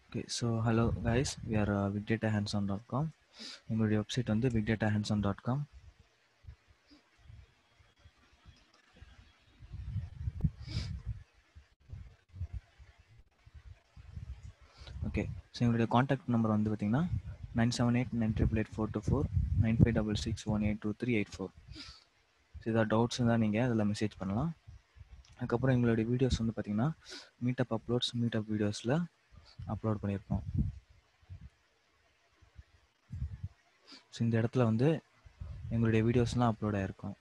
Okay so hello guys we are big data ஹேண்ட்ஸான் dot com எங்களுடைய website வந்து big data ஹேண்ட்ஸான் dot com okay so எங்களுடைய contact number வந்து பார்த்தீங்கன்னா nine seven eight nine triple eight four two four nine five double six one eight two three eight four so ஏதாவது doubts இருந்தால் நீங்கள் அதில் message பண்ணலாம் அதுக்கப்புறம் எங்களுடைய வீடியோஸ் வந்து பார்த்தீங்கன்னா மீட்டப் அப்லோட்ஸ் மீட்டப் வீடியோஸில் அப்லோட் பண்ணியிருக்கோம் ஸோ இந்த இடத்துல வந்து எங்களுடைய வீடியோஸ்லாம் அப்லோட் ஆகிருக்கும்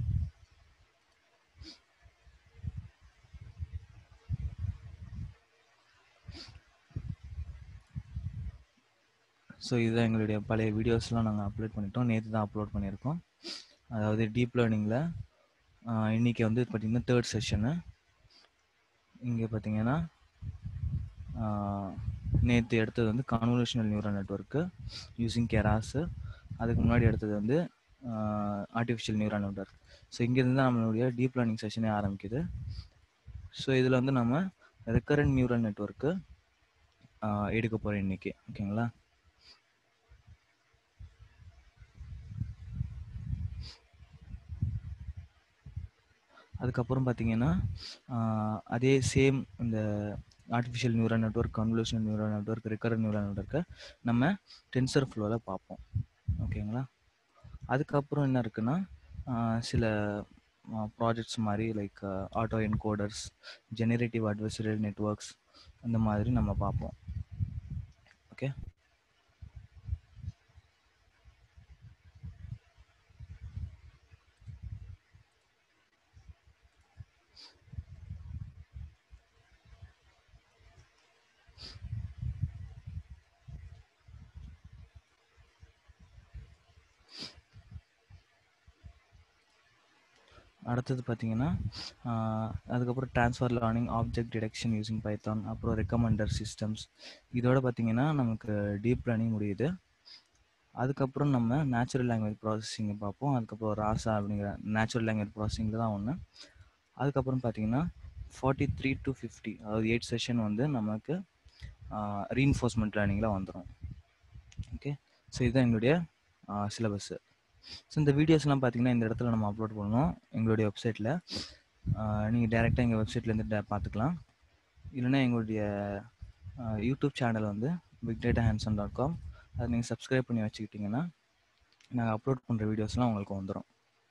ஸோ இதுதான் எங்களுடைய பழைய வீடியோஸ்லாம் நாங்கள் அப்லோட் பண்ணிட்டோம் நேற்று தான் அப்லோட் பண்ணியிருக்கோம் அதாவது டீப் லேர்னிங்கில் இன்றைக்கி வந்து பார்த்திங்கன்னா தேர்ட் செஷனு இங்கே பார்த்தீங்கன்னா நேற்று எடுத்தது வந்து convolutional neural network using Keras அதுக்கு முன்னாடி எடுத்தது வந்து ஆர்டிஃபிஷியல் நியூரல் நெட்ஒர்க் ஸோ இங்கேருந்து தான் நம்மளுடைய டீப் லேர்னிங் செஷனே ஆரம்பிக்குது ஸோ இதில் வந்து நம்ம ரெக்கரண்ட் நியூரல் நெட்ஒர்க்கு எடுக்க போகிறோம் இன்றைக்கி ஓகேங்களா அதுக்கப்புறம் பார்த்தீங்கன்னா அதே சேம் இந்த artificial neural network convolutional neural network recurrent neural நெட்ஒர்க்கை நம்ம டென்சர் ஃப்ளோவில் பார்ப்போம் ஓகேங்களா அதுக்கப்புறம் என்ன இருக்குன்னா சில ப்ராஜெக்ட்ஸ் மாதிரி like auto encoders generative adversarial networks அந்த மாதிரி நம்ம பார்ப்போம் ஓகே அடுத்தது பார்த்தீங்கன்னா அதுக்கப்புறம் transfer learning object detection using Python அப்புறம் ரெக்கமெண்டர் சிஸ்டம்ஸ் இதோட பார்த்தீங்கன்னா நமக்கு டீப் லேர்னிங் முடியுது அதுக்கப்புறம் நம்ம நேச்சுரல் லாங்குவேஜ் ப்ராசஸிங்கை பார்ப்போம் அதுக்கப்புறம் ராசா அப்படிங்கிற நேச்சுரல் லாங்குவேஜ் ப்ராசஸிங்கில் தான் ஒன்று அதுக்கப்புறம் பார்த்தீங்கன்னா ஃபார்ட்டி த்ரீ டு ஃபிஃப்டி அதாவது எயிட் செஷன் வந்து நமக்கு ரீஎன்ஃபோர்ஸ்மெண்ட் லேர்னிங்கில் வந்துடும் ஓகே ஸோ இதுதான் எங்களுடைய சிலபஸ்ஸு ஸோ இந்த வீடியோஸ்லாம் பார்த்தீங்கன்னா இந்த இடத்துல நம்ம அப்லோட் பண்ணணும் எங்களுடைய வெப்சைட்டில் நீங்கள் டேரெக்டாக எங்கள் வெப்சைட்லேருந்து பார்த்துக்கலாம் இல்லைன்னா எங்களுடைய யூடியூப் சேனல் வந்து big data handson dot com அதை நீங்கள் சப்ஸ்கிரைப் பண்ணி வச்சுக்கிட்டிங்கன்னா நாங்கள் அப்லோட் பண்ணுற வீடியோஸ்லாம் உங்களுக்கு வந்துடும்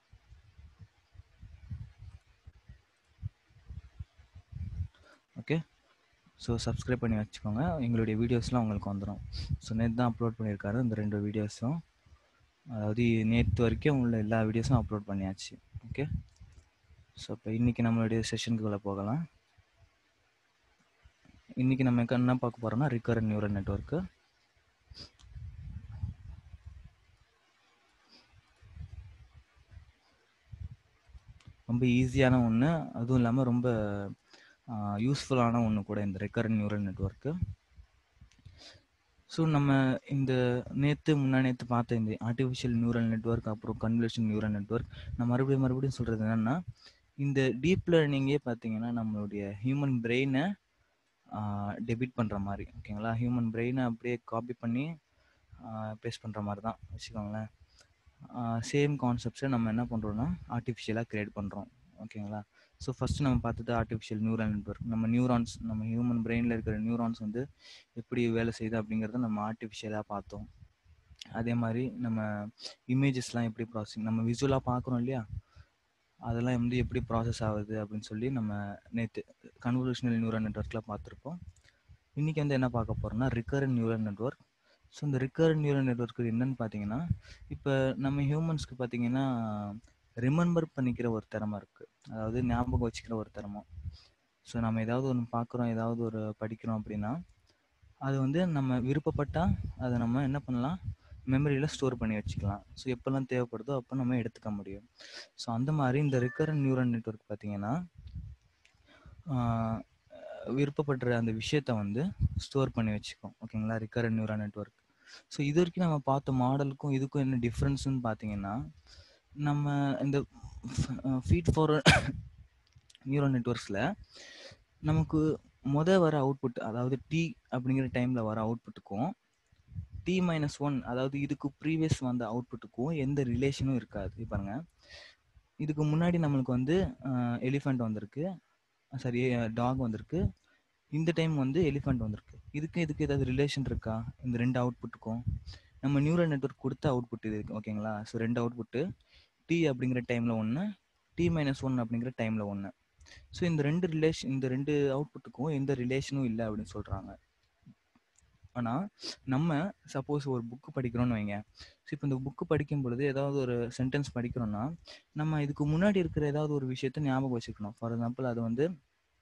ஓகே ஸோ சப்ஸ்கிரைப் பண்ணி வச்சுக்கோங்க எங்களுடைய வீடியோஸ்லாம் உங்களுக்கு வந்துடும் ஸோ நேற்று தான் அப்லோட் பண்ணியிருக்காரு இந்த ரெண்டு வீடியோஸும் அதாவது நேற்று வரைக்கும் உள்ள எல்லா வீடியோஸும் அப்லோட் பண்ணியாச்சு ஓகே ஸோ இப்போ இன்றைக்கி நம்மளுடைய செஷனுக்குள்ளே போகலாம் இன்றைக்கி நம்ம என்ன பார்க்க போகிறோம்னா ரிக்கரன் நியூரல் நெட்ஒர்க்கு ரொம்ப ஈஸியான ஒன்று அதுவும் இல்லாமல் ரொம்ப யூஸ்ஃபுல்லான ஒன்று கூட இந்த ரெக்கரன் நியூரல் நெட்ஒர்க்கு ஸோ நம்ம இந்த நேற்று முன்னா நேற்று பார்த்த இந்த ஆர்டிஃபிஷியல் நியூரல் நெட்ஒர்க் அப்புறம் கன்வல்யூஷன் நியூரல் நெட்ஒர்க் நான் மறுபடியும் மறுபடியும் சொல்கிறது என்னென்னா இந்த டீப் லேர்னிங்கே பார்த்தீங்கன்னா நம்மளுடைய ஹியூமன் பிரெயினை டெபிட் பண்ணுற மாதிரி ஓகேங்களா ஹியூமன் பிரெயினை அப்படியே காப்பி பண்ணி பேஸ் பண்ணுற மாதிரி தான் வச்சுக்கோங்களேன் சேம் கான்செப்ட்ஸை நம்ம என்ன பண்ணுறோன்னா ஆர்டிஃபிஷியலாக க்ரியேட் பண்ணுறோம் ஓகேங்களா ஸோ ஃபஸ்ட்டு நம்ம பார்த்தது ஆர்டிஃபிஷியல் நியூரல் நெட்ஒர்க் நம்ம நியூரான்ஸ் நம்ம ஹியூமன் பிரெயினில் இருக்கிற நியூரான்ஸ் வந்து எப்படி வேலை செய்யுது அப்படிங்கிறத நம்ம ஆர்டிஃபிஷியலாக பார்த்தோம் அதே மாதிரி நம்ம இமேஜஸ்லாம் எப்படி ப்ராசஸிங் நம்ம விசுவலாக பார்க்குறோம் இல்லையா அதெல்லாம் வந்து எப்படி ப்ராசஸ் ஆகுது அப்படின்னு சொல்லி நம்ம நேற்று கன்வல்யூஷனல் நியூரல் நெட்ஒர்க்கில் பார்த்துருப்போம் இன்றைக்கி வந்து என்ன பார்க்க போகிறோம்னா ரிக்கரன் நியூரல் நெட்ஒர்க் ஸோ இந்த ரிக்கரன் நியூரல் நெட்ஒர்க் என்னன்னு பார்த்தீங்கன்னா இப்போ நம்ம ஹியூமன்ஸ்க்கு பார்த்தீங்கன்னா ரிமெம்பர் பண்ணிக்கிற ஒரு திறமை இருக்குது அதாவது ஞாபகம் வச்சுக்கிற ஒரு திறமை ஸோ நம்ம ஏதாவது ஒன்று பார்க்குறோம் ஏதாவது ஒரு படிக்கிறோம் அப்படின்னா அது வந்து நம்ம விருப்பப்பட்டால் அதை நம்ம என்ன பண்ணலாம் மெமரியில் ஸ்டோர் பண்ணி வச்சுக்கலாம் ஸோ எப்போல்லாம் தேவைப்படுதோ அப்போ நம்ம எடுத்துக்க முடியும் ஸோ அந்த மாதிரி இந்த ரிக்கரன் நியூரல் நெட்ஒர்க் பார்த்தீங்கன்னா விருப்பப்படுற அந்த விஷயத்த வந்து ஸ்டோர் பண்ணி வச்சுக்கோம் ஓகேங்களா ரிக்கரன் நியூரல் நெட்ஒர்க் ஸோ இது வரைக்கும் நம்ம பார்த்த மாடலுக்கும் இதுக்கும் என்ன டிஃப்ரென்ஸ்னு பார்த்தீங்கன்னா நம்ம இந்த ஃபீட் ஃபார்வர்ட் நியூரல் நெட்ஒர்க்ஸில் நமக்கு முத வர அவுட்புட் அதாவது டி அப்படிங்கிற டைமில் வர அவுட்புட்டுக்கும் டி மைனஸ் ஒன் அதாவது இதுக்கு ப்ரீவியஸ் வந்த அவுட்புட்டுக்கும் எந்த ரிலேஷனும் இருக்காது இப்ப பாருங்க இதுக்கு முன்னாடி நம்மளுக்கு வந்து எலிஃபண்ட் வந்திருக்கு சாரி டாக் வந்திருக்கு இந்த டைம் வந்து எலிஃபண்ட் வந்திருக்கு இதுக்கு இதுக்கு ஏதாவது ரிலேஷன் இருக்கா இந்த ரெண்டு அவுட்புட்டுக்கும் நம்ம நியூரல் நெட்வொர்க் கொடுத்த அவுட்புட் இது இருக்கு ஓகேங்களா ஸோ ரெண்டு அவுட்புட்டு டி அப்படிங்கிற டைமில் ஒன்று டி மைனஸ் ஒன் அப்படிங்கிற டைமில் ஒன்று ஸோ இந்த ரெண்டு ரிலேஷன் இந்த ரெண்டு அவுட்புட்டுக்கும் எந்த ரிலேஷனும் இல்லை அப்படின்னு சொல்கிறாங்க ஆனால் நம்ம சப்போஸ் ஒரு புக்கு படிக்கிறோம்னு வைங்க ஸோ இப்போ இந்த புக்கு படிக்கும் பொழுது ஏதாவது ஒரு சென்டென்ஸ் படிக்கிறோம்னா நம்ம இதுக்கு முன்னாடி இருக்கிற ஏதாவது ஒரு விஷயத்த ஞாபகம் வச்சுக்கணும் ஃபார் எக்ஸாம்பிள் அது வந்து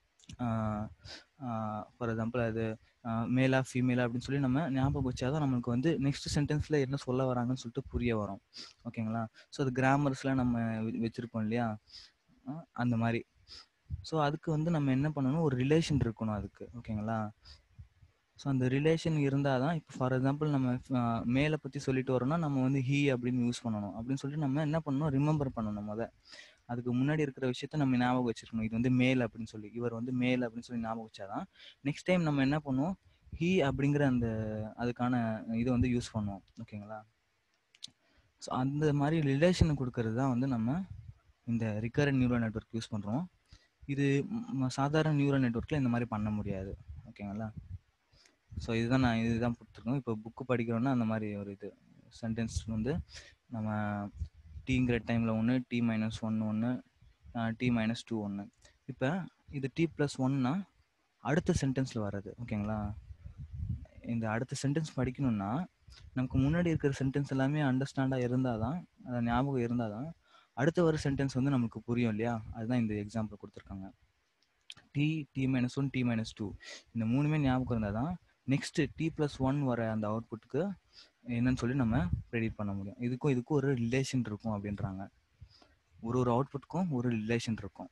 ஃபார் எக்ஸாம்பிள் அது மேலா ஃபீமேலா அப்படின்னு சொல்லி நம்ம ஞாபகம் வச்சாதான் நம்மளுக்கு வந்து நெக்ஸ்ட் சென்டென்ஸில் என்ன சொல்ல வராங்கன்னு சொல்லிட்டு புரிய வரும் ஓகேங்களா ஸோ அது கிராமர்ஸ்லாம் நம்ம வெ- வச்சிருப்போம் இல்லையா அஹ் அந்த மாதிரி ஸோ அதுக்கு வந்து நம்ம என்ன பண்ணணும் ஒரு ரிலேஷன் இருக்கணும் அதுக்கு ஓகேங்களா ஸோ அந்த ரிலேஷன் இருந்தால் தான் இப்போ ஃபார் எக்ஸாம்பிள் நம்ம அஹ், மேலை பற்றி சொல்லிட்டு வரோம்னா நம்ம வந்து ஹீ அப்படின்னு யூஸ் பண்ணணும் அப்படின்னு சொல்லிட்டு நம்ம என்ன பண்ணணும் ரிமெம்பர் பண்ணணும் முத அதுக்கு முன்னாடி இருக்கிற விஷயத்த நம்ம ஞாபகம் வச்சிருக்கணும் இது வந்து மேல் அப்படின்னு சொல்லி இவர் வந்து மேல் அப்படின்னு சொல்லி ஞாபகம் வச்சாதான் நெக்ஸ்ட் டைம் நம்ம என்ன பண்ணுவோம் ஹீ அப்படிங்கிற அந்த அதுக்கான இதை வந்து யூஸ் பண்ணுவோம் ஓகேங்களா ஸோ அந்த மாதிரி ரிலேஷன் கொடுக்கறது தான் வந்து நம்ம இந்த ரிகரண்ட் நியூரல் நெட்வொர்க் யூஸ் பண்ணுறோம் இது ம், சாதாரண நியூரல் நெட்வொர்க்கில் இந்த மாதிரி பண்ண முடியாது ஓகேங்களா ஸோ இதுதான் நான் இதுதான் கொடுத்துருக்கோம் இப்போ புக்கு படிக்கிறோன்னா அந்த மாதிரி ஒரு இது சென்டென்ஸ் வந்து நம்ம டீங்கிற டைமில் ஒன்று டி மைனஸ் ஒன்று ஒன்று டி மைனஸ் டூ ஒன்று இப்போ இது டி ப்ளஸ் ஒன்னா அடுத்த சென்டென்ஸில் வர்றது ஓகேங்களா இந்த அடுத்த சென்டென்ஸ் படிக்கணும்னா நமக்கு முன்னாடி இருக்கிற சென்டென்ஸ் எல்லாமே அண்டர்ஸ்டாண்டாக இருந்தால் தான் அது ஞாபகம் இருந்தால் தான் அடுத்த வர சென்டென்ஸ் வந்து நமக்கு புரியும் இல்லையா அதுதான் இந்த எக்ஸாம்பிள் கொடுத்துருக்காங்க T T minus one T minus two இந்த மூணுமே ஞாபகம் இருந்தால் தான் நெக்ஸ்ட் டி ப்ளஸ் ஒன் வர அந்த அவுட்புட்டுக்கு என்னன்னு சொல்லி நம்ம ப்ரெடிக்ட் பண்ண முடியும் இதுக்கும் இதுக்கும் ஒரு ரிலேஷன் இருக்கும் அப்படின்றாங்க ஒரு ஒரு அவுட்புட்டுக்கும் ஒரு ரிலேஷன் இருக்கும்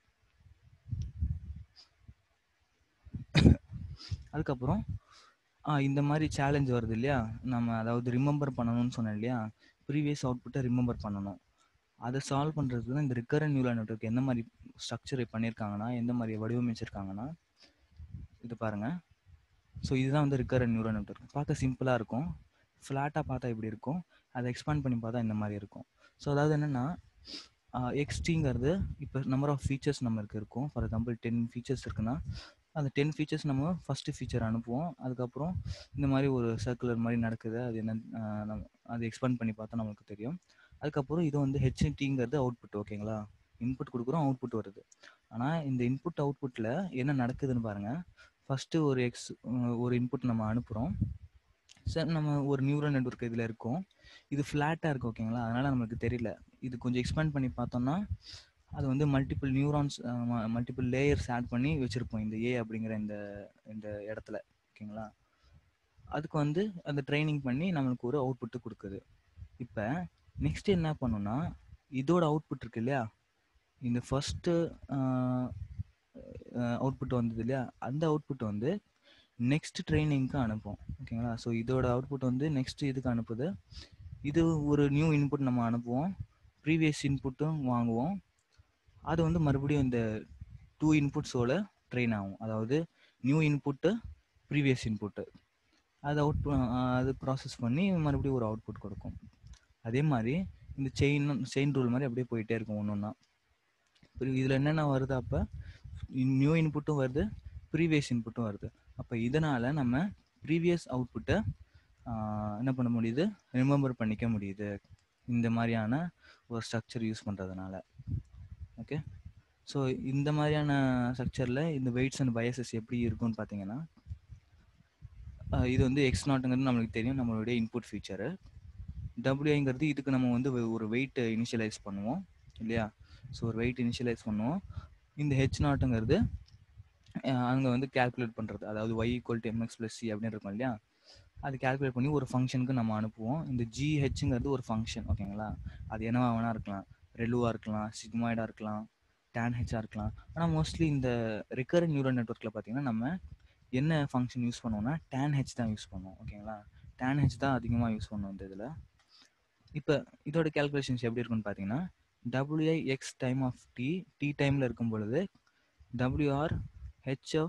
அதுக்கப்புறம் ஆ, இந்த மாதிரி சேலஞ்ச் வருது இல்லையா நம்ம அதாவது ரிமெம்பர் பண்ணணும்னு சொன்னேன் இல்லையா ப்ரீவியஸ் அவுட்புட்டை ரிமெம்பர் பண்ணணும் அதை சால்வ் பண்ணுறதுக்கு தான் இந்த ரிக்கரன் நியூரல் நெட்வொர்க் எந்த மாதிரி ஸ்ட்ரக்சர் பண்ணியிருக்காங்கன்னா எந்த மாதிரி வடிவமைச்சிருக்காங்கன்னா இது பாருங்க ஸோ இதுதான் வந்து ரிக்கரன் நியூரல் நெட்வொர்க் பார்க்க சிம்பிளாக இருக்கும் ஃப்ளாட்டாக பார்த்தா இப்படி இருக்கும் அதை எக்ஸ்பேண்ட் பண்ணி பார்த்தா இந்த மாதிரி இருக்கும் ஸோ அதாவது என்னென்னா எக்ஸ்டிங்கிறது இப்போ நம்பர் ஆஃப் ஃபீச்சர்ஸ் நம்மளுக்கு இருக்கும் ஃபார் எக்ஸாம்பிள் டென் ஃபீச்சர்ஸ் இருக்குன்னா அந்த டென் ஃபீச்சர்ஸ் நம்ம ஃபஸ்ட்டு ஃபீச்சர் அனுப்புவோம் அதுக்கப்புறம் இந்த மாதிரி ஒரு சர்க்குலர் மாதிரி நடக்குது அது என்ன ஆஹ் நம்ம அது எக்ஸ்பேண்ட் பண்ணி பார்த்தா நமக்கு தெரியும் அதுக்கப்புறம் இது வந்து ஹெச்டிங்கிறது அவுட்புட் ஓகேங்களா இன்புட் கொடுக்குறோம் அவுட்புட் வருது ஆனால் இந்த இன்புட் அவுட்புட்டில் என்ன நடக்குதுன்னு பாருங்கள் ஃபஸ்ட்டு ஒரு எக்ஸ் ஒரு இன்புட் நம்ம அனுப்புகிறோம் சார் நம்ம ஒரு நியூரல் நெட்வொர்க் இதில் இருக்கும் இது ஃப்ளாட்டாக இருக்குது ஓகேங்களா அதனால் நமக்கு தெரியல இது கொஞ்சம் எக்ஸ்பேண்ட் பண்ணி பார்த்தோம்னா அது வந்து multiple neurons multiple layers add பண்ணி வச்சுருப்போம் இந்த ஏ அப்படிங்கிற இந்த இந்த இடத்துல ஓகேங்களா அதுக்கு வந்து அந்த ட்ரைனிங் பண்ணி நம்மளுக்கு ஒரு அவுட்புட்டு கொடுக்குது இப்போ நெக்ஸ்ட் என்ன பண்ணுன்னா இதோட அவுட்புட் இருக்கு இல்லையா இந்த ஃபஸ்ட்டு அவுட்புட் வந்தது இல்லையா அந்த அவுட்புட் வந்து நெக்ஸ்ட் ட்ரைனிங்க்கு அனுப்பும் ஓகேங்களா ஸோ இதோட அவுட்புட் வந்து நெக்ஸ்ட் இதுக்கு அனுப்புது இது ஒரு நியூ இன்புட் நம்ம அனுப்புவோம் ப்ரீவியஸ் இன்புட்டும் வாங்குவோம் அது வந்து மறுபடியும் இந்த டூ இன்புட்ஸோட ட்ரெயின் ஆகும் அதாவது நியூ இன்புட்டு ப்ரீவியஸ் இன்புட்டு அது அவுட் அது ப்ராசஸ் பண்ணி மறுபடியும் ஒரு அவுட்புட் கொடுக்கும் அதே மாதிரி இந்த செயின் செயின் ரூல் மாதிரி அப்படியே போயிட்டே இருக்கும் ஒன்று ஒன்றா இதில் என்னென்ன வருது அப்போ நியூ இன்புட்டும் வருது ப்ரீவியஸ் இன்புட்டும் வருது அப்போ இதனால் நம்ம ப்ரீவியஸ் அவுட்புட்டை என்ன பண்ண முடியுது ரிமெம்பர் பண்ணிக்க முடியுது இந்த மாதிரியான ஒரு ஸ்ட்ரக்சர் யூஸ் பண்ணுறதுனால ஓகே ஸோ இந்த மாதிரியான ஸ்ட்ரக்சரில் இந்த வெயிட்ஸ் அண்ட் பயசஸ் எப்படி இருக்கும்னு பார்த்தீங்கன்னா அஹ் இது வந்து எக்ஸ் நாட்டுங்கிறது நம்மளுக்கு தெரியும் நம்மளுடைய இன்புட் ஃபீச்சரு டபிள்யூங்கிறது இதுக்கு நம்ம வந்து ஒரு- ஒரு வெயிட் இனிஷியலைஸ் பண்ணுவோம் இல்லையா ஸோ ஒரு வெயிட் இனிஷியலைஸ் பண்ணுவோம் இந்த ஹெச் நாட்டுங்கிறது அங்கே வந்து கால்குலேட் பண்ணுறது அதாவது Y equal to MX plus C அப்படின்னு இருக்கும் இல்லையா அது கால்குலேட் பண்ணி ஒரு ஃபங்க்ஷனுக்கு நம்ம அனுப்புவோம் இந்த ஜிஹெச்ங்கிறது ஒரு ஃபங்க்ஷன் ஓகேங்களா அது என்னவா வேணா இருக்கலாம் ரெலுவாக இருக்கலாம் சிக்மாய்டாக இருக்கலாம் டேன் ஹெச்சாக இருக்கலாம் ஆனால் மோஸ்ட்லி இந்த ரிக்கரண்ட் நியூரல் நெட்ஒர்க்கில் பார்த்தீங்கன்னா நம்ம என்ன ஃபங்க்ஷன் யூஸ் பண்ணுவோம்னா டேன் ஹெச் தான் யூஸ் பண்ணுவோம் ஓகேங்களா டேன் ஹெச் தான் அதிகமாக யூஸ் பண்ணுவோம் இந்த இதில் இப்போ இதோட கேல்குலேஷன்ஸ் எப்படி இருக்குன்னு பார்த்தீங்கன்னா WI X time of T T டைமில் இருக்கும் பொழுது WR H of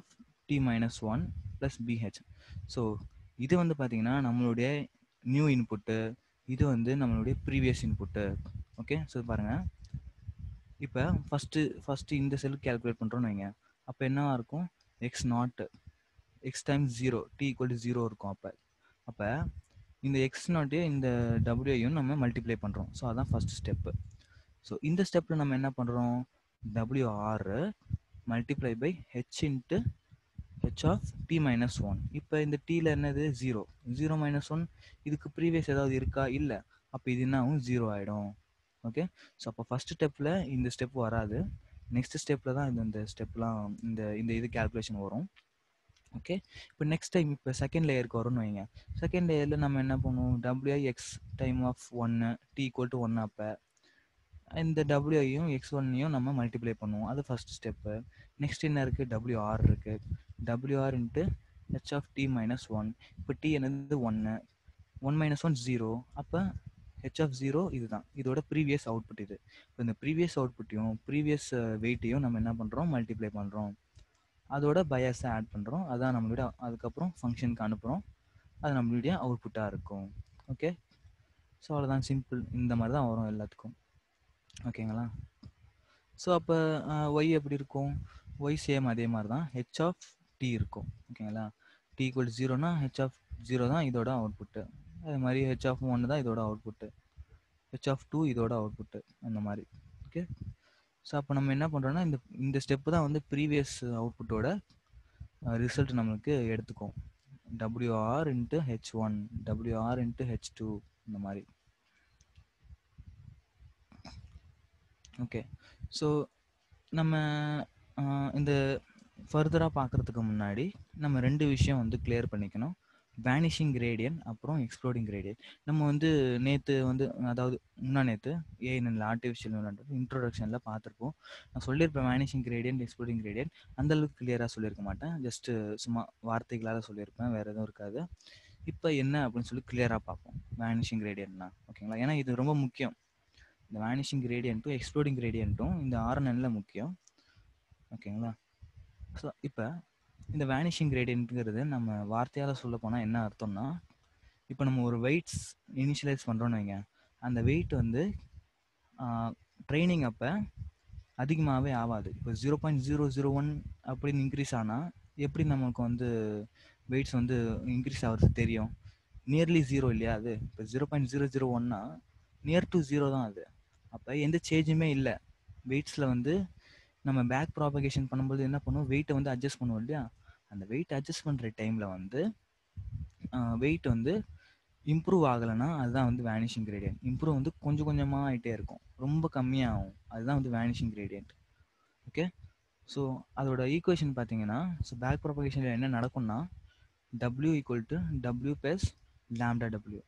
T minus one plus BH so இது வந்து பார்த்தீங்கன்னா நம்மளுடைய நியூ இன்புட்டு இது வந்து நம்மளுடைய ப்ரீவியஸ் இன்புட்டு ஓகே ஸோ பாருங்கள் இப்போ ஃபஸ்ட்டு ஃபஸ்ட்டு இந்த செல்லுக்கு கேல்குலேட் பண்ணுறோன்னு வைங்க அப்போ என்னவா இருக்கும் X naught X times zero T equal to zero இருக்கும் அப்போ அப்போ இந்த எக்ஸ் நாட்டு இந்த டபிள்யூயும் நம்ம மல்டிப்ளை பண்ணுறோம் ஸோ அதான் ஃபஸ்ட் ஸ்டெப்பு ஸோ இந்த ஸ்டெப்பில் நம்ம என்ன பண்ணுறோம் WR multiply by H into H of T minus one இப்போ இந்த டீயில் என்னது ஜீரோ ஜீரோ மைனஸ் ஒன் இதுக்கு ப்ரீவியஸ் ஏதாவது இருக்கா இல்லை அப்போ இது என்ன ஆகும் ஜீரோ ஆகிடும் ஓகே ஸோ அப்போ ஃபஸ்ட் ஸ்டெப்பில் இந்த ஸ்டெப் வராது நெக்ஸ்ட் ஸ்டெப்பில் தான் இந்த இந்த ஸ்டெப்லாம் இந்த இந்த இது கேல்குலேஷன் வரும் ஓகே இப்போ நெக்ஸ்ட் டைம் இப்போ செகண்ட் லேயருக்கு வரும்னு வைங்க செகண்ட் லேயரில் நம்ம என்ன பண்ணுவோம் டபிள்யூஐ எக்ஸ் டைம் ஆஃப் ஒன்று டி ஈக்குவல் டு ஒன்று அப்போ இந்த டபிள்யூஐயும் எக்ஸ் ஒன்னையும் நம்ம மல்டிப்ளை பண்ணுவோம் அது ஃபஸ்ட் ஸ்டெப்பு நெக்ஸ்ட் என்ன இருக்குது டபிள்யூஆர் இருக்குது WR into H of T minus one இப்போ டி என்னது ஒன்று ஒன் மைனஸ் ஒன் ஜீரோ அப்போ ஹெச் ஆஃப் ஜீரோ இதுதான் இதோட ப்ரீவியஸ் அவுட்புட் இது இப்போ இந்த ப்ரீவியஸ் அவுட்புட்டையும் ப்ரீவியஸ் வெயிட்டையும் நம்ம என்ன பண்ணுறோம் மல்டிப்ளை பண்ணுறோம் அதோட பயாஸை ஆட் பண்ணுறோம் அதான் நம்மளுடைய அதுக்கப்புறம் ஃபங்க்ஷனுக்கு அனுப்புகிறோம் அது நம்மளுடைய அவுட்புட்டாக இருக்கும் ஓகே ஸோ அவ்வளோதான் சிம்பிள் இந்த மாதிரி தான் வரும் எல்லாத்துக்கும் ஓகேங்களா ஸோ அப்போ ஒய் எப்படி இருக்கும் ஒய் சேம் அதே மாதிரி தான் ஹெச் ஆஃப் டி இருக்கும் ஓகேங்களா டி ஈக்குவல் ஜீரோனா ஹெச் ஆஃப் ஜீரோ தான் இதோட அவுட்புட்டு அதே மாதிரி ஹெச் ஆஃப் ஒன்று தான் இதோட அவுட்புட்டு ஹெச் ஆஃப் டூ இதோட அவுட்புட்டு அந்த மாதிரி ஓகே ஸோ அப்போ நம்ம என்ன பண்ணுறோன்னா இந்த இந்த ஸ்டெப்பு தான் வந்து ப்ரீவியஸ் அவுட்புட்டோட ரிசல்ட் நம்மளுக்கு எடுத்துக்கும் WR into H one WR into H two இந்த மாதிரி ஓகே ஸோ நம்ம இந்த ஃபர்தராக பார்க்குறதுக்கு முன்னாடி நம்ம ரெண்டு விஷயம் வந்து கிளியர் பண்ணிக்கணும் வேனிஷிங் கிரேடியன் அப்புறம் எக்ஸ்ப்ளோடிங் கிரேடியன் நம்ம வந்து நேற்று வந்து அதாவது முன்னா நேற்று ஏஎன்எல் ஆர்டிஃபிஷியல் இன்ட்ரோடக்ஷனில் பார்த்துருப்போம் நான் சொல்லியிருப்பேன் வேனிஷிங் கிரேடியன் எக்ஸ்ப்ளோடிங் கிரேடியன் அந்தளவுக்கு கிளியராக சொல்லியிருக்க மாட்டேன் ஜஸ்ட்டு சும்மா வார்த்தைகளால் சொல்லியிருப்பேன் வேறு எதுவும் இருக்காது இப்போ என்ன அப்படின்னு சொல்லி கிளியராக பார்ப்போம் வேனிஷிங் கிரேடியன்ட்னா ஓகேங்களா ஏன்னா இது ரொம்ப முக்கியம் இந்த வேனிஷிங் கிரேடியன்ட்டும் எக்ஸ்ப்ளோடிங் கிரேடியன்ட்டும் இந்த ஆர்என்எல்ல முக்கியம் ஓகேங்களா ஸோ இப்போ இந்த வேனிஷிங் கிரேடியன்ட்டுங்கிறது நம்ம வார்த்தையால் சொல்ல போனால் என்ன அர்த்தம்னா இப்போ நம்ம ஒரு வெயிட்ஸ் இனிஷியலைஸ் பண்ணுறோன்னு வைங்க அந்த வெயிட் வந்து ட்ரைனிங் அப்போ அதிகமாகவே ஆகாது இப்போ zero point zero zero one அப்படின்னு இன்க்ரீஸ் ஆனால் எப்படி நமக்கு வந்து வெயிட்ஸ் வந்து இன்க்ரீஸ் ஆகிறது தெரியும் நியர்லி ஜீரோ இல்லையா அது இப்போ ஜீரோ பாயிண்ட் ஜீரோ ஜீரோ ஒன்னா நியர் டு ஜீரோ தான் அது அப்போ எந்த சேஞ்சுமே இல்லை வெயிட்ஸில் வந்து நம்ம பேக் ப்ராபகேஷன் பண்ணும்போது என்ன பண்ணுவோம் வெயிட்டை வந்து அட்ஜஸ்ட் பண்ணுவோம் இல்லையா அந்த வெயிட் அட்ஜஸ்ட் பண்ணுற டைமில் வந்து வெயிட் வந்து இம்ப்ரூவ் ஆகலைன்னா அதுதான் வந்து வேனிஷிங் கிரேடியன்ட் இம்ப்ரூவ் வந்து கொஞ்சம் கொஞ்சமாக ஆகிட்டே இருக்கும் ரொம்ப கம்மியாகும் அதுதான் வந்து வேனிஷிங் கிரேடியன்ட் ஓகே ஸோ அதோட ஈக்குவேஷன் பார்த்தீங்கன்னா ஸோ பேக் ப்ராபகேஷனில் என்ன நடக்கும்னா W equal to W plus lambda W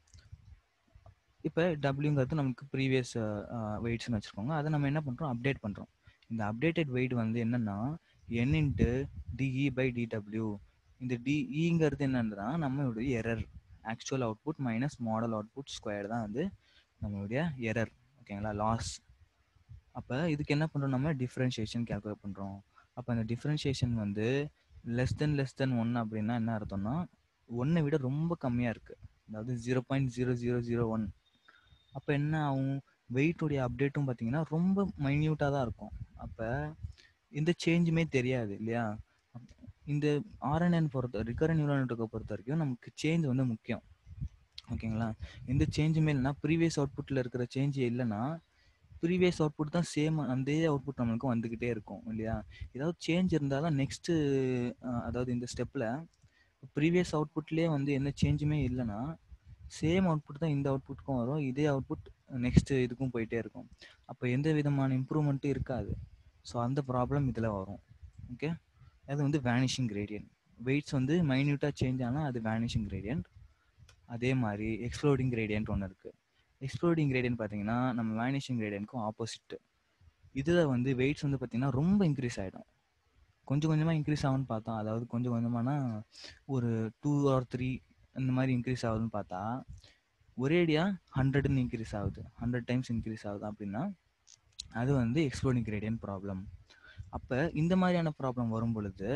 இப்போ டபிள்யூங்கிறது நமக்கு ப்ரீவியஸ் வெயிட்ஸ்னு வச்சுருக்கோங்க அதை நம்ம என்ன பண்ணுறோம் அப்டேட் பண்ணுறோம் இந்த அப்டேட்டட் வெயிட் வந்து என்னன்னா N into DE by DW இந்த டிஇங்கிறது என்னன்னா நம்மளுடைய error actual output minus model output square தான் வந்து நம்மளுடைய எரர் ஓகேங்களா லாஸ் அப்போ இதுக்கு என்ன பண்ணுறோம் நம்ம டிஃப்ரென்ஷியேஷன் கேல்குலேட் பண்ணுறோம் அப்போ அந்த டிஃப்ரென்ஷியேஷன் வந்து less than less than one அப்படின்னா என்ன அர்த்தம்னா ஒன்றை விட ரொம்ப கம்மியாக இருக்குது அதாவது zero point zero zero zero one அப்போ என்ன ஆகும் வெயிட்டுடைய அப்டேட்டும் பார்த்தீங்கன்னா ரொம்ப மைன்யூட்டாக தான் இருக்கும் அப்போ எந்த சேஞ்சுமே தெரியாது இல்லையா இந்த ஆர்என்என் பொறுத்த ரிகரன் நியூரல் நெட்ஒர்க்கை பொறுத்த வரைக்கும் நமக்கு சேஞ்ச் வந்து முக்கியம் ஓகேங்களா எந்த சேஞ்சுமே இல்லைன்னா ப்ரீவியஸ் அவுட்புட்டில் இருக்கிற சேஞ்ச் இல்லைன்னா ப்ரீவியஸ் அவுட்புட் தான் சேம் அந்த அவுட்புட் நம்மளுக்கு வந்துக்கிட்டே இருக்கும் இல்லையா ஏதாவது சேஞ்ச் இருந்தால் தான் நெக்ஸ்ட்டு அதாவது இந்த ஸ்டெப்பில் ப்ரீவியஸ் அவுட்புட்லேயே வந்து எந்த சேஞ்சுமே இல்லைன்னா சேம் அவுட்புட் தான் இந்த அவுட்புட்டுக்கும் வரும் இதே அவுட்புட் நெக்ஸ்ட் இதுக்கும் போயிட்டே இருக்கும் அப்போ எந்த விதமான இம்ப்ரூவ்மெண்ட்டும் இருக்காது ஸோ அந்த ப்ராப்ளம் இதில் வரும் ஓகே அது வந்து வேனிஷிங் கிரேடியன்ட் வெயிட்ஸ் வந்து மைன்யூட்டாக சேஞ்ச் ஆனால் அது வேனிஷிங் கிரேடியன்ட் அதே மாதிரி எக்ஸ்ப்ளோடிங் கிரேடியன்ட் ஒன்று இருக்குது எக்ஸ்ப்ளோடிங் கிரேடியன்ட் பார்த்தீங்கன்னா நம்ம வேனிஷிங் கிரேடியன்ட்க்கும் ஆப்போசிட் இதில் வந்து வெயிட்ஸ் வந்து பார்த்திங்கன்னா ரொம்ப இன்க்ரீஸ் ஆகிடும் கொஞ்சம் கொஞ்சமாக இன்க்ரீஸ் ஆகும்னு பார்த்தோம் அதாவது கொஞ்சம் கொஞ்சமானா ஒரு டூ ஆர் த்ரீ இந்த மாதிரி இன்க்ரீஸ் ஆகுதுன்னு பார்த்தா ஒரேடியாக ஹண்ட்ரட்னு இன்க்ரீஸ் ஆகுது ஹண்ட்ரட் டைம்ஸ் இன்க்ரீஸ் ஆகுது அப்படின்னா அது வந்து எக்ஸ்ப்ளோடிங் கிரேடியன்ட் ப்ராப்ளம் அப்போ இந்த மாதிரியான ப்ராப்ளம் வரும் பொழுது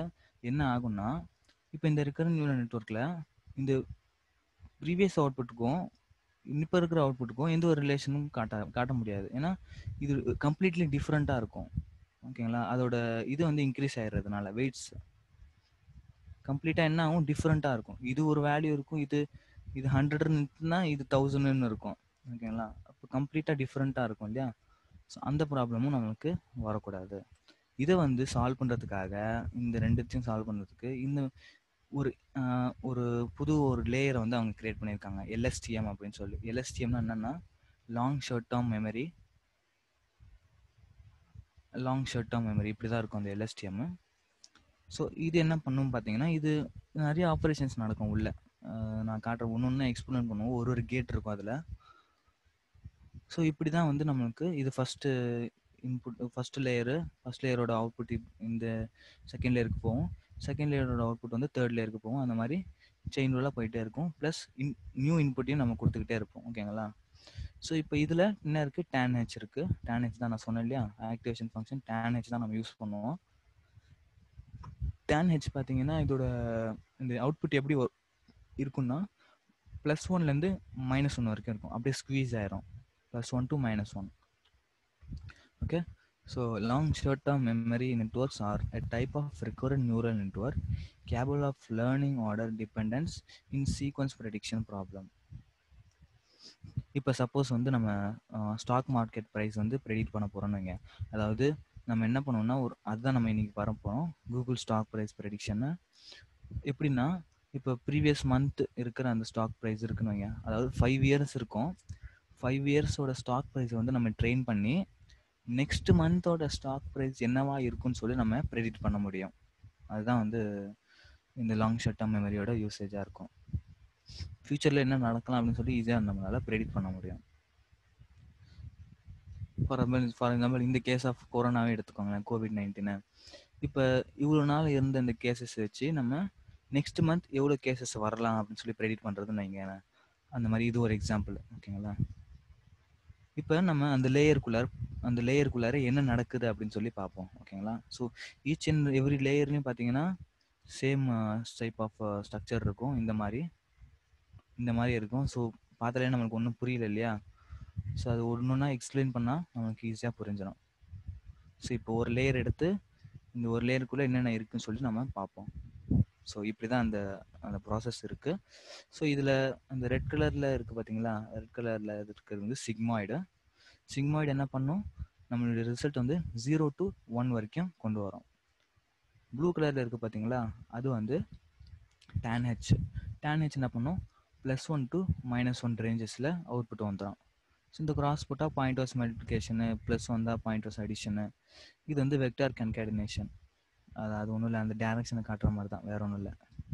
என்ன ஆகும்னா இப்போ இந்த ரெக்கரண்ட் நியூரல் நெட்வொர்க்கில் இந்த ப்ரீவியஸ் அவுட்புட்டுக்கும் இப்போ இருக்கிற அவுட்புட்டுக்கும் எந்த ஒரு ரிலேஷனும் காட்ட காட்ட முடியாது ஏன்னா இது கம்ப்ளீட்லி டிஃப்ரெண்ட்டாக இருக்கும் ஓகேங்களா அதோட இது வந்து இன்க்ரீஸ் ஆயிடுறதுனால வெயிட்ஸ் கம்ப்ளீட்டாக என்ன ஆகும் டிஃப்ரெண்ட்டாக இருக்கும் இது ஒரு வேல்யூ இருக்கும் இது இது ஹண்ட்ரட்னா இது தௌசண்ட்னு இருக்கும் ஓகேங்களா அப்போ கம்ப்ளீட்டாக டிஃப்ரெண்ட்டாக இருக்கும் இல்லையா ஸோ அந்த ப்ராப்ளமும் நமக்கு வரக்கூடாது இதை வந்து சால்வ் பண்ணுறதுக்காக இந்த ரெண்டுத்தையும் சால்வ் பண்ணுறதுக்கு இந்த ஒரு ஆஹ், ஒரு புது ஒரு லேயரை வந்து அவங்க கிரியேட் பண்ணியிருக்காங்க எல்எஸ்டிஎம் அப்படின்னு சொல்லி எல்எஸ்டிஎம்னா என்னன்னா long short term memory long short term memory இப்படி தான் இருக்கும் அந்த எல்எஸ்டிஎம் ஸோ இது என்ன பண்ணும் பார்த்தீங்கன்னா இது நிறைய ஆப்ரேஷன்ஸ் நடக்கும் உள்ள ஆஹ், நான் காட்டுற ஒன்று ஒன்று எக்ஸ்பிளைன் பண்ணுவோம் ஒரு ஒரு கேட் இருக்கும் அதில் ஸோ இப்படி தான் வந்து நம்மளுக்கு இது first input first layer first லேயரோட அவுட்புட் இந்த செகண்ட் லேயருக்கு போகும் செகண்ட் லேயரோட அவுட்புட் வந்து தேர்ட் லேயருக்கு போகும் அந்த மாதிரி செயின் ரூலாக போயிட்டே இருக்கும் ப்ளஸ் இன் நியூ இன்புட்டையும் நம்ம கொடுத்துக்கிட்டே இருப்போம் ஓகேங்களா ஸோ இப்போ இதில் என்ன இருக்குது டேன் ஹெச் இருக்குது டேன் ஹெச் தான் நான் சொன்னேன் இல்லையா ஆக்டிவேஷன் ஃபங்க்ஷன் டேன் ஹெச் தான் நம்ம யூஸ் பண்ணுவோம் டேன் ஹெச் பார்த்தீங்கன்னா இதோட இந்த அவுட்புட் எப்படி வ- இருக்கும்னா ப்ளஸ் ஒன்லேருந்து மைனஸ் ஒன் வரைக்கும் இருக்கும் அப்படியே ஸ்குவீஸ் ஆயிரும் plus one to minus one okay so long short term memory networks are a type of recurrent neural network capable of learning order dependence in sequence prediction problem இப்போ suppose வந்து நம்ம stock market price வந்து predict பண்ண போகிறோம்னு வைங்க அதாவது நம்ம என்ன பண்ணுவோம்னா ஒரு அதுதான் நம்ம இன்னைக்கு வர போகிறோம் கூகுள் ஸ்டாக் ப்ரைஸ் ப்ரெடிக்ஷன்னு எப்படின்னா இப்போ ப்ரீவியஸ் மந்த் இருக்கிற அந்த ஸ்டாக் ப்ரைஸ் இருக்குன்னு வைங்க அதாவது ஃபைவ் இயர்ஸ் இருக்கும் ஃபைவ் இயர்ஸோட ஸ்டாக் ப்ரைஸ் வந்து நம்ம ட்ரெயின் பண்ணி நெக்ஸ்ட் மந்தோட ஸ்டாக் ப்ரைஸ் என்னவா இருக்கும்னு சொல்லி நம்ம ப்ரெடிக்ட் பண்ண முடியும் அதுதான் வந்து இந்த லாங் ஷார்ட் டேர்ம் மெமரியோட யூசேஜாக இருக்கும் ஃப்யூச்சரில் என்ன நடக்கலாம் அப்படின்னு சொல்லி ஈஸியாக நம்மளால ப்ரெடிக்ட் பண்ண முடியும் ஃபார் எக்ஸாம்பிள் ஃபார் எக்ஸாம்பிள் இந்த கேஸ் ஆஃப் கொரோனாவே எடுத்துக்கோங்களேன் கோவிட் நைன்டீனு இப்போ இவ்வளோ நாள் இருந்த இந்த கேசஸ் வச்சு நம்ம நெக்ஸ்ட் மந்த் எவ்வளோ கேசஸ் வரலாம் அப்படின்னு சொல்லி ப்ரெடிக்ட் பண்ணுறதுன்னு வைங்க அந்த மாதிரி இது ஒரு எக்ஸாம்பிள் ஓகேங்களா இப்போ நம்ம அந்த லேயருக்குள்ளார அந்த லேயருக்குள்ளார என்ன நடக்குது அப்படின்னு சொல்லி பார்ப்போம் ஓகேங்களா ஸோ ஈச் அண்ட் எவ்ரி லேயர்லையும் பார்த்தீங்கன்னா சேம் டைப் ஆஃப் ஸ்ட்ரக்சர் இருக்கும் இந்த மாதிரி இந்த மாதிரி இருக்கும் ஸோ பார்த்தாலே நம்மளுக்கு ஒன்றும் புரியல இல்லையா ஸோ அது ஒன்று ஒன்றா எக்ஸ்பிளைன் பண்ணால் நமக்கு ஈஸியாக புரிஞ்சிடும் ஸோ இப்போ ஒரு லேயர் எடுத்து இந்த ஒரு லேயருக்குள்ளே என்னென்ன இருக்குன்னு சொல்லி நம்ம பார்ப்போம் ஸோ இப்படி தான் அந்த அந்த ப்ராசஸ் இருக்குது ஸோ இதில் அந்த ரெட் கலரில் இருக்குது பார்த்தீங்களா ரெட் கலரில் இருக்கிறது வந்து சிக்மாய்டு சிக்மாய்டு என்ன பண்ணும் நம்மளுடைய ரிசல்ட் வந்து ஜீரோ டு ஒன் வரைக்கும் கொண்டு வரும் ப்ளூ கலரில் இருக்குது பார்த்தீங்களா அது வந்து டேன் ஹெச் டேன் ஹெச் என்ன பண்ணும் plus one to minus one ரேஞ்சஸில் அவுட்புட் வந்துடும் ஸோ இந்த கிராஸ் புட்டாக பாயிண்ட் வாஸ் மல்டிப்ளிகேஷனு ப்ளஸ் வந்தால் பாயிண்ட் வாஸ் அடிஷனு இது வந்து வெக்டார் கன்கேடினேஷன் அது அது ஒன்றும் இல்லை அந்த டேரக்ஷனை காட்டுற மாதிரி தான் வேற ஒன்றும் இல்லை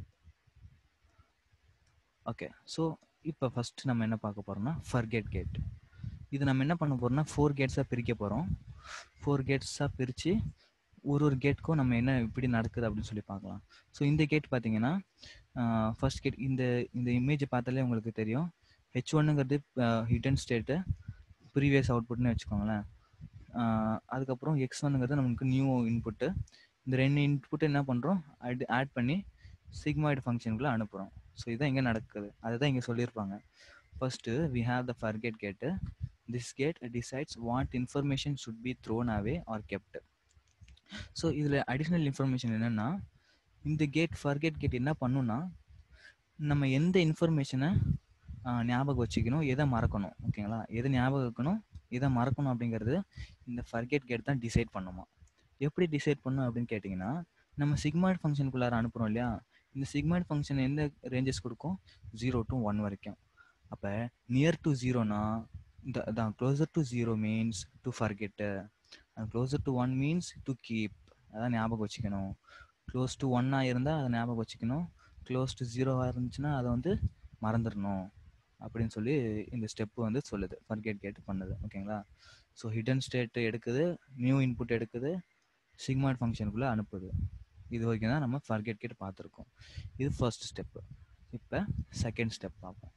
ஓகே ஸோ இப்போ ஃபஸ்ட்டு நம்ம என்ன பார்க்க போகிறோம்னா ஃபர்கேட் கேட் இது நம்ம என்ன பண்ண போகிறோம்னா ஃபோர் கேட்ஸாக பிரிக்க போகிறோம் ஃபோர் கேட்ஸாக பிரித்து ஒரு ஒரு கேட்க்கும் நம்ம என்ன இப்படி நடக்குது அப்படின்னு சொல்லி பார்க்கலாம் ஸோ இந்த கேட் பார்த்தீங்கன்னா ஃபர்ஸ்ட் கேட் இந்த இந்த இமேஜை பார்த்தாலே உங்களுக்கு தெரியும் ஹெச் ஒன்னுங்கிறது ஹிடன் ஸ்டேட்டு ப்ரீவியஸ் அவுட்புட்னு வச்சுக்கோங்களேன் ஆஹ் அதுக்கப்புறம் எக்ஸ் ஒன்னுங்கிறது நமக்கு நியூ இன்புட்டு இந்த ரெண்டு இன்புட் என்ன பண்ணுறோம் அட் ஆட் பண்ணி சிக்மாய்டு ஃபங்க்ஷனுக்குள்ளே அனுப்புகிறோம் ஸோ இதுதான் இங்கே நடக்குது அதுதான் இங்கே சொல்லியிருப்பாங்க first we have the forget gate this gate decides what information should be thrown away or kept so இதில் அடிஷ்னல் இன்ஃபர்மேஷன் என்னென்னா இந்த கேட் ஃபர்கேட் கேட் என்ன பண்ணுன்னா நம்ம எந்த இன்ஃபர்மேஷனை ஞாபகம் வச்சுக்கணும் எதை மறக்கணும் ஓகேங்களா எதை ஞாபகம் வைக்கணும் எதை மறக்கணும் அப்படிங்கிறது இந்த ஃபர்கேட் கேட் தான் டிசைட் பண்ணுமா எப்படி டிசைட் பண்ணும் அப்படின்னு கேட்டிங்கன்னா நம்ம சிக்மாய்ட் ஃபங்க்ஷனுக்குள்ளார அனுப்புகிறோம் இல்லையா இந்த சிக்மாய்ட் ஃபங்க்ஷன் எந்த ரேஞ்சஸ் கொடுக்கும் ஜீரோ டு ஒன் வரைக்கும் அப்போ நியர் டு ஜீரோனா இந்த தான் closer to zero means to forget and closer to one means to keep அதான் ஞாபகம் வச்சுக்கணும் க்ளோஸ் டு ஒன்னாக இருந்தால் அதை ஞாபகம் வச்சுக்கணும் க்ளோஸ் டு ஜீரோவாக இருந்துச்சுன்னா அதை வந்து மறந்துடணும் அப்படின்னு சொல்லி இந்த ஸ்டெப்பு வந்து சொல்லுது ஃபர்கெட் கேட் பண்ணுது ஓகேங்களா ஸோ ஹிடன் ஸ்டேட் எடுக்குது நியூ இன்புட் எடுக்குது சிக்மாட் ஃபங்க்ஷனுக்குள்ளே அனுப்புது இது வரைக்கும் தான் நம்ம ஃபர்கெட் கேட் பார்த்துருக்கோம் இது ஃபர்ஸ்ட் ஸ்டெப்பு இப்போ செகண்ட் ஸ்டெப் பார்ப்போம்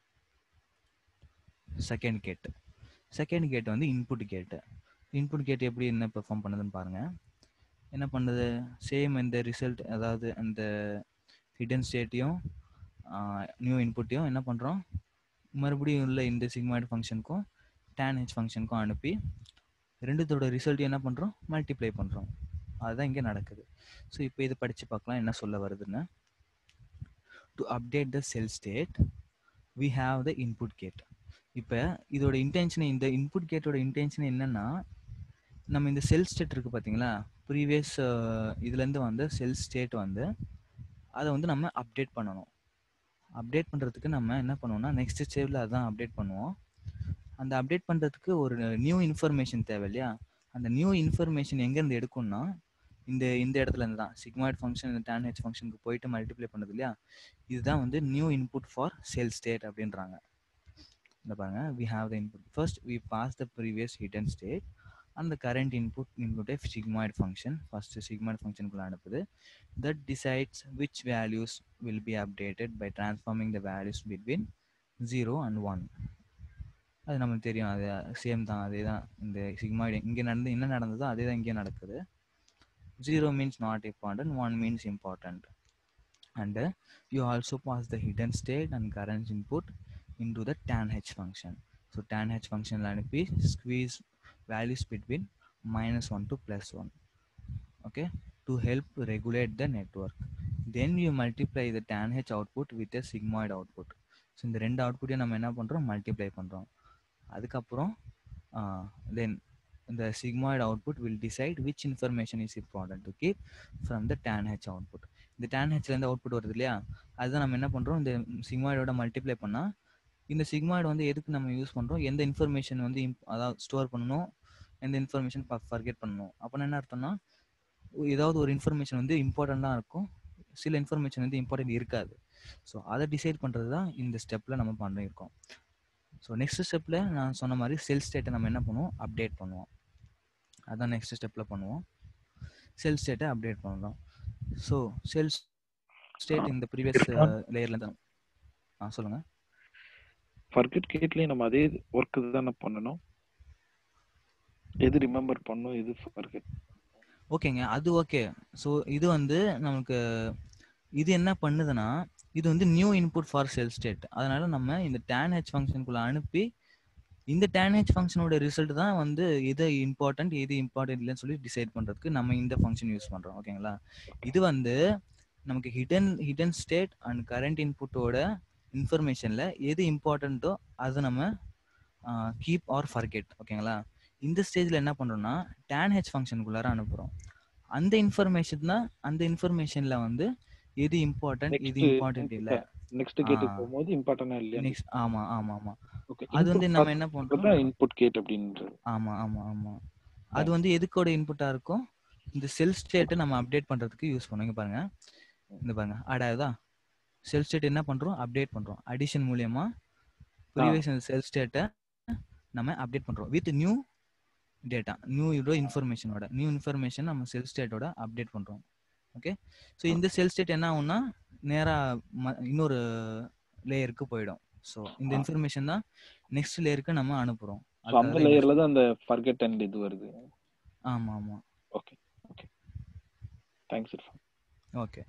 செகண்ட் கேட்டு செகண்ட் கேட் வந்து இன்புட் கேட்டு இன்புட் கேட் எப்படி என்ன பெர்ஃபார்ம் பண்ணுதுன்னு பாருங்கள் என்ன பண்ணுது சேம் இந்த ரிசல்ட் அதாவது அந்த ஹிடன் ஸ்டேட்டையும் நியூ இன்புட்டையும் என்ன பண்ணுறோம் மறுபடியும் உள்ள இந்த சிக்மாய்டு ஃபங்க்ஷனுக்கும் டேன் ஹெச் ஃபங்க்ஷனுக்கும் அனுப்பி ரெண்டுத்தோட ரிசல்ட்டையும் என்ன பண்ணுறோம் மல்டிப்ளை பண்ணுறோம் அதுதான் இங்கே நடக்குது ஸோ இப்போ இது படித்து பார்க்கலாம் என்ன சொல்ல வருதுன்னு to update the cell state we have the input gate இப்போ இதோட இன்டென்ஷன் இந்த இன்புட் கேட்டோட இன்டென்ஷன் என்னன்னா நம்ம இந்த செல் ஸ்டேட் இருக்குது பார்த்தீங்களா ப்ரீவியஸ் இதுலேருந்து வந்து செல் ஸ்டேட் வந்து அதை வந்து நம்ம அப்டேட் பண்ணணும் அப்டேட் பண்ணுறதுக்கு நம்ம என்ன பண்ணுவோம்னா நெக்ஸ்ட் ஸ்டேப்பில் அதான் அப்டேட் பண்ணுவோம் அந்த அப்டேட் பண்ணுறதுக்கு ஒரு நியூ இன்ஃபர்மேஷன் தேவை இல்லையா அந்த நியூ இன்ஃபர்மேஷன் எங்கேருந்து எடுக்கும்னா இந்த இந்த இடத்துல இருந்து தான் சிக்மாய்ட் ஃபங்க்ஷன் இந்த டேன் ஹெச் ஃபங்க்ஷனுக்கு போயிட்டு மல்டிப்ளை பண்ணுது இல்லையா இதுதான் வந்து new input for cell state அப்படின்றாங்க இந்த பாருங்க we have the input first we pass the previous hidden state அந்த கரண்ட் இன்புட் இன்புட்டை சிக்மாய்ட் ஃபங்க்ஷன் ஃபர்ஸ்ட் சிக்மாய்ட் ஃபங்க்ஷனுக்குள்ள அனுப்புது that decides which values will be updated by transforming the values between zero and one அது நமக்கு தெரியும் அது same தான் அதே தான் இந்த சிக்மாய்டு இங்கே நடந்து என்ன நடந்ததோ அதே தான் இங்கே நடக்குது zero means not important one means important and you also pass the hidden state and current input into the tan h function. So tan h function அனுப்பி squeeze values between minus 1 to plus 1 okay to help regulate the network then you multiply the tan h output with a sigmoid output so இந்த ரெண்டு அவுட்புட்டையும் நம்ம என்ன பண்ணுறோம் multiply பண்ணுறோம் அதுக்கப்புறம் தென் இந்த sigmoid output will decide which information is important to keep from the tan h output இந்த tan h இருந்து அவுட்புட் வருது இல்லையா அதுதான் நம்ம என்ன பண்ணுறோம் இந்த sigmoidோட மல்டிப்ளை பண்ணால் இந்த சிக்மாய்டு வந்து எதுக்கு நம்ம யூஸ் பண்ணுறோம் எந்த இன்ஃபர்மேஷன் வந்து அதாவது ஸ்டோர் பண்ணணும் எந்த இன்ஃபர்மேஷன் ஃபர்கெட் பண்ணணும் அப்போனா என்ன அர்த்தம்னா ஏதாவது ஒரு இன்ஃபர்மேஷன் வந்து இம்பார்ட்டண்ட்டாக இருக்கும் சில இன்ஃபர்மேஷன் வந்து இம்பார்ட்டன்ட் இருக்காது ஸோ அதை டிசைட் பண்ணுறது தான் இந்த ஸ்டெப்பில் நம்ம பண்ணியிருக்கோம் ஸோ நெக்ஸ்ட் ஸ்டெப்பில் நான் சொன்ன மாதிரி செல் ஸ்டேட்டை நம்ம என்ன பண்ணுவோம் அப்டேட் பண்ணுவோம் அதான் நெக்ஸ்ட் ஸ்டெப்பில் பண்ணுவோம் செல் ஸ்டேட்டை அப்டேட் பண்ணுறோம் ஸோ செல் ஸ்டேட் இந்த ப்ரீவியஸ் லேயர்லேருந்து ஆ சொல்லுங்கள் ஃபர்கெட் கேட்லயே நம்ம அதே ஒர்க் தானே பண்ணணும் எது ரிமெம்பர் பண்ணும் எது ஃபர்கெட் ஓகேங்க அது ஓகே ஸோ இது வந்து நமக்கு இது என்ன பண்ணுதுன்னா இது வந்து new input for cell state அதனால நம்ம இந்த டேன் ஹெச் ஃபங்க்ஷனுக்குள்ள அனுப்பி இந்த டேன் ஹெச் ஃபங்க்ஷனோட ரிசல்ட் தான் வந்து எது இம்பார்ட்டன்ட் எது இம்பார்ட்டன்ட் இல்லைன்னு சொல்லி டிசைட் பண்ணுறதுக்கு நம்ம இந்த ஃபங்க்ஷன் யூஸ் பண்ணுறோம் ஓகேங்களா இது வந்து நமக்கு hidden hidden state and current இன்புட்டோட இன்ஃபர்மேஷனில் எது இம்பார்ட்டண்ட்டோ அதை நம்ம கீப் ஆர் ஃபர்கெட் ஓகேங்களா இந்த ஸ்டேஜில் என்ன பண்ணுறோம்னா டேன் ஹெச் ஃபங்க்ஷனுக்குள்ளார அனுப்புகிறோம் அந்த இன்ஃபர்மேஷன் தான் அந்த இன்ஃபர்மேஷனில் வந்து எது இம்பார்ட்டன்ட் எது இம்பார்ட்டன்ட் இல்லை நெக்ஸ்ட் கேட்டுக்கு போகும்போது இம்பார்ட்டன்டா இல்லையா நெக்ஸ்ட் ஆமாம் ஆமாம் ஆமாம் ஓகே அது வந்து நம்ம என்ன பண்ணுறோம் இன்புட் கேட் அப்படின்றது ஆமாம் ஆமாம் ஆமாம் அது வந்து எதுக்கோட இன்புட்டாக இருக்கும் இந்த செல் ஸ்டேட்டை நம்ம அப்டேட் பண்ணுறதுக்கு யூஸ் பண்ணுங்க பாருங்க இந்த பாருங்க ஆடாதா செல் ஸ்டேட் என்ன பண்றோம் அப்டேட் பண்றோம் அடிஷன் மூலியமா ப்ரீவியஸ் செல் ஸ்டேட்டை நம்ம அப்டேட் பண்றோம் வித் நியூ டேட்டா நியூ இதோ இன்ஃபர்மேஷனோட நியூ இன்ஃபர்மேஷன் நம்ம செல் ஸ்டேட்டோட அப்டேட் பண்றோம் ஓகே ஸோ இந்த செல் ஸ்டேட் என்ன ஆகும்னா நேரா இன்னொரு லேயருக்கு போயிடும் ஸோ இந்த இன்ஃபர்மேஷன் தான் நெக்ஸ்ட் லேயருக்கு நம்ம அனுப்புறோம் அந்த லேயர்ல தான் அந்த ஃபர்கெட் அண்ட் இது வருது ஆமா ஆமா okay okay thanks Irfan okay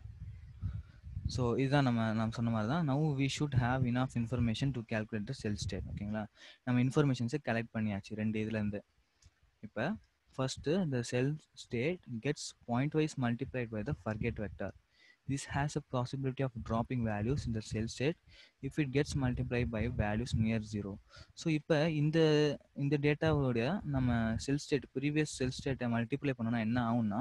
so இதுதான் நம்ம நம்ம சொன்ன மாதிரி தான் now we should have enough information to calculate the cell state ஓகேங்களா நம்ம இன்ஃபர்மேஷன்ஸை கலெக்ட் பண்ணியாச்சு ரெண்டு இதுலேருந்து இப்போ first the cell state gets pointwise multiplied by the forget vector. This has a possibility of dropping values in the cell state if it gets multiplied by values near zero. So இப்போ இந்த இந்த டேட்டாவோட நம்ம செல் state previous செல் ஸ்டேட்டை multiply பண்ணோம்னா என்ன ஆகும்னா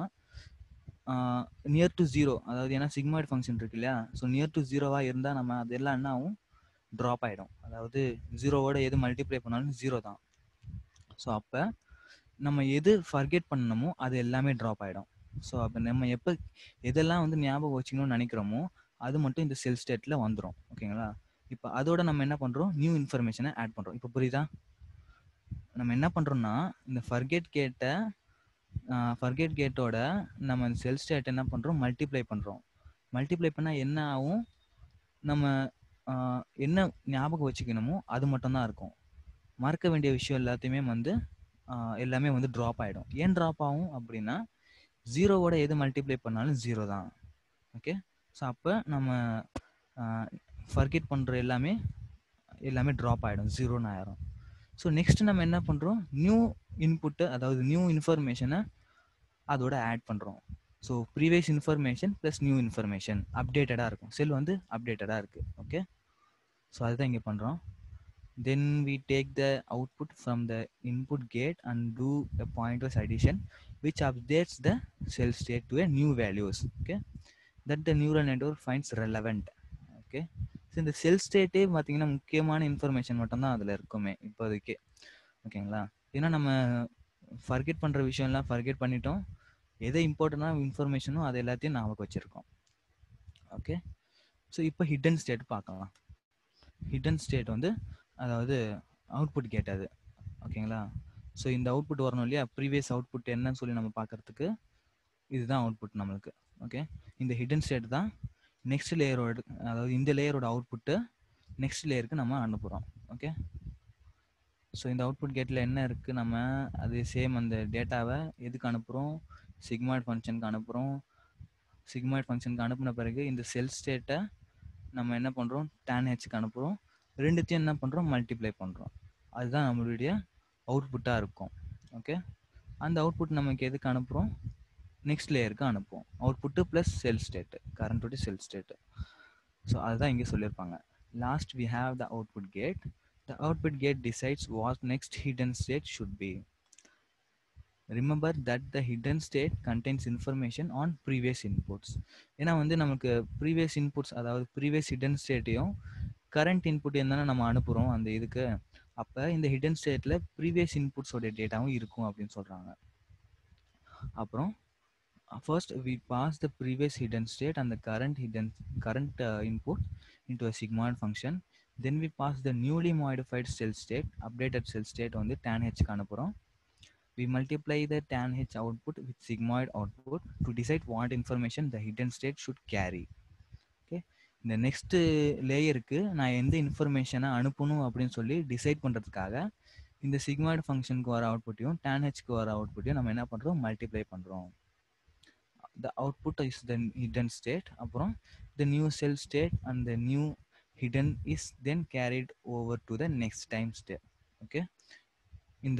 near to zero அதாவது ஏன்னா சிக்மாய்டு ஃபங்க்ஷன் இருக்கு இல்லையா ஸோ நியர் டு ஜீரோவாக இருந்தால் நம்ம அதெல்லாம் என்ன ஆகும் ட்ராப் ஆகிடும் அதாவது ஜீரோவோட எது மல்டிப்ளை பண்ணாலும் ஜீரோ தான் ஸோ அப்போ நம்ம எது ஃபர்கெட் பண்ணணுமோ அது எல்லாமே ட்ராப் ஆகிடும் ஸோ அப்போ நம்ம எப்போ எதெல்லாம் வந்து ஞாபகம் வச்சுக்கணும்னு நினைக்கிறோமோ அது மட்டும் இந்த செல் ஸ்டேட்டில் வந்துடும் ஓகேங்களா இப்போ அதோட நம்ம என்ன பண்ணுறோம் நியூ இன்ஃபர்மேஷனை ஆட் பண்ணுறோம் இப்போ புரியுதா நம்ம என்ன பண்ணுறோம்னா இந்த ஃபர்கெட் கேட்டை ஃபர்கெட் கேட்டோட நம்ம செல் ஸ்டேட் என்ன பண்ணுறோம் மல்டிப்ளை பண்ணுறோம் மல்டிப்ளை பண்ணால் என்ன ஆகும் நம்ம என்ன ஞாபகம் வச்சுக்கணுமோ அது மட்டும்தான் இருக்கும் மறக்க வேண்டிய விஷயம் எல்லாத்தையுமே வந்து எல்லாமே வந்து ட்ராப் ஆகிடும் ஏன் ட்ராப் ஆகும் அப்படின்னா ஜீரோவோட எது மல்டிப்ளை பண்ணாலும் ஜீரோ தான் ஓகே ஸோ அப்போ நம்ம ஃபர்கெட் பண்ணுற எல்லாமே எல்லாமே ட்ராப் ஆகிடும் ஜீரோன்னு ஆயிரும் ஸோ நெக்ஸ்ட் நம்ம என்ன பண்ணுறோம் நியூ இன்புட்டு அதாவது நியூ இன்ஃபர்மேஷனை அதோட ஆட் பண்ணுறோம் so previous information plus new information அப்டேட்டடாக இருக்கும் செல் வந்து அப்டேட்டடாக இருக்குது ஓகே ஸோ அதுதான் இங்கே பண்ணுறோம் then we take the output from the input gate and do a pointers addition which updates the cell state to a new values okay that the neural network finds relevant okay so இந்த cell ஸ்டேட்டே பார்த்தீங்கன்னா முக்கியமான information மட்டும்தான் அதில் இருக்குமே இப்போதைக்கு ஓகேங்களா ஏன்னா நம்ம ஃபர்கெட் பண்ணுற விஷயம்லாம் ஃபர்கெட் பண்ணிட்டோம் எது இம்பார்ட்டண்டான இன்ஃபர்மேஷனோ அது எல்லாத்தையும் ஞாபகம் வச்சுருக்கோம் ஓகே ஸோ இப்போ ஹிடன் ஸ்டேட் பார்க்கலாம் ஹிடன் ஸ்டேட் வந்து அதாவது அவுட்புட் கேட் அது ஓகேங்களா ஸோ இந்த அவுட்புட் வரணும் இல்லையா ப்ரீவியஸ் அவுட்புட் என்னன்னு சொல்லி நம்ம பார்க்கறதுக்கு இதுதான் அவுட்புட் நம்மளுக்கு ஓகே இந்த ஹிடன் ஸ்டேட் தான் நெக்ஸ்ட் லேயரோட அதாவது இந்த லேயரோட அவுட்புட்டு நெக்ஸ்ட் லேயருக்கு நம்ம அனுப்புகிறோம் ஓகே ஸோ இந்த அவுட்புட் கேட்டில் என்ன இருக்குது நம்ம அது சேம் அந்த டேட்டாவை எதுக்கு அனுப்புகிறோம் சிக்மாய்ட் ஃபங்க்ஷனுக்கு அனுப்புகிறோம் சிக்மாய்ட் ஃபங்க்ஷனுக்கு அனுப்பின பிறகு இந்த செல் ஸ்டேட்டை நம்ம என்ன பண்ணுறோம் டேன் ஹெச்சுக்கு அனுப்புகிறோம் ரெண்டுத்தையும் என்ன பண்ணுறோம் மல்டிப்ளை பண்ணுறோம் அதுதான் நம்மளுடைய அவுட்புட்டாக இருக்கும் ஓகே அந்த அவுட்புட் நமக்கு எதுக்கு அனுப்புகிறோம் நெக்ஸ்ட் லேயருக்கு அனுப்புவோம் அவுட்புட்டு ப்ளஸ் செல் ஸ்டேட்டு கரண்ட்டுடைய செல் ஸ்டேட்டு ஸோ அதுதான் இங்கே சொல்லியிருப்பாங்க last we have the output gate the output gate decides what next hidden state should be remember that the hidden state contains information on previous inputs ஏன்னா வந்து நமக்கு previous inputs அதாவது previous hidden ஸ்டேட்டையும் current input என்னென்ன நம்ம அனுப்புகிறோம் அந்த இதுக்கு அப்போ இந்த ஹிடன் ஸ்டேட்டில் ப்ரீவியஸ் இன்புட்ஸோட டேட்டாவும் இருக்கும் அப்படின்னு சொல்கிறாங்க அப்புறம் first we pass the previous hidden state அந்த current hidden current input into a sigmoid function then we pass the newly modified cell state updated cell state வந்து டேன் ஹெச்க்கு அனுப்புகிறோம் we multiply the tan h output with sigmoid output to decide what information the hidden state should carry okay இந்த next லேயருக்கு நான் எந்த இன்ஃபர்மேஷனை அனுப்பணும் அப்படின்னு சொல்லி டிசைட் பண்ணுறதுக்காக இந்த சிக்மாய்டு ஃபங்க்ஷனுக்கு வர அவுட்புட்டையும் டேன் ஹெச்க்கு வர அவுட்புட்டையும் நம்ம என்ன பண்ணுறோம் மல்டிப்ளை பண்ணுறோம் the output is the hidden state அப்புறம் the new cell state and the new hidden is then carried over to the next time state okay இந்த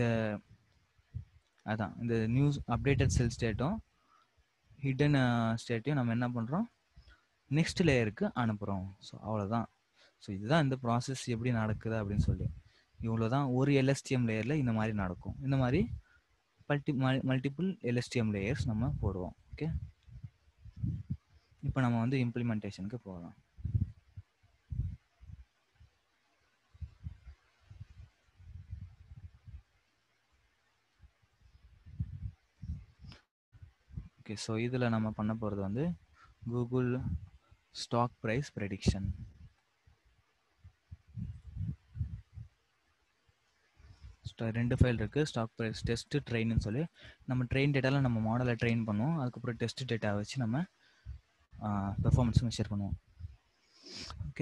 அதான் இந்த நியூஸ் அப்டேட்டட் செல் ஸ்டேட்டும் ஹிடன் ஸ்டேட்டையும் நம்ம என்ன பண்ணுறோம் நெக்ஸ்ட் லேயருக்கு அனுப்புகிறோம் ஸோ அவ்வளோதான் ஸோ இதுதான் இந்த ப்ராசஸ் எப்படி நடக்குது அப்படின்னு சொல்லி இவ்வளோ தான் ஒரு எல்எஸ்டிஎம் லேயரில் இந்த மாதிரி நடக்கும் இந்த மாதிரி மல்டி மல்டிபிள் எல்எஸ்டிஎம் லேயர்ஸ் நம்ம போடுவோம் ஓகே இப்போ நம்ம வந்து இம்ப்ளிமெண்டேஷனுக்கு போகலாம் ஓகே ஸோ இதில் நம்ம பண்ண போகிறது வந்து கூகுள் ஸ்டாக் ப்ரைஸ் ப்ரெடிக்ஷன் ரெண்டு ஃபைல் இருக்குது ஸ்டாக் ப்ரைஸ் டெஸ்ட்டு ட்ரெயின்னு சொல்லி நம்ம ட்ரெயின் டேட்டாவில் நம்ம மாடலை ட்ரெயின் பண்ணுவோம் அதுக்கப்புறம் டெஸ்ட் டேட்டா வச்சு நம்ம பெர்ஃபார்மன்ஸ் மெஷர் பண்ணுவோம் ஓகே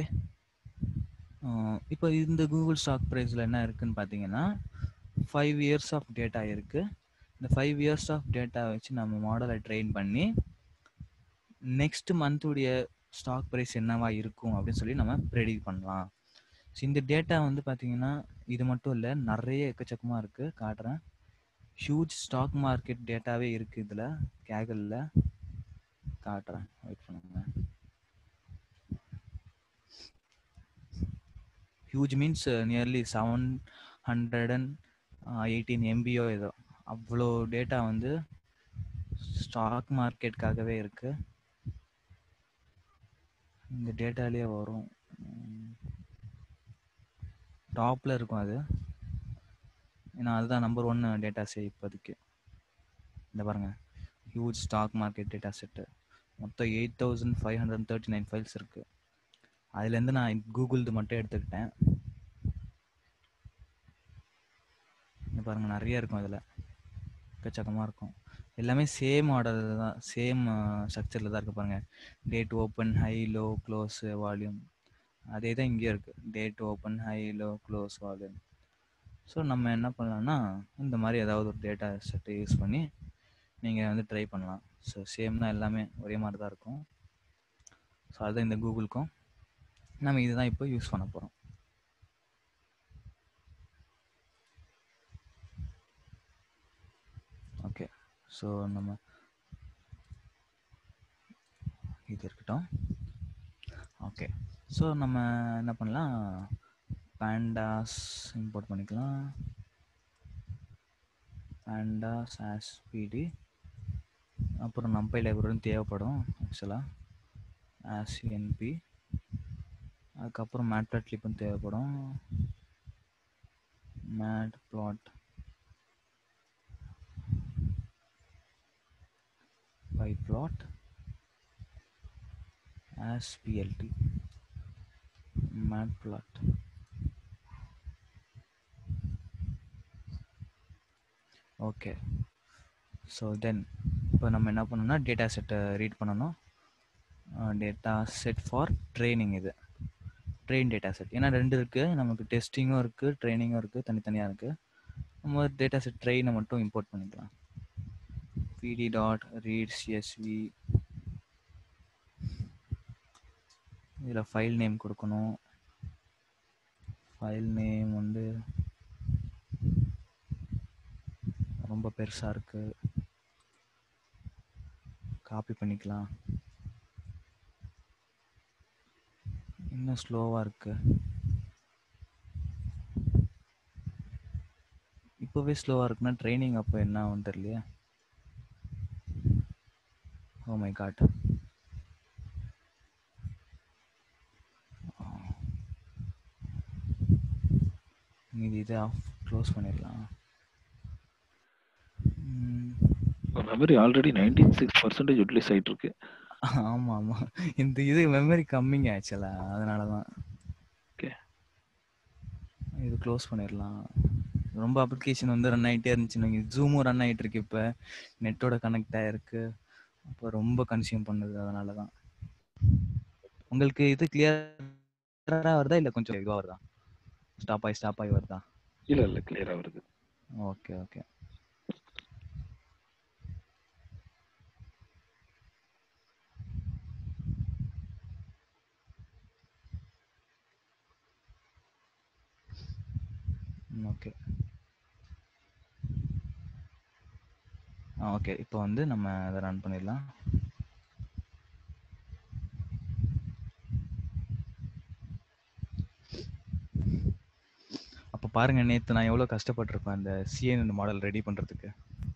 இப்போ இந்த கூகுள் ஸ்டாக் ப்ரைஸில் என்ன இருக்குதுன்னு பார்த்தீங்கன்னா ஃபைவ் இயர்ஸ் ஆஃப் டேட்டா இருக்குது இந்த ஃபைவ் இயர்ஸ் ஆஃப் டேட்டா வச்சு நம்ம மாடலை ட்ரெயின் பண்ணி நெக்ஸ்ட் மந்த்துடைய ஸ்டாக் ப்ரைஸ் என்னவா இருக்கும் அப்படின்னு சொல்லி நம்ம ப்ரெடிக்ட் பண்ணலாம் ஸோ இந்த டேட்டா வந்து பார்த்தீங்கன்னா இது மட்டும் இல்லை நிறைய எக்கச்சக்கமாக இருக்குது காட்டுறேன் ஹியூஜ் ஸ்டாக் மார்க்கெட் டேட்டாவே இருக்குது இதில் கேகலில் காட்டுறேன் வெயிட் பண்ணுங்க huge means nearly seven hundred and eighteen எம்பியோ ஏதோ அவ்வளோ டேட்டா வந்து ஸ்டாக் மார்க்கெட்டுக்காகவே இருக்கு இந்த டேட்டாலேயே வரும் டாப்பில் இருக்கும் அது ஏன்னா அதுதான் நம்பர் ஒன் டேட்டாஸே இப்போதைக்கு இந்த பாருங்க huge stock market data set மொத்தம் eight thousand five hundred thirty nine files இருக்குது அதுலேருந்து நான் கூகுள்து மட்டும் எடுத்துக்கிட்டேன் இந்த பாருங்கள் நிறைய இருக்கும் அதில் எக்கச்சக்கமாக இருக்கும் எல்லாமே சேம் ஆர்டர் தான் சேம் ஸ்ட்ரக்சரில் தான் இருக்குது பாருங்கள் date open high low close volume அதே தான் இங்கே இருக்குது date open high low close volume so நம்ம என்ன பண்ணலாம்னா இந்த மாதிரி ஏதாவது ஒரு டேட்டா செட்டை யூஸ் பண்ணி நீங்கள் வந்து ட்ரை பண்ணலாம் ஸோ சேம் தான் எல்லாமே ஒரே மாதிரி தான் இருக்கும் ஸோ அதுதான் இந்த கூகுளுக்கும் நம்ம இதுதான் இப்போ யூஸ் பண்ண போகிறோம் ஓகே ஸோ நம்ம இது இருக்கட்டும் ஓகே ஸோ நம்ம என்ன பண்ணலாம் பேண்டாஸ் இம்போர்ட் பண்ணிக்கலாம் பேண்டாஸ் ஆஸ் பிடி அப்புறம் நம்பை லைப்ரரியும் தேவைப்படும் ஆக்சுவலாக ஆஸ் என்பி அதுக்கப்புறம் மேட்பிளாட் கிளிப்பும் தேவைப்படும் matplot pyplot as plt matplot okay so then இப்போ நம்ம என்ன பண்ணணும்னா டேட்டா செட்டை ரீட் பண்ணணும் டேட்டா செட் ஃபார் ட்ரைனிங் இது ட்ரெயின் டேட்டா செட் ஏன்னா ரெண்டு இருக்குது நமக்கு டெஸ்டிங்கும் இருக்குது ட்ரைனிங்கும் இருக்குது தனித்தனியாக இருக்குது நம்ம டேட்டா செட் ட்ரெயினை மட்டும் இம்போர்ட் பண்ணிக்கலாம் பிடி டாட் ரீட் சிஎஸ்வி இதில் ஃபைல் நேம் கொடுக்கணும் ஃபைல் நேம் வந்து ரொம்ப பெருசாக இருக்கு காப்பி பண்ணிக்கலாம் இன்னும் ஸ்லோவாக இருக்கு இப்போவே ஸ்லோவாக இருக்குன்னா ட்ரைனிங் அப்போ என்ன ஆகும் தெரியலையே ஓ மை காட் இது இதை ஆஃப் க்ளோஸ் பண்ணிடலாம் memory already ninety six percentage utilise ஆயிட்டு இருக்கு ஆமாம் ஆமாம் இந்த இது மெமரி கம்மிங்க ஆக்சுவலாக அதனால தான் ஓகே இது க்ளோஸ் பண்ணிடலாம் ரொம்ப அப்ளிகேஷன் வந்து ரன் ஆகிட்டே இருந்துச்சுன்னு ஜூமும் ரன் ஆகிட்டு இருக்கு இப்போ நெட்டோட கனெக்ட் ஆகிருக்கு அப்போ ரொம்ப கன்சியூம் பண்ணுது அதனால தான் உங்களுக்கு இது கிளியராக வருதா இல்லை கொஞ்சம் இதுவாக வருதா ஸ்டாப் ஆகி ஸ்டாப் ஆகி வருதா இல்ல இல்ல கிளியரா வருது ஓகே ஓகே ஓகே ஆ ஓகே இப்போ வந்து நம்ம அதை ரன் பண்ணிடலாம் அப்போ பாருங்க நேற்று நான் எவ்வளோ கஷ்டப்பட்டிருப்பேன் அந்த சிஎன் மாடல் ரெடி பண்ணுறதுக்கு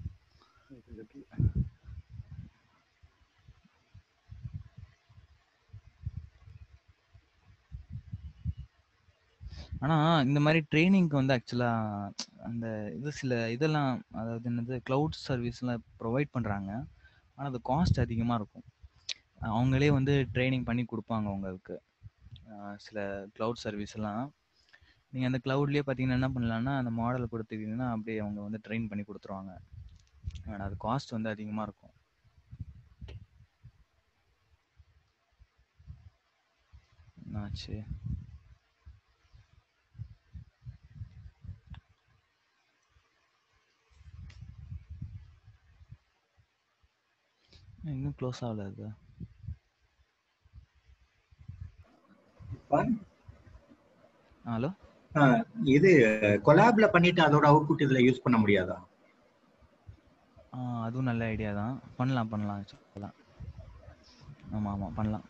ஆனால் இந்த மாதிரி ட்ரைனிங்க்கு வந்து ஆக்சுவலாக அந்த இது சில இதெல்லாம் அதாவது என்னது க்ளவுட் சர்வீஸ்லாம் ப்ரொவைட் பண்ணுறாங்க ஆனால் அது காஸ்ட் அதிகமாக இருக்கும் அவங்களே வந்து ட்ரைனிங் பண்ணி கொடுப்பாங்க உங்களுக்கு அஹ் சில க்ளவுட் சர்வீஸ் எல்லாம் நீங்கள் அந்த க்ளவுட்லேயே பார்த்தீங்கன்னா என்ன பண்ணலாம்னா அந்த மாடல் கொடுத்துக்கிட்டிங்கன்னா அப்படியே அவங்க வந்து ட்ரெயின் பண்ணி கொடுத்துருவாங்க ஆனால் அது காஸ்ட் வந்து அதிகமாக இருக்கும் என்னாச்சு இன்னும் க்ளோஸ் ஆகல அது ஹலோ ஆ, இது கொலாப்ல பண்ணிட்டு அதோட அவுட்புட் இதுல யூஸ் பண்ண முடியாதா ஆ அதுவும் நல்ல ஐடியா தான் பண்ணலாம் பண்ணலாம் சொல்லலாம் ஆமாம் ஆமாம் பண்ணலாம்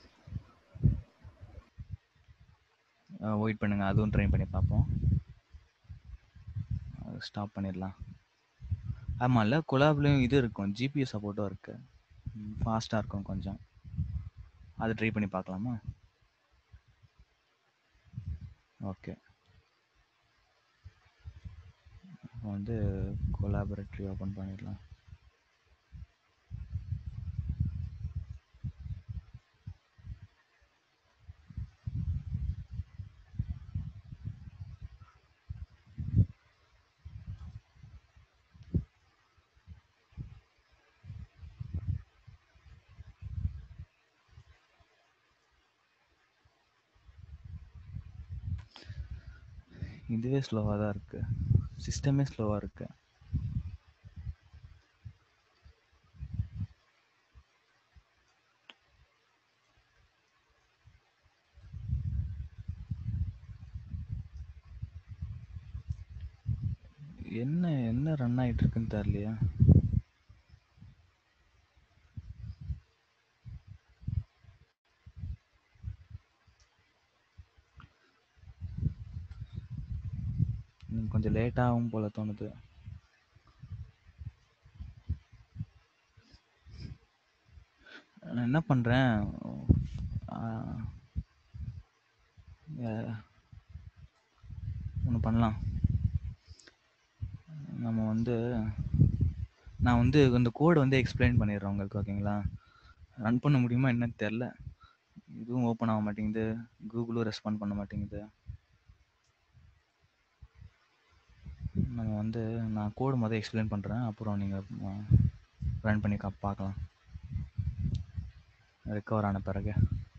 வெயிட் பண்ணுங்க அதுவும் ட்ரை பண்ணி பார்ப்போம் ஸ்டாப் பண்ணிடலாம் ஆமாம்ல கொலாப்லேயும் இது இருக்கும் ஜிபிஎஸ் சப்போர்ட்டும் இருக்கு ஃபாஸ்ட்டாக இருக்கும் கொஞ்சம் அது ட்ரை பண்ணி பார்க்கலாமா ஓகே இப்போ வந்து கொலாபரேட்டரி ஓப்பன் பண்ணிடலாம் இதுவே ஸ்லோவாக தான் இருக்கு சிஸ்டமே ஸ்லோவாக இருக்கு என்ன என்ன ரன் ஆயிட்டு இருக்குன்னு தெரியலையா இன்னும் கொஞ்சம் லேட் ஆகும் போல தோணுது நான் என்ன பண்றேன் ஒன்று பண்ணலாம் நம்ம வந்து நான் வந்து இந்த கோடை வந்து எக்ஸ்பிளைன் பண்ணிடுறேன் உங்களுக்கு ஓகேங்களா ரன் பண்ண முடியுமா என்னன்னு தெரில இதுவும் ஓப்பன் ஆக மாட்டேங்குது கூகுளும் ரெஸ்பாண்ட் பண்ண மாட்டேங்குது நம்ம வந்து நான் கோடு மொதல் எக்ஸ்பிளைன் பண்ணுறேன் அப்புறம் நீங்கள் ரன் பண்ணி கா பார்க்கலாம் ரெக்கவர் ஆன பிறகு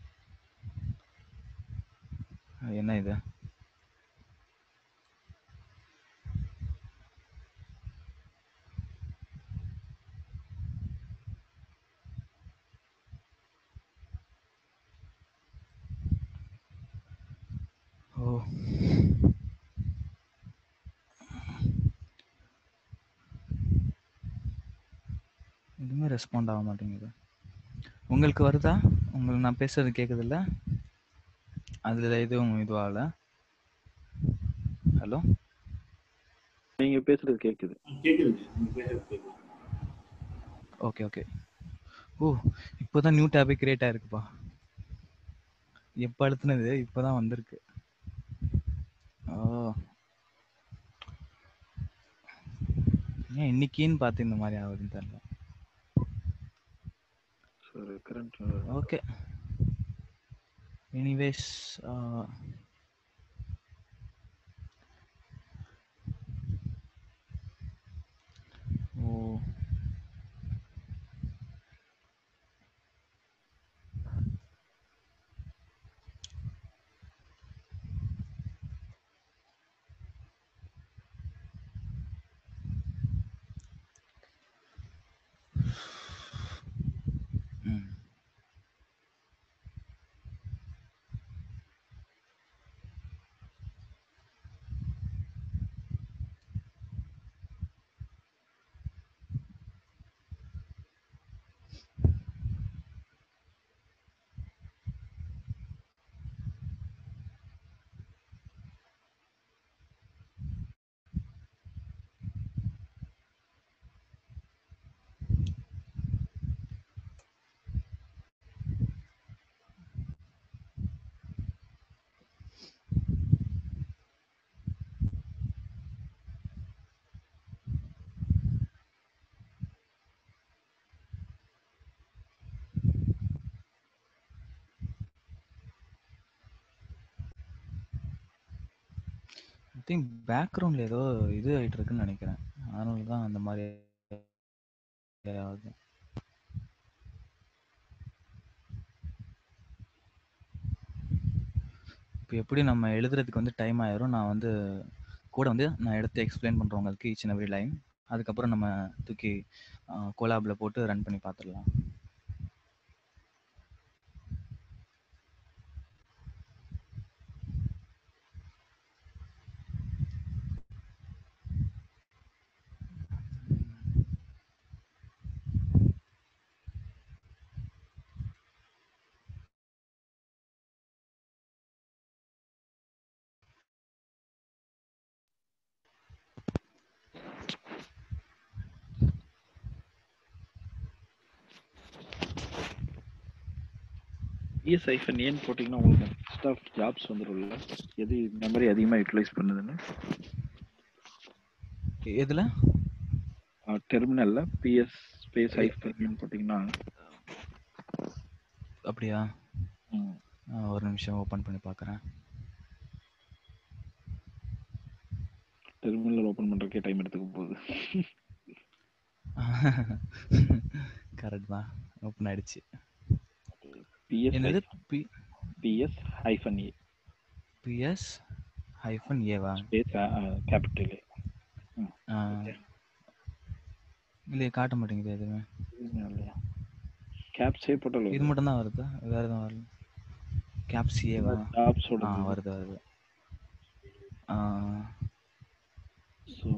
என்ன இது ஓ எதுவுமே ரெஸ்பாண்ட் ஆக மாட்டேங்குது உங்களுக்கு வருதா உங்களுக்கு நான் பேசுறது கேட்குதுல்ல அதில் எதுவும் இதுவாகல ஹலோ நீங்க பேசுறது கேக்குது கேக்குது நீங்க பேசுறது கேக்குது ஓகே ஓகே ஓ இப்போதான் நியூ டேபே கிரியேட் ஆயிருக்குப்பா எப்போ அழுத்துனது இப்போதான் வந்திருக்கு ஓ ஏன் இன்னைக்குன்னு பார்த்து இந்த மாதிரி ஆகுதுன்னு தெரியல சரி கரண்ட் ஓகே எனிவேஸ் ஓ ம் ஐ திங்க் பேக்ரவுண்டில் ஏதோ இது ஆகிட்டு இருக்குன்னு நினைக்கிறேன் அதனால தான் அந்த மாதிரி ஆகுது இப்போ எப்படி நம்ம எழுதுறதுக்கு வந்து டைம் ஆயிரும் நான் வந்து கூட வந்து நான் எடுத்து எக்ஸ்பிளைன் பண்ணுறேன் உங்களுக்கு ஈச் அண்ட் எவ்ரி லைன் அதுக்கப்புறம் நம்ம தூக்கி கோலாபில் போட்டு ரன் பண்ணி பார்த்துடலாம் இஎஸ் ஐஃபன் ஏன்னு போட்டிங்கன்னா உங்களுக்கு லிஸ்ட் ஆஃப் ஜாப்ஸ் வந்துடும்ல எது மெமரி அதிகமாக யூட்டிலைஸ் பண்ணுதுன்னு எதில் டெர்மினல்ல பிஎஸ் ஸ்பேஸ் ஐஃபன் போட்டிங்கன்னா அப்படியா ம், ஆ, ஒரு நிமிஷம் ஓப்பன் பண்ணி பார்க்குறேன் டெர்மினல் ஓப்பன் பண்ணுறதுக்கே டைம் எடுத்துக்க போகுது கரெக்ட் தான் ஓப்பன் ஆயிடுச்சு பிஎஸ் என்னது P PS hyphen A PS hyphen ஏவா ஸ்பேஸ் கேபிட்டல் ஏ இல்லையே காட்ட மாட்டேங்குது எதுவுமே இல்லையா கேப்ஸே போட்டாலும் இது மட்டும் தான் வருதா வேற எதுவும் வரல கேப்ஸ் ஏவா ஜாப்ஸோட ஆ வருது வருது ஆ, ஸோ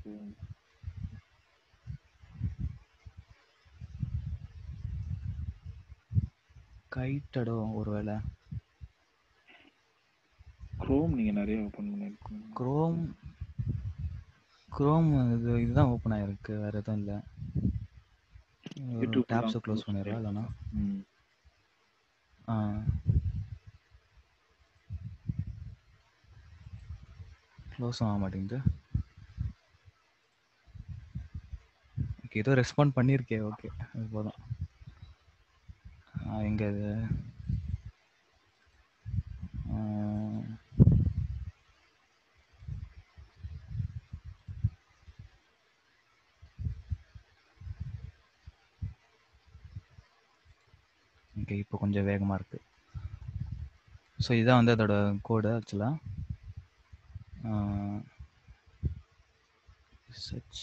கைட்டடோ ஒருவேளை குரோம் நீங்க நிறைய ஓப்பன் பண்ணிருக்கீங்க குரோம் குரோம் இது இதுதான் ஓப்பன் ஆயிருக்கு வேற எதுவும் இல்லை YouTube டேப்ஸை தான் க்ளோஸ் close பண்ணிடுவா இல்லைனா ம் ஆ க்ளோஸ் ஆக மாட்டேங்குது ஓகே ஏதோ ரெஸ்பாண்ட் பண்ணியிருக்கே ஓகே அது போதும் எங்கே இது ஆ, ஓகே இப்போ கொஞ்சம் வேகமாக இருக்குது ஸோ இதான் வந்து அதோட கோடு ஆக்சுவலாக சச்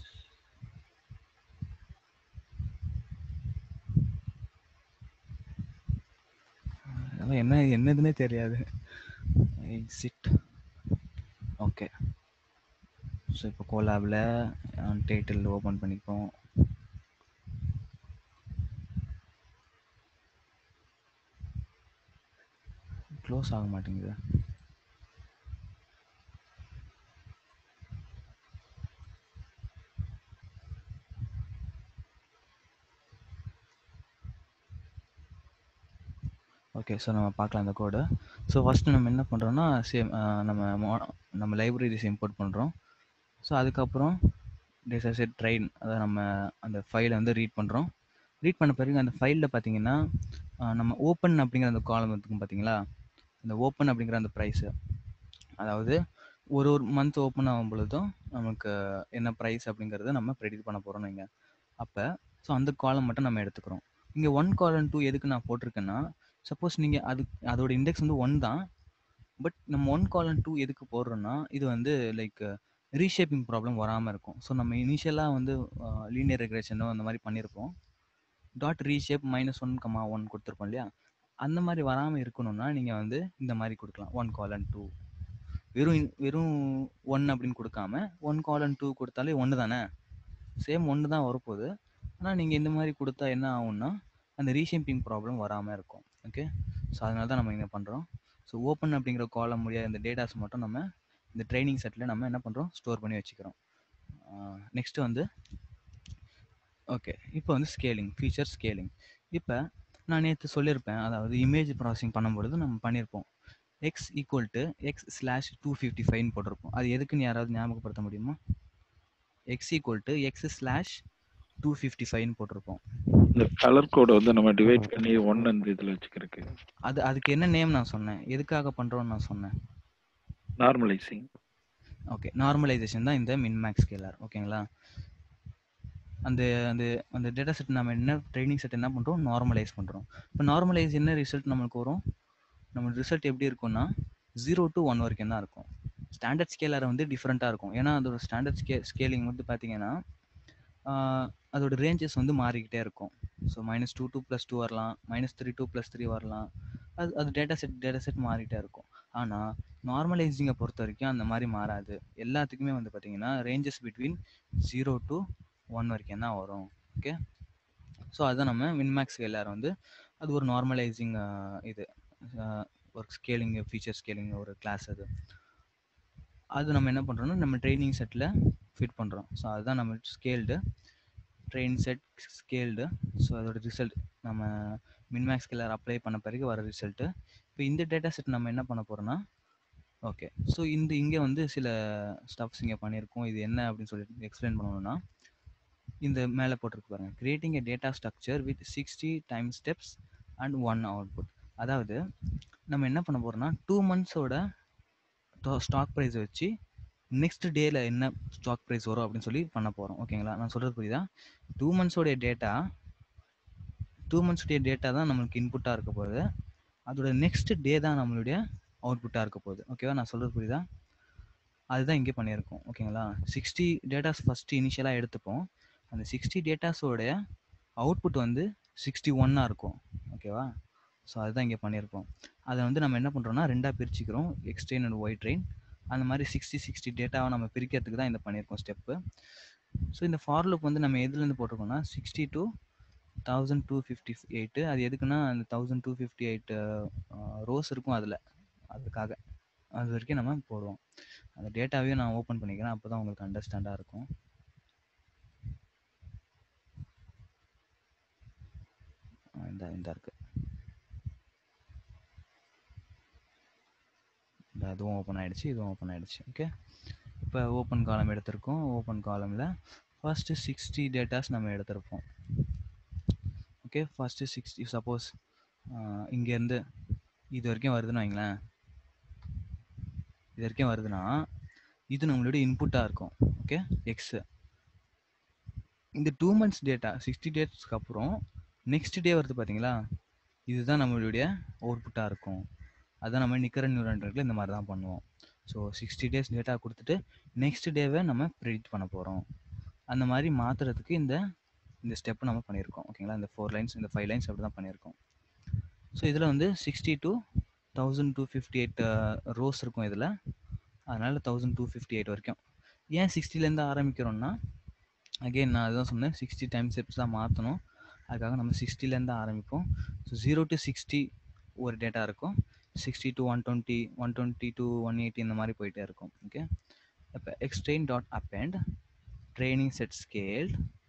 அதெல்லாம் என்ன என்னதுன்னே தெரியாது எக்ஸிட் ஓகே ஸோ இப்போ கோலாபில் டைட்டில் ஓப்பன் பண்ணிப்போம் க்ளோஸ் ஆக மாட்டேங்குது ஓகே ஸோ நம்ம பார்க்கலாம் இந்த கோடு ஸோ ஃபஸ்ட்டு நம்ம என்ன பண்ணுறோம்னா சேம் நம்ம mo- நம்ம லைப்ரரிஸ் இம்போர்ட் பண்ணுறோம் ஸோ அதுக்கப்புறம் டேட்டா செட் ட்ரெயின் அதை நம்ம அந்த ஃபைலை வந்து ரீட் பண்ணுறோம் ரீட் பண்ண பிறகு அந்த ஃபைலில் பார்த்தீங்கன்னா அஹ், நம்ம ஓப்பன் அப்படிங்கிற அந்த காலம் இருக்கும் பார்த்தீங்களா அந்த ஓப்பன் அப்படிங்கிற அந்த ப்ரைஸு அதாவது ஒரு ஒரு மந்த் ஓப்பன் ஆகும் பொழுதும் நமக்கு என்ன ப்ரைஸ் அப்படிங்கிறத நம்ம ப்ரெடிக்ட் பண்ண போகிறோம் நீங்கள் அப்போ ஸோ அந்த காலம் மட்டும் நம்ம எடுத்துக்கிறோம் இங்கே ஒன் காலம் டூ எதுக்கு நான் போட்டிருக்கேன்னா சப்போஸ் நீங்கள் அது அதோட இண்டெக்ஸ் வந்து ஒன் தான் பட் நம்ம ஒன் காலம் டூ எதுக்கு போடுறோன்னா இது வந்து லைக் ரீஷேப்பிங் ப்ராப்ளம் வராமல் இருக்கும் ஸோ நம்ம இனிஷியலாக வந்து லீனியர் ரெக்ரேஷனோ அந்த மாதிரி பண்ணியிருப்போம் dot reshape minus one comma one கொடுத்துருப்போம் இல்லையா அந்த மாதிரி வராமல் இருக்கணும்னா நீங்கள் வந்து இந்த மாதிரி கொடுக்கலாம் ஒன் காலன் டூ வெறும் in- வெறும் ஒன் அப்படின்னு கொடுக்காம ஒன் காலன் டூ கொடுத்தாலே ஒன்று தானே சேம் ஒன்று தான் வரப்போகுது ஆனால் நீங்கள் இந்த மாதிரி கொடுத்தா என்ன ஆகும்னா அந்த ரீஷேப்பிங் ப்ராப்ளம் வராமல் இருக்கும் ஓகே ஸோ அதனால தான் நம்ம இங்கே பண்ணுறோம் ஸோ ஓப்பன் அப்படிங்கிற காலம் முடியாத இந்த டேட்டாஸ் மட்டும் நம்ம இந்த ட்ரைனிங் செட்டில் நம்ம என்ன பண்ணுறோம் ஸ்டோர் பண்ணி வச்சுக்கிறோம் நெக்ஸ்ட் வந்து ஓகே இப்போ வந்து ஸ்கேலிங் ஃபீச்சர் ஸ்கேலிங் இப்போ நான் நேற்று சொல்லியிருப்பேன் அதாவது இமேஜ் ப்ராசஸிங் பண்ணும்பொழுது நம்ம பண்ணியிருப்போம் X equal to X slash two fifty ஃபைவ்னு போட்டிருப்போம் அது எதுக்குன்னு யாராவது ஞாபகப்படுத்த முடியுமா X equal to X slash two fifty ஃபைவ்னு போட்டிருப்போம் இந்த கலர் கோடை வந்து நம்ம டிவைட் பண்ணி ஒன் அந்த இதுல வச்சுக்கிறதுக்கு அது அதுக்கு என்ன நேம் நான் சொன்னேன் எதுக்காக பண்ணுறோன்னு நான் சொன்னேன் நார்மலைசிங் ஓகே நார்மலைசேஷன் தான் இந்த மின்மேக்ஸ் ஸ்கேலர் ஓகேங்களா அந்த அந்த அந்த டேட்டா செட் நம்ம என்ன ட்ரைனிங் செட் என்ன பண்ணுறோம் நார்மலைஸ் பண்ணுறோம் இப்போ நார்மலைஸ் என்ன ரிசல்ட் நம்மளுக்கு வரும் நம்ம ரிசல்ட் எப்படி இருக்கும்னா ஜீரோ டு ஒன் வரைக்கும் தான் இருக்கும் ஸ்டாண்டர்ட் ஸ்கேலர் வந்து டிஃப்ரெண்ட்டாக இருக்கும் ஏன்னா அதோட ஸ்டாண்டர்ட் ஸ்கே ஸ்கேலிங் வந்து பார்த்தீங்கன்னா ஆஹ், அதோட ரேஞ்சஸ் வந்து மாறிக்கிட்டே இருக்கும் so minus two to plus two வரலாம் minus three to plus three வரலாம் அது அது டேட்டா செட் டேட்டா செட் மாறிட்டே இருக்கும் ஆனால் நார்மலைசிங்கை பொறுத்த வரைக்கும் அந்த மாதிரி மாறாது எல்லாத்துக்குமே வந்து பார்த்தீங்கன்னா ranges between zero to one வரைக்கும் தான் வரும் ஓகே ஸோ அதுதான் நம்ம மின்மேக்ஸ் எல்லாரும் வந்து அது ஒரு நார்மலைசிங் இது அஹ், ஒரு ஸ்கேலிங் ஃபீச்சர் ஸ்கேலிங் ஒரு கிளாஸ் அது அது நம்ம என்ன பண்ணுறோம்னா நம்ம ட்ரைனிங் செட்டில் ஃபிட் பண்ணுறோம் ஸோ அதுதான் நம்ம scaled train set scaled so அதோட ரிசல்ட் நம்ம மின்மேக்ஸ் ஸ்கேலர் அப்ளை பண்ண பிறகு வர ரிசல்ட்டு இப்போ இந்த டேட்டா செட் நம்ம என்ன பண்ண போகிறோம்னா ஓகே ஸோ இந்த இங்கே வந்து சில ஸ்டப்ஸ் இங்கே பண்ணியிருக்கோம் இது என்ன அப்படின்னு சொல்லிட்டு எக்ஸ்பிளைன் பண்ணணும்னா இந்த மேலே போட்டிருக்கு பாருங்க creating a data structure with sixty time steps and one output அதாவது நம்ம என்ன பண்ண போறோம்னா டூ மந்த்ஸோட ஸ்டாக் ப்ரைஸ் வச்சு நெக்ஸ்ட் டேல என்ன ஸ்டாக் ப்ரைஸ் வரும் அப்படின்னு சொல்லி பண்ண போகிறோம் ஓகேங்களா நான் சொல்கிறது புரியுதா டூ மந்த்ஸோடைய டேட்டா டூ மந்த்ஸுடைய டேட்டா தான் நம்மளுக்கு இன்புட்டாக இருக்க போகுது அதோட நெக்ஸ்ட் டே தான் நம்மளுடைய அவுட்புட்டாக இருக்க போகுது ஓகேவா நான் சொல்கிறது புரியுதா அதுதான் இங்கே பண்ணியிருக்கோம் ஓகேங்களா சிக்ஸ்டி டேட்டாஸ் ஃபஸ்ட்டு இனிஷியலாக எடுத்துப்போம் அந்த சிக்ஸ்டி டேட்டாஸோடைய அவுட்புட் வந்து சிக்ஸ்டி ஒன்னாக இருக்கும் ஓகேவா ஸோ அதுதான் இங்கே பண்ணியிருப்போம் அதை வந்து நம்ம என்ன பண்ணுறோம்னா ரெண்டாக பிரிச்சுக்கிறோம் X train and Y train அந்த மாதிரி சிக்ஸ்டி சிக்ஸ்டி டேட்டாவை நம்ம பிரிக்கிறதுக்கு தான் இந்த பண்ணியிருக்கோம் ஸ்டெப்பு ஸோ இந்த ஃபார் லுக் வந்து நம்ம எதுலேருந்து போட்டிருக்கோம்னா sixty to thousand two fifty eight அது எதுக்குன்னா அந்த thousand two fifty eight rows இருக்கும் அதில் அதுக்காக அது வரைக்கும் நம்ம போடுவோம் அந்த டேட்டாவையும் நான் ஓப்பன் பண்ணிக்கிறேன் அப்போ தான் உங்களுக்கு அண்டர்ஸ்டாண்டாக இருக்கும் ஆ, இந்த இந்த இருக்கு இந்த அதுவும் ஓப்பன் ஆயிடுச்சு இதுவும் ஓப்பன் ஆயிடுச்சு ஓகே இப்போ ஓப்பன் காலம் எடுத்திருக்கோம் ஓப்பன் காலமில் ஃபர்ஸ்ட்டு சிக்ஸ்டி டேட்டாஸ் நம்ம எடுத்திருப்போம் ஓகே ஃபஸ்ட்டு சிக்ஸ்டி சப்போஸ் இங்கேருந்து இது வரைக்கும் வருதுன்னு வைங்களேன் இது வரைக்கும் வருதுன்னா இது நம்மளுடைய இன்புட்டாக இருக்கும் ஓகே எக்ஸு இந்த டூ மந்த்ஸ் டேட்டா சிக்ஸ்டி டேட்ஸ்க்கு அப்புறம் நெக்ஸ்ட் டே வருது பார்த்தீங்களா இதுதான் நம்மளுடைய அவுட்புட்டாக இருக்கும் அதான் நம்ம நிக்கர நியூரன்ட்ல இந்த மாதிரி தான் பண்ணுவோம் ஸோ சிக்ஸ்டி டேஸ் டேட்டா கொடுத்துட்டு நெக்ஸ்ட் டேவை நம்ம ப்ரிடிக்ட் பண்ண போகிறோம் அந்த மாதிரி மாற்றுறதுக்கு இந்த இந்த ஸ்டெப் நம்ம பண்ணியிருக்கோம் ஓகேங்களா இந்த ஃபோர் லைன்ஸ் இந்த ஃபைவ் லைன்ஸ் அப்படி தான் பண்ணியிருக்கோம் ஸோ இதில் வந்து sixty to thousand two fifty eight rows இருக்கும் இதில் அதனால் தௌசண்ட் டூ ஃபிஃப்டி எயிட் வரைக்கும் ஏன் சிக்ஸ்டிலேருந்து ஆரம்பிக்கிறோம்னா அகெயின் நான் அதுதான் சொன்னேன் சிக்ஸ்டி டைம் ஸ்டெப்ஸ் தான் மாற்றணும் அதுக்காக நம்ம சிக்ஸ்டிலேருந்து ஆரம்பிப்போம் ஸோ ஜீரோ டு சிக்ஸ்டி ஒரு டேட்டா இருக்கும் sixty to one twenty one twenty to one eighty இந்த மாதிரி போயிட்டே இருக்கும் ஓகே இப்போ X train dot append training set scale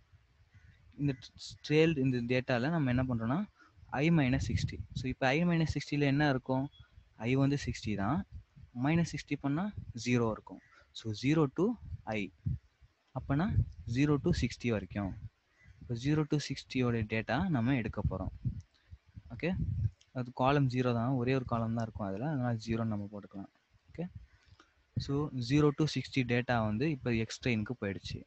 இந்த ஸ்கேல் இந்த டேட்டாவில் நம்ம என்ன பண்ணுறோன்னா ஐ மைனஸ் சிக்ஸ்டி ஸோ இப்போ ஐ மைனஸ் சிக்ஸ்டியில் என்ன இருக்கும் ஐ வந்து சிக்ஸ்டி தான் மைனஸ் சிக்ஸ்டி பண்ணால் ஜீரோ இருக்கும் ஸோ ஜீரோ டு ஐ அப்போனா ஜீரோ டு சிக்ஸ்டி வரைக்கும் இப்போ ஜீரோ டு சிக்ஸ்டியோட டேட்டா நம்ம எடுக்க போகிறோம் ஓகே அது காலம் ஜீரோ தான் ஒரே ஒரு காலம் தான் இருக்கும் அதில் அதனால் ஜீரோன்னு நம்ம போட்டுக்கலாம் okay so zero to sixty data வந்து இப்போ எக்ஸ்ட்ரெயினுக்கு போயிடுச்சு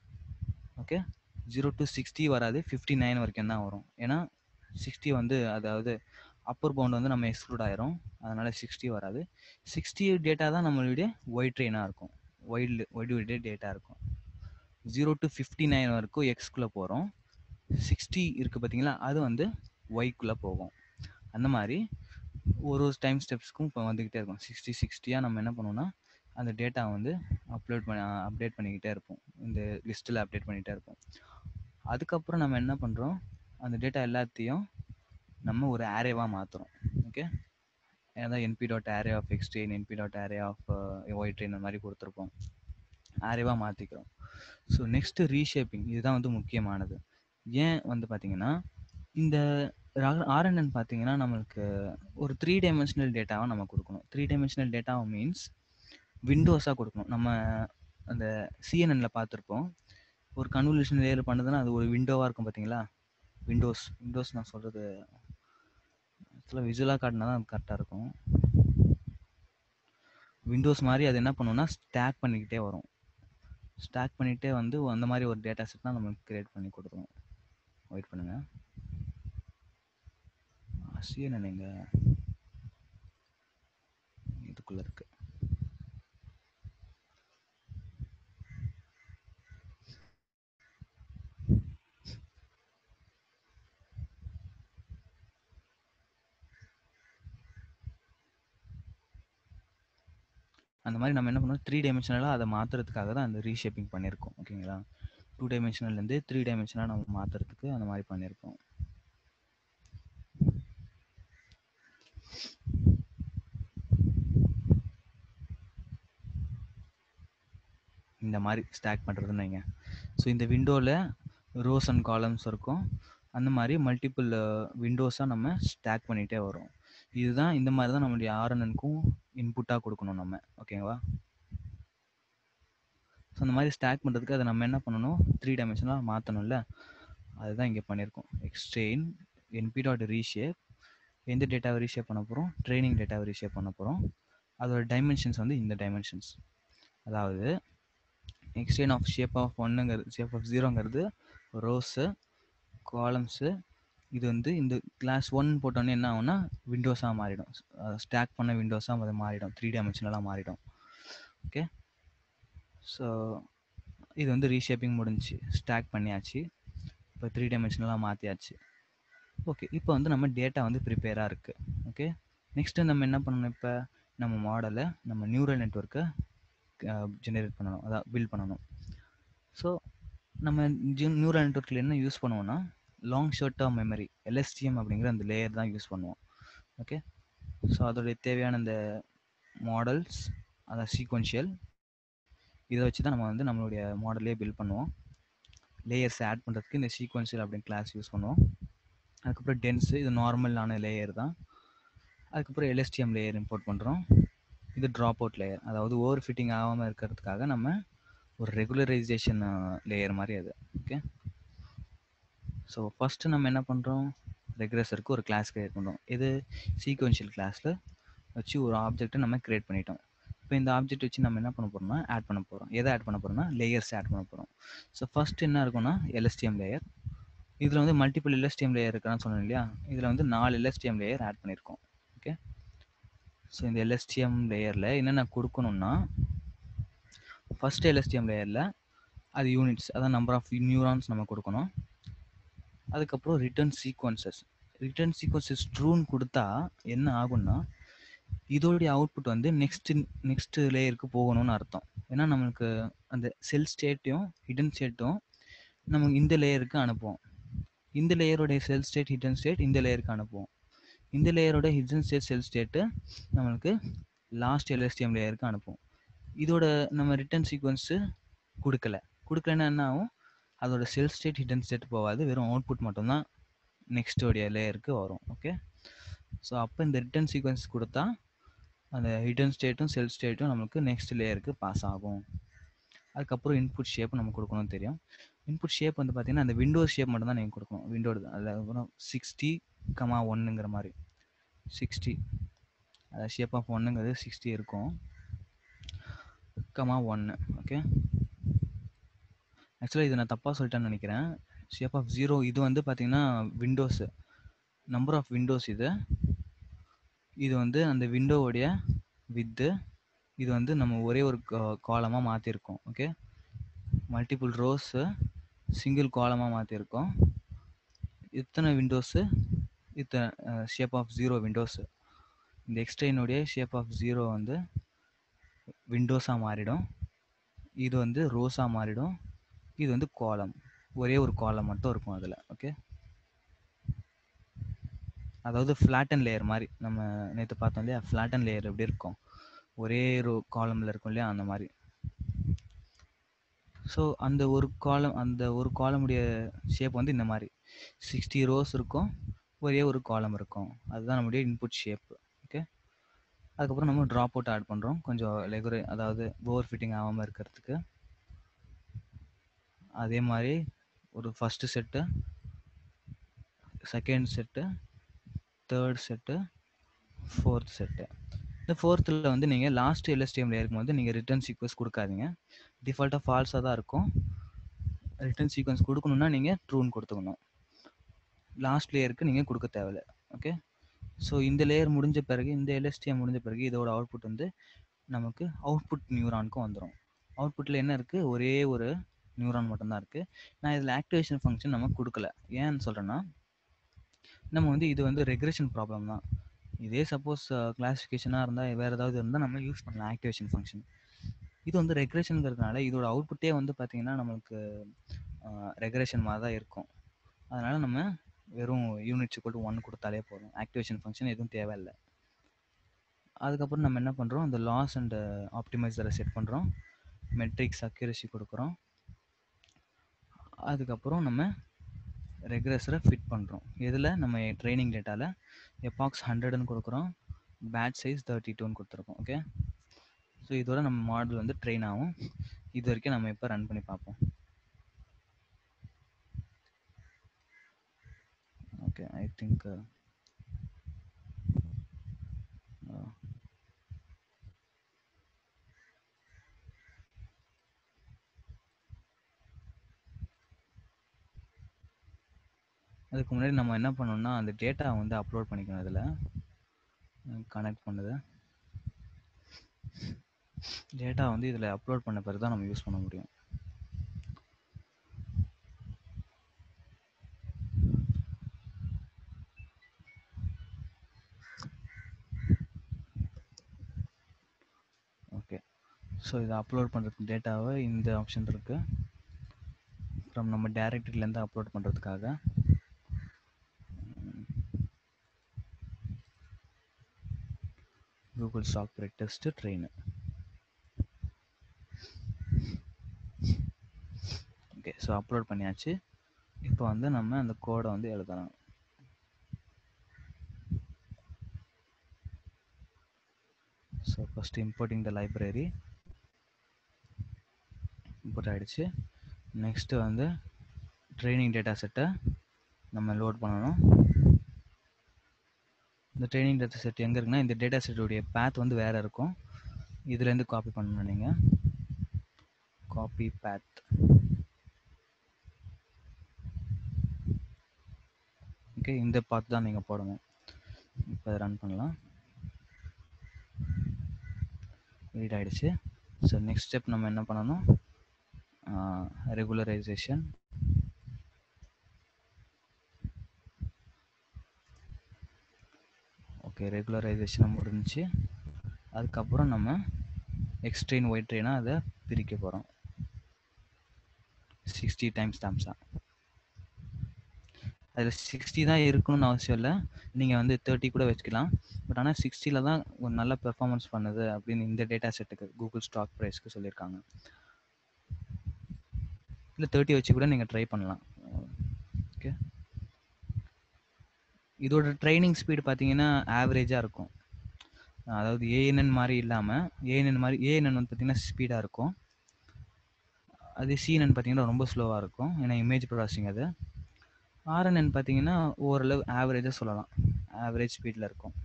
ஓகே ஜீரோ டு சிக்ஸ்டி வராது ஃபிஃப்டி நைன் வரைக்கும் தான் வரும் ஏன்னா சிக்ஸ்டி வந்து அதாவது அப்பர் பவுண்ட் வந்து நம்ம எக்ஸ்க்ளூட் ஆயிரும் அதனால சிக்ஸ்டி வராது சிக்ஸ்டி டேட்டா தான் நம்மளுடைய ஒயிட் ட்ரெயினாக இருக்கும் ஒயிட் ஒயிட் டேட்டா இருக்கும் ஜீரோ டு ஃபிஃப்டி நைன் வரைக்கும் எக்ஸ்குள்ளே போகிறோம் சிக்ஸ்டி இருக்குது பார்த்தீங்களா அது வந்து ஒய்க்குள்ளே போகும் அந்த மாதிரி ஒரு ஒரு டைம் ஸ்டெப்ஸ்க்கும் இப்போ வந்துக்கிட்டே இருக்கும் சிக்ஸ்டி சிக்ஸ்டியாக நம்ம என்ன பண்ணுவோம்னா அந்த டேட்டா வந்து அப்லோட் பண்ணி அப்டேட் பண்ணிக்கிட்டே இருப்போம் இந்த லிஸ்ட்டில் அப்டேட் பண்ணிகிட்டே இருப்போம் அதுக்கப்புறம் நம்ம என்ன பண்ணுறோம் அந்த டேட்டா எல்லாத்தையும் நம்ம ஒரு ஆரேவாக மாற்றுறோம் ஓகே ஏன்னா NP dot array of X train NP dot array of Y train அந்த மாதிரி கொடுத்துருப்போம் ஆரேவாக மாற்றிக்கிறோம் ஸோ நெக்ஸ்ட்டு ரீஷேப்பிங் இதுதான் வந்து முக்கியமானது ஏன் வந்து பார்த்தீங்கன்னா இந்த ஆர்என்என் பார்த்தீங்கன்னா நம்மளுக்கு ஒரு த்ரீ டைமென்ஷனல் டேட்டாவை நம்ம கொடுக்கணும் த்ரீ டைமென்ஷனல் டேட்டாவை மீன்ஸ் விண்டோஸாக கொடுக்கணும் நம்ம அந்த சிஎன்என்ல பார்த்துருப்போம் ஒரு கன்வல்யூஷன் லேயர் பண்ணுதுன்னா அது ஒரு விண்டோவாக இருக்கும் பார்த்தீங்களா விண்டோஸ் விண்டோஸ் நான் சொல்கிறது ஆக்சுவலாக விஜுவலாக காட்டினா தான் கரெக்டாக இருக்கும் விண்டோஸ் மாதிரி அது என்ன பண்ணுவோம்னா ஸ்டாக் பண்ணிக்கிட்டே வரும் ஸ்டாக் பண்ணிகிட்டே வந்து அந்த மாதிரி ஒரு டேட்டா செட் தான் நம்ம கிரியேட் பண்ணி கொடுத்துருவோம் வெயிட் பண்ணுங்க சிஎன்என் எங்க இதுக்குள்ள இருக்கு அந்த மாதிரி நம்ம என்ன பண்ணோம் த்ரீ டைமென்ஷனலாக அதை மாற்றுறதுக்காக தான் அந்த ரீஷேப்பிங் பண்ணியிருக்கோம் ஓகேங்களா டூ டைமென்ஷனல்லேருந்து த்ரீ டைமென்ஷனாக நம்ம மாற்றுறதுக்கு அந்த மாதிரி பண்ணியிருக்கோம் இந்த மாதிரி ஸ்டாக் பண்ணுறதுன்னு வைங்க ஸோ இந்த விண்டோவில் ரோஸ் அண்ட் காலம்ஸ் இருக்கும் அந்த மாதிரி மல்டிபிள் விண்டோஸாக நம்ம ஸ்டாக் பண்ணிகிட்டே வரும் இதுதான் இந்த மாதிரி தான் நம்மளுடைய ஆர்என்எனுக்கும் இன்புட்டாக கொடுக்கணும் நம்ம ஓகேவா ஸோ அந்த மாதிரி ஸ்டாக் பண்ணுறதுக்கு அதை நம்ம என்ன பண்ணணும் த்ரீ டைமென்ஷனாக மாற்றணும்ல அதுதான் இங்கே பண்ணியிருக்கோம் எக்ஸ்ட்ரெயின் என்பி டாட் ரீஷேப் எந்த டேட்டாவை ரீஷேப் பண்ண போகிறோம் ட்ரைனிங் டேட்டாவை ரீஷேப் பண்ண போகிறோம் அதோட டைமென்ஷன்ஸ் வந்து இந்த டைமென்ஷன்ஸ் அதாவது எக்ஸ்டெயின் ஆஃப் ஷேப் ஆஃப் ஒன்னுங்கிறது ஷேப் ஆஃப் ஜீரோங்கிறது ரோஸு காலம்ஸு இது வந்து இந்த கிளாஸ் ஒன் போட்டோன்னே என்ன ஆகும்னா விண்டோஸாக மாறிடும் ஸ்டாக் பண்ண விண்டோஸாக அது மாறிடும் த்ரீ டைமென்ஷனலாக மாறிடும் ஓகே ஸோ இது வந்து ரீஷேப்பிங் முடிஞ்சிச்சு ஸ்டாக் பண்ணியாச்சு இப்போ த்ரீ டைமென்ஷனலாக மாற்றியாச்சு ஓகே இப்போ வந்து நம்ம டேட்டா வந்து ப்ரிப்பேராக இருக்குது ஓகே நெக்ஸ்ட்டு நம்ம என்ன பண்ணணும் இப்போ நம்ம மாடலை நம்ம நியூரல் நெட்ஒர்க்கை ஜெனரேட் பண்ணணும் அதான் பில்ட் பண்ணணும் ஸோ நம்ம நியூரல் நெட்ஒர்க்கில் என்ன யூஸ் பண்ணுவோம்னா long short term memory LSTM அப்படிங்கிற அந்த லேயர் தான் யூஸ் பண்ணுவோம் ஓகே ஸோ அதோடைய தேவையான இந்த மாடல்ஸ் அதான் சீக்வன்ஷியல் இதை வச்சு தான் நம்ம வந்து நம்மளுடைய மாடலே பில்ட் பண்ணுவோம் லேயர்ஸ் ஆட் பண்ணுறதுக்கு இந்த சீக்வன்ஷியல் அப்படின்னு கிளாஸ் யூஸ் பண்ணுவோம் அதுக்கப்புறம் டென்ஸு இது நார்மலான லேயர் தான் அதுக்கப்புறம் எல்எஸ்டிஎம் லேயர் இம்போர்ட் பண்ணுறோம் இது ட்ராப் அவுட் லேயர் அதாவது ஓவர் ஃபிட்டிங் ஆகாமல் இருக்கிறதுக்காக நம்ம ஒரு ரெகுலரைசேஷன் லேயர் மாதிரி அது ஓகே ஸோ ஃபஸ்ட்டு நம்ம என்ன பண்ணுறோம் ரெகுலர்ஸருக்கு ஒரு கிளாஸ் க்ரியேட் பண்ணுறோம் இது சீக்வன்ஷியல் கிளாஸில் வச்சு ஒரு ஆப்ஜெக்ட்டை நம்ம க்ரியேட் பண்ணிட்டோம் இப்போ இந்த ஆப்ஜெக்ட் வச்சு நம்ம என்ன பண்ண போகிறோம்னா ஆட் பண்ண போகிறோம் எதை ஆட் பண்ண போகிறோம்னா லேயர்ஸ் ஆட் பண்ண போகிறோம் ஸோ ஃபஸ்ட் என்ன இருக்கும்னா எல்எஸ்டிஎம் லேயர் இதில் வந்து மல்டிபிள் எல்எஸ்டிஎம் லேயர் இருக்கான்னு சொன்னேன் இல்லையா இதில் வந்து நாலு எல்எஸ்டிஎம் லேயர் ஆட் பண்ணியிருக்கோம் ஓகே ஸோ இந்த எல்எஸ்டிஎம் லேயரில் என்னென்ன கொடுக்கணும்னா ஃபஸ்ட் எல்எஸ்டிஎம் லேயரில் அது யூனிட்ஸ் அதான் நம்பர் ஆஃப் நியூரான்ஸ் நம்ம கொடுக்கணும் அதுக்கப்புறம் ரிட்டர்ன் சீக்வன்சஸ் ரிட்டர்ன் சீக்வன்சஸ் ட்ரூன்னு கொடுத்தா என்ன ஆகும்னா இதோடைய அவுட்புட் வந்து நெக்ஸ்ட் நெக்ஸ்ட் லேயருக்கு போகணும்னு அர்த்தம் ஏன்னா நம்மளுக்கு அந்த செல் ஸ்டேட்டையும் ஹிடன் ஸ்டேட்டும் நம்ம இந்த லேயருக்கு அனுப்புவோம் இந்த லேயரோடைய செல் ஸ்டேட் ஹிடன் ஸ்டேட் இந்த லேயருக்கு அனுப்புவோம் இந்த லேயரோட ஹிடன் ஸ்டேட் செல் ஸ்டேட்டு நம்மளுக்கு லாஸ்ட் எல்எஸ்டிஎம் லேயருக்கு அனுப்புவோம் இதோட நம்ம ரிட்டர்ன் சீக்வன்ஸு கொடுக்கல கொடுக்கலன்னா என்ன ஆகும் அதோட செல் ஸ்டேட் ஹிடன் ஸ்டேட் போகாது வெறும் அவுட்புட் மட்டும்தான் நெக்ஸ்டோடைய லேயருக்கு வரும் ஓகே ஸோ அப்போ இந்த ரிட்டர்ன் சீக்வன்ஸ் கொடுத்தா அந்த ஹிடன் ஸ்டேட்டும் செல் ஸ்டேட்டும் நம்மளுக்கு நெக்ஸ்ட் லேயருக்கு பாஸ் ஆகும் அதுக்கப்புறம் இன்புட் ஷேப் நம்ம கொடுக்கணும்னு தெரியும் இன்புட் ஷேப் வந்து பார்த்தீங்கன்னா அந்த விண்டோஸ் ஷேப் மட்டும் தான் நீங்கள் கொடுக்கணும் விண்டோடு அதுக்கப்புறம் சிக்ஸ்டி கமா ஒன்னுங்கிற மாதிரி சிக்ஸ்டி அதாவது ஷேப் ஆஃப் ஒன்னுங்கிறது சிக்ஸ்டி இருக்கும் கமா ஒன்று ஓகே ஆக்சுவலாக இது நான் தப்பாக சொல்லிட்டேன்னு நினைக்கிறேன் ஷேப் ஆஃப் ஜீரோ இது வந்து பார்த்தீங்கன்னா விண்டோஸு நம்பர் ஆஃப் விண்டோஸ் இது இது வந்து அந்த விண்டோவுடைய வித்து இது வந்து நம்ம ஒரே ஒரு காலமாக மாற்றிருக்கோம் ஓகே மல்டிபிள் ரோஸு சிங்கிள் காலமாக மாற்றிருக்கோம் இத்தனை விண்டோஸு இத்தனை ஷேப் ஆஃப் ஜீரோ விண்டோஸு இந்த எக்ஸ்ட்ரெயினுடைய ஷேப் ஆஃப் ஜீரோ வந்து விண்டோஸாக மாறிடும் இது வந்து ரோஸாக மாறிடும் இது வந்து காலம் ஒரே ஒரு காலம் மட்டும் இருக்கும் அதில் ஓகே அதாவது ஃப்ளாட்டன் லேயர் மாதிரி நம்ம நேற்று பார்த்தோம் இல்லையா ஃப்ளாட்டன் லேயர் எப்படி இருக்கும் ஒரே ரோ காலமில் இருக்கும் இல்லையா அந்த மாதிரி ஸோ அந்த ஒரு காலம் அந்த ஒரு காலமுடைய ஷேப் வந்து இந்த மாதிரி சிக்ஸ்டி ரோஸ் இருக்கும் ஒரே ஒரு காலம் இருக்கும் அதுதான் நம்முடைய இன்புட் ஷேப் ஓகே அதுக்கப்புறம் நம்ம ட்ராப் அவுட் ஆட் பண்ணுறோம் கொஞ்சம் லெகுரே அதாவது ஓவர் ஃபிட்டிங் ஆகாமல் இருக்கிறதுக்கு அதே மாதிரி ஒரு first set second set third set fourth set இந்த ஃபோர்த்தில் வந்து நீங்கள் லாஸ்ட் எல்எஸ்டிஎம் லேயருக்கு வந்து நீங்கள் ரிட்டர்ன் சீக்வன்ஸ் கொடுக்காதீங்க டிஃபால்ட்டாக ஃபால்ஸாக தான் இருக்கும் ரிட்டர்ன் சீக்வன்ஸ் கொடுக்கணுன்னா நீங்கள் ட்ரூன்னு கொடுத்துக்கணும் லாஸ்ட் லேயருக்கு நீங்கள் கொடுக்க தேவையில்ல ஓகே ஸோ இந்த லேயர் முடிஞ்ச பிறகு இந்த எல்எஸ்டிஎம் முடிஞ்ச பிறகு இதோட அவுட்புட் வந்து நமக்கு அவுட்புட் நியூரானுக்கும் வந்துடும் அவுட்புட்டில் என்ன இருக்குது ஒரே ஒரு நியூரான் மட்டும்தான் இருக்குது நான் இதில் ஆக்டிவேஷன் ஃபங்க்ஷன் நம்ம கொடுக்கல ஏன்னு சொல்கிறேன்னா நம்ம வந்து இது வந்து ரெக்ரெஷன் ப்ராப்ளம் தான் இதே சப்போஸ் கிளாஸிஃபிகேஷனாக இருந்தால் வேறு ஏதாவது இருந்தால் நம்ம யூஸ் பண்ணலாம் ஆக்டிவேஷன் ஃபங்க்ஷன் இது வந்து ரெக்ரெஷனுங்கிறதுனால இதோட அவுட்புட்டே வந்து பார்த்திங்கன்னா நம்மளுக்கு ரெக்ரெஷன் மாதிரி தான் இருக்கும் அதனால் நம்ம வெறும் யூனிட் ஈக்குவல் டு ஒன் கொடுத்தாலே போதும் ஆக்டிவேஷன் ஃபங்க்ஷன் எதுவும் தேவையில்லை அதுக்கப்புறம் நம்ம என்ன பண்ணுறோம் அந்த லாஸ் அண்ட் ஆப்டிமைசரை செட் பண்ணுறோம் மெட்ரிக்ஸ் அக்யூரசி கொடுக்குறோம் அதுக்கப்புறம் நம்ம ரெக்ரெஸரை ஃபிட் பண்ணுறோம் இதில் நம்ம ட்ரைனிங் டேட்டாவில் எபாக்ஸ் ஹண்ட்ரட்னு கொடுக்குறோம் பேட்ச் சைஸ் தேர்ட்டி டூன்னு கொடுத்துருக்கோம் ஓகே ஸோ இதோட நம்ம மாடல் வந்து ட்ரெயின் ஆகும் இது வரைக்கும் நம்ம இப்போ ரன் பண்ணி பார்ப்போம் ஓகே ஐ திங்க் அதுக்கு முன்னாடி நம்ம என்ன பண்ணோம்னா அந்த டேட்டா வந்து அப்லோட் பண்ணிக்கணும் இதில் கனெக்ட் பண்ணுது டேட்டா வந்து இதில் அப்லோட் பண்ண பிறகு தான் நம்ம யூஸ் பண்ண முடியும் ஸோ இதை அப்லோட் பண்ணுறதுக்கு டேட்டாவை இந்த ஆப்ஷன் இருக்கு அப்புறம் நம்ம டேரக்டரியிலேருந்து அப்லோட் பண்ணுறதுக்காக Google software test train okay so upload பண்ணியாச்சு இப்போ வந்து நம்ம அந்த கோடை வந்து எழுதலாம் so first importing the library import ஆகிடுச்சு நெக்ஸ்ட்டு வந்து ட்ரைனிங் டேட்டா செட்டை நம்ம லோட் பண்ணணும் இந்த ட்ரைனிங் டேட்டா செட் எங்கே இருக்குன்னா இந்த டேட்டா செட்டுடைய பேத் வந்து வேறு இருக்கும் இதுலேருந்து காப்பி பண்ணணும் நீங்கள் காப்பி பேத் ஓகே இந்த பாத் தான் நீங்கள் போடணும் இப்போ ரன் பண்ணலாம் ரீட் ஆகிடுச்சு ஸோ நெக்ஸ்ட் ஸ்டெப் நம்ம என்ன பண்ணணும் ரெகுலரைசேஷன் ஓகே ரெகுலரைசேஷன் முடிஞ்சுச்சு அதுக்கப்புறம் நம்ம எக்ஸ் ட்ரெயின் ஒயிட் ட்ரெயினாக அதை பிரிக்க போகிறோம் சிக்ஸ்டி டைம்ஸ் ஸ்டாம்ப்ஸாக அதில் சிக்ஸ்டி தான் இருக்கணும்னு அவசியம் இல்லை நீங்கள் வந்து தேர்ட்டி கூட வச்சுக்கலாம் பட் ஆனால் சிக்ஸ்டியில் தான் ஒரு நல்ல பெர்ஃபார்மன்ஸ் பண்ணுது அப்படின்னு இந்த டேட்டா செட்டுக்கு கூகுள் ஸ்டாக் ப்ரைஸ்க்கு சொல்லியிருக்காங்க இல்லை தேர்ட்டி வச்சு கூட நீங்கள் ட்ரை பண்ணலாம் ஓகே இதோட ட்ரைனிங் ஸ்பீடு பார்த்தீங்கன்னா ஆவரேஜாக இருக்கும் அதாவது ஏஎன்என் மாதிரி இல்லாமல் ஏஎன்என் மாதிரி ஏஎன்என் வந்து பார்த்தீங்கன்னா ஸ்பீடாக இருக்கும் அது சிஎன்என் பார்த்தீங்கன்னா ரொம்ப ஸ்லோவாக இருக்கும் ஏன்னா இமேஜ் ப்ராசஸிங் அது ஆர்என்என் பார்த்தீங்கன்னா ஓரளவு ஆவரேஜாக சொல்லலாம் ஆவரேஜ் ஸ்பீடில் இருக்கும்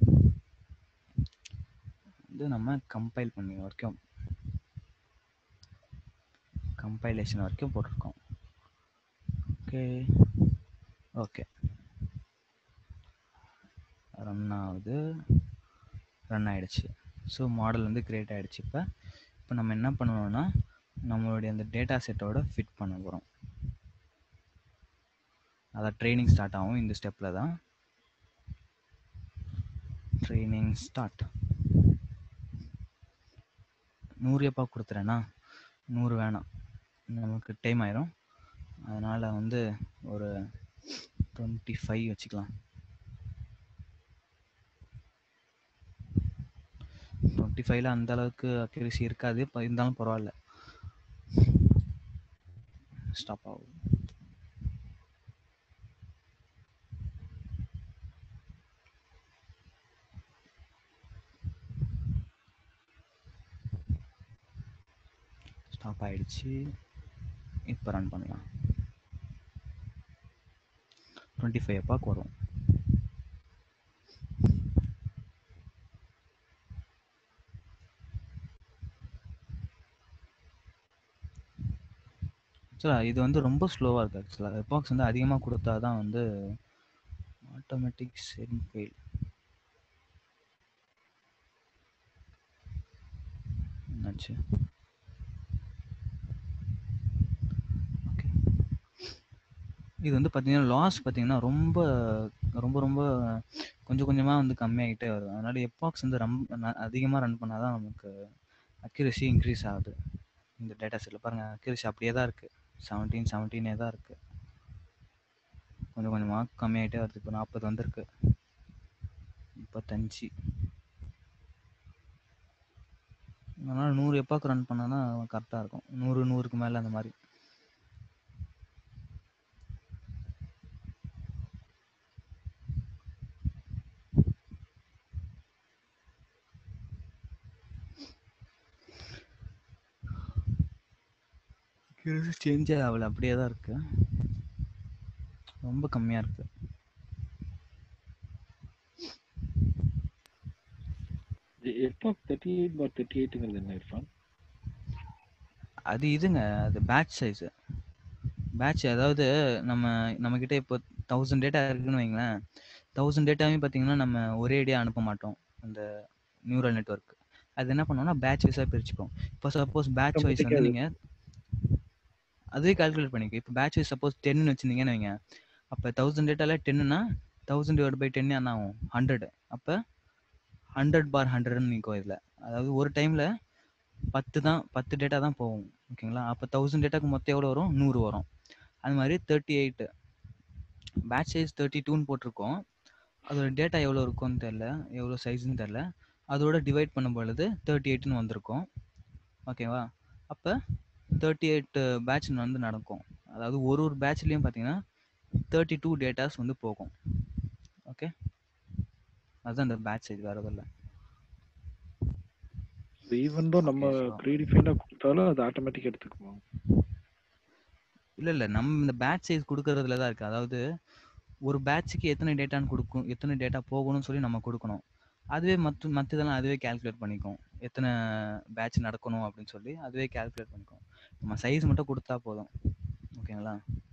இது நம்ம கம்பைல் பண்ணி வரைக்கும் கம்பைலேஷன் வரைக்கும் போட்டிருக்கோம் ஓகே ஓகே ரன் ஆகுது ரன் ஆகிடுச்சு ஸோ மாடல் வந்து க்ரியேட் ஆகிடுச்சு இப்போ இப்போ நம்ம என்ன பண்ணணும்னா நம்மளுடைய அந்த டேட்டா செட்டோட ஃபிட் பண்ண போகிறோம் அதான் ட்ரைனிங் ஸ்டார்ட் ஆகும் இந்த ஸ்டெப்பில் தான் ட்ரைனிங் ஸ்டார்ட் நூறு எப்பா கொடுத்துறேன்னா நூறு வேணாம் நமக்கு டைம் ஆயிரும் அதனால் வந்து ஒரு டுவெண்ட்டி ஃபைவ் வச்சுக்கலாம் டுவெண்ட்டி ஃபைவ்ல அந்த அளவுக்கு அக்யூரசி இருக்காது இப்போ இருந்தாலும் பரவாயில்ல ஸ்டாப் ஆகும் ஸ்டாப் ஆயிடுச்சு இப்போ ரன் பண்ணலாம் டுவெண்ட்டி ஃபைவ் அப்பாக்கு வரும் ஆக்சுவலாக இது வந்து ரொம்ப ஸ்லோவாக இருக்குது ஆக்சுவலாக எப்பாக்ஸ் வந்து அதிகமாக கொடுத்தா தான் வந்து ஆட்டோமேட்டிக் செரிங் ஃபெயில் என்னாச்சு ஓகே இது வந்து பார்த்தீங்கன்னா லாஸ் பார்த்தீங்கன்னா ரொம்ப ரொம்ப ரொம்ப கொஞ்சம் கொஞ்சமாக வந்து கம்மியாகிட்டே வருது அதனால எப்பாக்ஸ் வந்து ரொம்ப அதிகமாக ரன் பண்ணால் தான் நமக்கு அக்யூரசி இன்க்ரீஸ் ஆகுது இந்த டேட்டா செட்டில் பாருங்கள் அக்யூரசி அப்படியே தான் இருக்குது செவன்டீன் செவன்டீனே தான் இருக்குது கொஞ்சம் கொஞ்சமாக கம்மியாகிட்டே வருது இப்போ நாற்பது வந்திருக்கு முப்பத்தஞ்சு அதனால் நூறு எப்பாக்கு ரன் பண்ணால் தான் கரெக்டாக இருக்கும் நூறு நூறுக்கு மேலே அந்த மாதிரி சேஞ்சே ஆகல அப்படியே தான் இருக்கு ரொம்ப கம்மியாக இருக்கு epoch thirty eight bar thirty எயிட்டுங்கிறது என்ன இர்ஃபான் அது இதுங்க அது பேட்ச் சைஸு பேட்ச் அதாவது நம்ம நம்மக்கிட்ட இப்போ தௌசண்ட் டேட்டா இருக்குன்னு வைங்களேன் தௌசண்ட் டேட்டாவையும் பார்த்தீங்கன்னா நம்ம ஒரே அடியாக அனுப்ப மாட்டோம் அந்த நியூரல் நெட்ஒர்க் அது என்ன பண்ணுவோம்னா பேட்ச் வைஸாக பிரிச்சுப்போம் இப்போ சப்போஸ் பேட்ச் வைஸ் வந்து நீங்கள் அதுவே கால்குலேட் பண்ணிக்கோ இப்போ பேட்ச் வைஸ் சப்போஸ் டென்னு வச்சுருந்தீங்கன்னு வைங்க அப்போ தௌசண்ட் டேட்டாவில் டென்னுனா தௌசண்ட் டிவைட் பை டென் என்ன ஆகும் ஹண்ட்ரட் அப்போ ஹண்ட்ரட் பார் ஹண்ட்ரட்னு நிற்கும் இதில் அதாவது ஒரு டைமில் பத்து தான் பத்து டேட்டா தான் போகும் ஓகேங்களா அப்போ தௌசண்ட் டேட்டாக்கு மொத்தம் எவ்வளோ வரும் நூறு வரும் அது மாதிரி thirty eight batch size thirty டூன்னு போட்டிருக்கோம் அதோட டேட்டா எவ்வளோ இருக்கும்னு தெரில எவ்வளோ சைஸ்ன்னு தெரில அதோட டிவைட் பண்ணும் பொழுது தேர்ட்டி எயிட்னு வந்திருக்கும் ஓகேவா அப்போ தேர்ட்டி எயிட் பேட்ச் வந்து நடக்கும் அதாவது ஒரு ஒரு பேட்ச்லேயும் பார்த்தீங்கன்னா தேர்ட்டி டூ டேட்டாஸ் வந்து போகும் ஓகே அதுதான் அந்த பேட்ச் சைஸ் வேறு எதுவும் இல்லை ஈவன் தான் நம்ம Okay, so- ப்ரீடிஃபைண்டா கொடுத்தாலும் அது ஆட்டோமேட்டிக் எடுத்துக்குமா இல்லை இல்லை நம்ம இந்த பேட்ச் சைஸ் கொடுக்கறதுல தான் இருக்குது அதாவது ஒரு பேட்சுக்கு எத்தனை டேட்டான்னு கொடுக்கும் எத்தனை டேட்டா போகணும்னு சொல்லி நம்ம கொடுக்கணும் அதுவே மற்ற மற்றதெல்லாம் அதுவே கால்குலேட் பண்ணிக்கும் எத்தனை பேட்ச் நடக்கணும் அப்படின்னு சொல்லி அதுவே கால்குலேட் பண்ணிக்கும் நம்ம சைஸ் மட்டும் கொடுத்தா போதும் ஓகேங்களா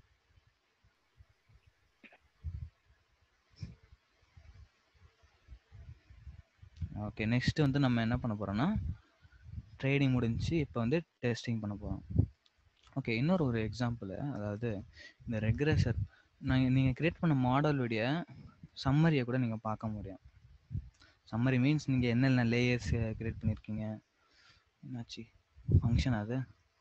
ஓகே நெக்ஸ்ட் வந்து நம்ம என்ன பண்ண போறோம்னா ட்ரேடிங் முடிஞ்சு இப்போ வந்து டெஸ்டிங் பண்ண போகிறோம் ஓகே இன்னொரு ஒரு எக்ஸாம்பிள் அதாவது இந்த ரெக்ரெசர் நான் நீங்கள் கிரியேட் பண்ண மாடலுடைய சம்மரியை கூட நீங்கள் பார்க்க முடியும் சம்மரி மீன்ஸ் நீங்கள் என்னென்ன லேயர்ஸ் கிரியேட் பண்ணியிருக்கீங்க என்னாச்சு ஃபங்க்ஷன் அது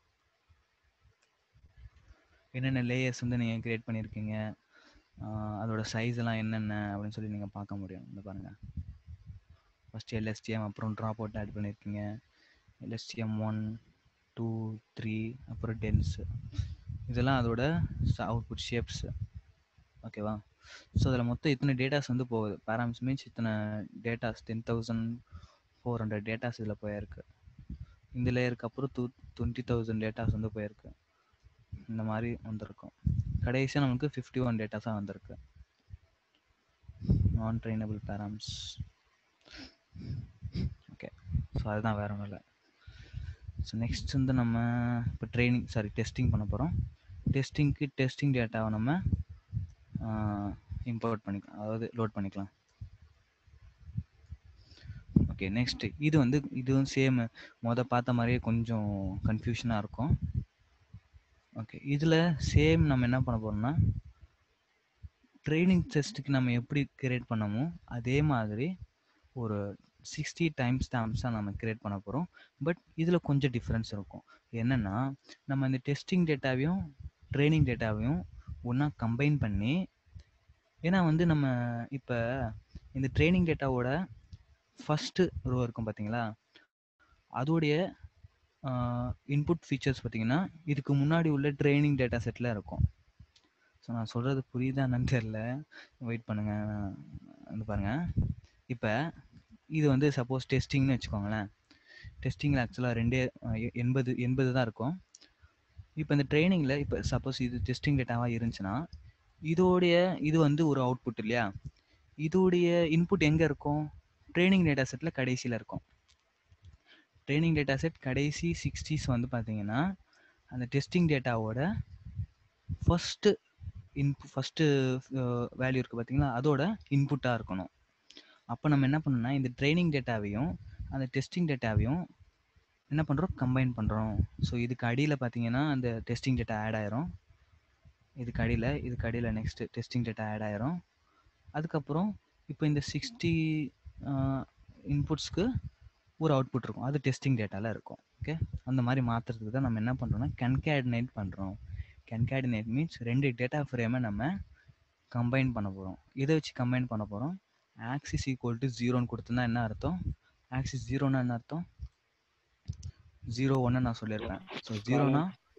என்னென்ன லேயர்ஸ் வந்து நீங்கள் கிரியேட் பண்ணியிருக்கீங்க ஆஹ் அதோட சைஸ் எல்லாம் என்னென்ன அப்படின்னு சொல்லி நீங்கள் பார்க்க முடியும் இந்த பாருங்கள் ஃபஸ்ட்டு எல்எஸ்டிஎம் அப்புறம் ட்ராப் அவுட் ஆட் பண்ணியிருக்கீங்க எல்எஸ்டிஎம் ஒன் டூ த்ரீ அப்புறம் டென்ஸு இதெல்லாம் அதோட அவுட்புட் ஷேப்ஸு ஓகேவா ஸோ அதில் மொத்தம் இத்தனை டேட்டாஸ் வந்து போகுது பேராமிஸ் மீன்ஸ் இத்தனை datas ten thousand four hundred datas இதில் போயிருக்கு இந்த லேயருக்கு அப்புறம் டூ டுவெண்ட்டி தௌசண்ட் டேட்டாஸ் வந்து போயிருக்கு இந்த மாதிரி வந்திருக்கும் கடைசியாக நமக்கு ஃபிஃப்டி ஒன் டேட்டாஸாக வந்திருக்கு நான் ட்ரைனபிள் பேராம்ஸ் ஓகே ஸோ அதுதான் வேற ஒன்றும் இல்லை ஸோ நெக்ஸ்ட் வந்து நம்ம இப்போ ட்ரைனிங் சாரி டெஸ்டிங் பண்ண போகிறோம் டெஸ்டிங்க்கு டெஸ்டிங் டேட்டாவை நம்ம இம்போர்ட் பண்ணிக்கலாம் அதாவது லோட் பண்ணிக்கலாம் ஓகே நெக்ஸ்ட் இது வந்து இதுவும் சேம் மொதல் பார்த்த மாதிரியே கொஞ்சம் கன்ஃபியூஷனாக இருக்கும் ஓகே இதில் சேம் நம்ம என்ன பண்ண போகிறோம்னா ட்ரைனிங் டெஸ்ட்டுக்கு நம்ம எப்படி கிரியேட் பண்ணமோ அதே மாதிரி ஒரு சிக்ஸ்டி டைம் ஸ்டாம்ப்ஸாக நம்ம கிரியேட் பண்ண போகிறோம் பட் இதில் கொஞ்சம் டிஃப்ரென்ஸ் இருக்கும் என்னென்னா நம்ம இந்த டெஸ்டிங் டேட்டாவையும் ட்ரைனிங் டேட்டாவையும் ஒன்றா கம்பைன் பண்ணி ஏன்னா வந்து நம்ம இப்போ இந்த ட்ரைனிங் டேட்டாவோட ஃபஸ்ட்டு ரோ இருக்கும் பார்த்தீங்களா அதோடைய இன்புட் ஃபீச்சர்ஸ் பார்த்தீங்கன்னா இதுக்கு முன்னாடி உள்ள ட்ரைனிங் டேட்டா செட்டில் இருக்கும் ஸோ நான் சொல்கிறது புரியுதா என்னன்னு தெரில வெயிட் பண்ணுங்கள் வந்து பாருங்கள் இப்போ இது வந்து சப்போஸ் டெஸ்டிங்னு வச்சுக்கோங்களேன் டெஸ்டிங்கில் ஆக்சுவலாக ரெண்டே அஹ், எ- எண்பது எண்பது தான் இருக்கும் இப்போ இந்த ட்ரைனிங்கில் இப்போ சப்போஸ் இது டெஸ்டிங் டேட்டாவாக இருந்துச்சுன்னா இதோடைய இது வந்து ஒரு அவுட்புட் இல்லையா இதோடைய இன்புட் எங்கே இருக்கும் ட்ரைனிங் டேட்டா செட்டில் கடைசியில் இருக்கும் ட்ரைனிங் டேட்டா செட் கடைசி சிக்ஸ்டீஸ் வந்து பார்த்தீங்கன்னா அந்த டெஸ்டிங் டேட்டாவோட ஃபஸ்ட்டு இன்பு ஃபஸ்ட்டு வேல்யூ இருக்குது பார்த்தீங்களா அதோட இன்புட்டாக இருக்கணும் அப்போ நம்ம என்ன பண்ணணும்னா இந்த ட்ரைனிங் டேட்டாவையும் அந்த டெஸ்டிங் டேட்டாவையும் என்ன பண்ணுறோம் கம்பைன் பண்ணுறோம் ஸோ இதுக்கு அடியில் பார்த்தீங்கன்னா அந்த டெஸ்டிங் டேட்டா ஆட் ஆயிரும் இதுக்கு அடியில் இதுக்கு அடியில் நெக்ஸ்ட்டு டெஸ்டிங் டேட்டா ஆட் ஆயிரும் அதுக்கப்புறம் இப்போ இந்த சிக்ஸ்டி இன்புட்ஸ்க்கு ஒரு அவுட்புட் இருக்கும் அது டெஸ்டிங் டேட்டாவில் இருக்கும் ஓகே அந்த மாதிரி மாற்றுறதுக்கு தான் நம்ம என்ன பண்ணுறோம்னா கன்கேடினேட் பண்ணுறோம் கன்கேடினேட் மீன்ஸ் ரெண்டு டேட்டா ஃப்ரேமை நம்ம கம்பைன் பண்ண போகிறோம் இதை வச்சு கம்பைன் பண்ண போகிறோம் ஆக்சிஸ் ஈக்குவல் டு ஜீரோன்னு கொடுத்தோம்னா என்ன அர்த்தம் ஆக்சிஸ் ஜீரோனா என்ன அர்த்தம் ஜீரோ ஒன்று நான் சொல்லியிருப்பேன் ஸோ ஜீரோனா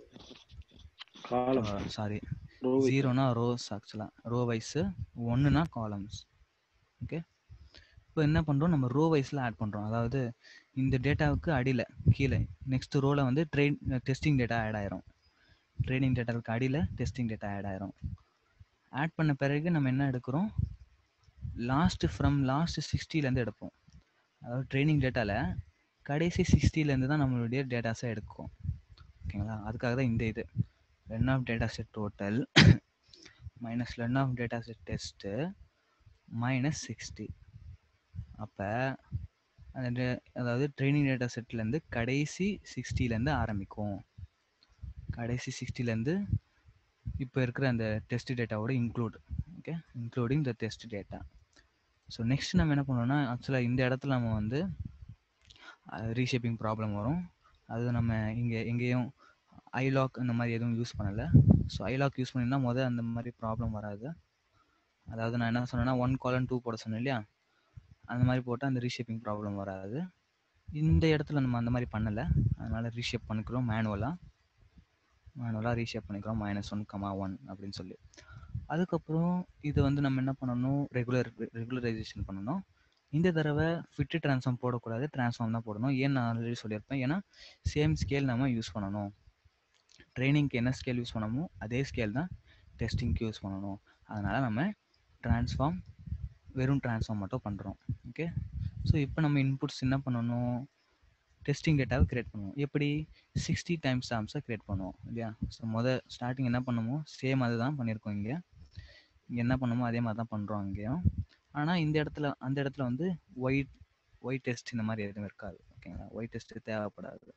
காலம் சாரி row with ஜீரோனா ரோஸ் ஆக்சுவலாக ரோ வைஸு ஒன்றுனா காலம்ஸ் ஓகே இப்போ என்ன பண்ணுறோம் நம்ம ரோ வைஸில் ஆட் பண்ணுறோம் அதாவது இந்த டேட்டாவுக்கு அடியில் கீழே நெக்ஸ்ட் ரோவில் வந்து ட்ரெயின் டெஸ்டிங் டேட்டா ஆட் ஆயிரும் ட்ரைனிங் டேட்டாவுக்கு அடியில் டெஸ்டிங் டேட்டா ஆட் ஆயிரும் ஆட் பண்ண பிறகு நம்ம என்ன எடுக்கிறோம் லாஸ்ட்டு ஃப்ரம் லாஸ்ட் சிக்ஸ்டிலேருந்து எடுப்போம் அதாவது ட்ரைனிங் டேட்டாவில் கடைசி சிக்ஸ்டிலேருந்து தான் நம்மளுடைய டேட்டாஸை எடுக்கும் ஓகேங்களா அதுக்காக தான் இந்த இது len of data set total minus len of data set test minus sixty அப்போ அந்த டே- அதாவது ட்ரைனிங் டேட்டா செட்லேருந்து கடைசி சிக்ஸ்டிலேருந்து ஆரம்பிக்கும் கடைசி சிக்ஸ்டிலேருந்து இப்போ இருக்கிற அந்த டெஸ்ட் டேட்டாவோட include okay including the test data so next நம்ம என்ன பண்ணோம்னா ஆக்சுவலாக இந்த இடத்துல நம்ம வந்து ரீஷேப்பிங் ப்ராப்ளம் வரும் அது நம்ம இங்கே எங்கேயும் ஐலாக் இந்த மாதிரி எதுவும் யூஸ் பண்ணலை ஸோ ஐலாக் யூஸ் பண்ணியிருந்தா மொதல் அந்த மாதிரி ப்ராப்ளம் வராது அதாவது நான் என்ன சொன்னேன்னா ஒன் காலன் டூ போட சொன்னேன் இல்லையா அந்த மாதிரி போட்டால் அந்த ரீஷேப்பிங் ப்ராப்ளம் வராது இந்த இடத்துல நம்ம அந்த மாதிரி பண்ணலை அதனால் ரீஷேப் பண்ணிக்கிறோம் மேனுவலாக மேனுவலாக ரீஷேப் பண்ணிக்கிறோம் மைனஸ் ஒன் கமா ஒன் அப்படின்னு சொல்லி அதுக்கப்புறம் இது வந்து நம்ம என்ன பண்ணணும் ரெகுலர் ரெகுலரைசேஷன் பண்ணணும் இந்த தடவை ஃபிட்டு ட்ரான்ஸ்ஃபார்ம் போடக்கூடாது ட்ரான்ஸ்ஃபார்ம் தான் போடணும் ஏன் நான் ஆல்ரெடி சொல்லியிருப்பேன் ஏன்னா சேம் ஸ்கேல் நம்ம யூஸ் பண்ணணும் ட்ரைனிங்க்கு என்ன ஸ்கேல் யூஸ் பண்ணமோ அதே ஸ்கேல் தான் டெஸ்டிங்க்கு யூஸ் பண்ணணும் அதனால் நம்ம ட்ரான்ஸ்ஃபார்ம் வெறும் ட்ரான்ஸ்ஃபார்ம் மட்டும் பண்ணுறோம் ஓகே ஸோ இப்போ நம்ம இன்புட்ஸ் என்ன பண்ணணும் டெஸ்டிங் டேட்டாவை கிரியேட் பண்ணுவோம் எப்படி சிக்ஸ்டி டைம்ஸ் ஸ்டாம்ப்ஸை கிரியேட் பண்ணுவோம் இல்லையா ஸோ மொதல் ஸ்டார்டிங் என்ன பண்ணுமோ சேம் அதுதான் பண்ணியிருக்கோம் இங்கே இங்கே என்ன பண்ணுமோ அதே மாதிரி தான் பண்ணுறோம் அங்கேயும் ஆனால் இந்த இடத்துல அந்த இடத்துல வந்து ஒயிட் ஒயிட் டெஸ்ட் இந்த மாதிரி எதுவும் இருக்காது ஓகேங்களா ஒயிட் டெஸ்ட்டு தேவைப்படாது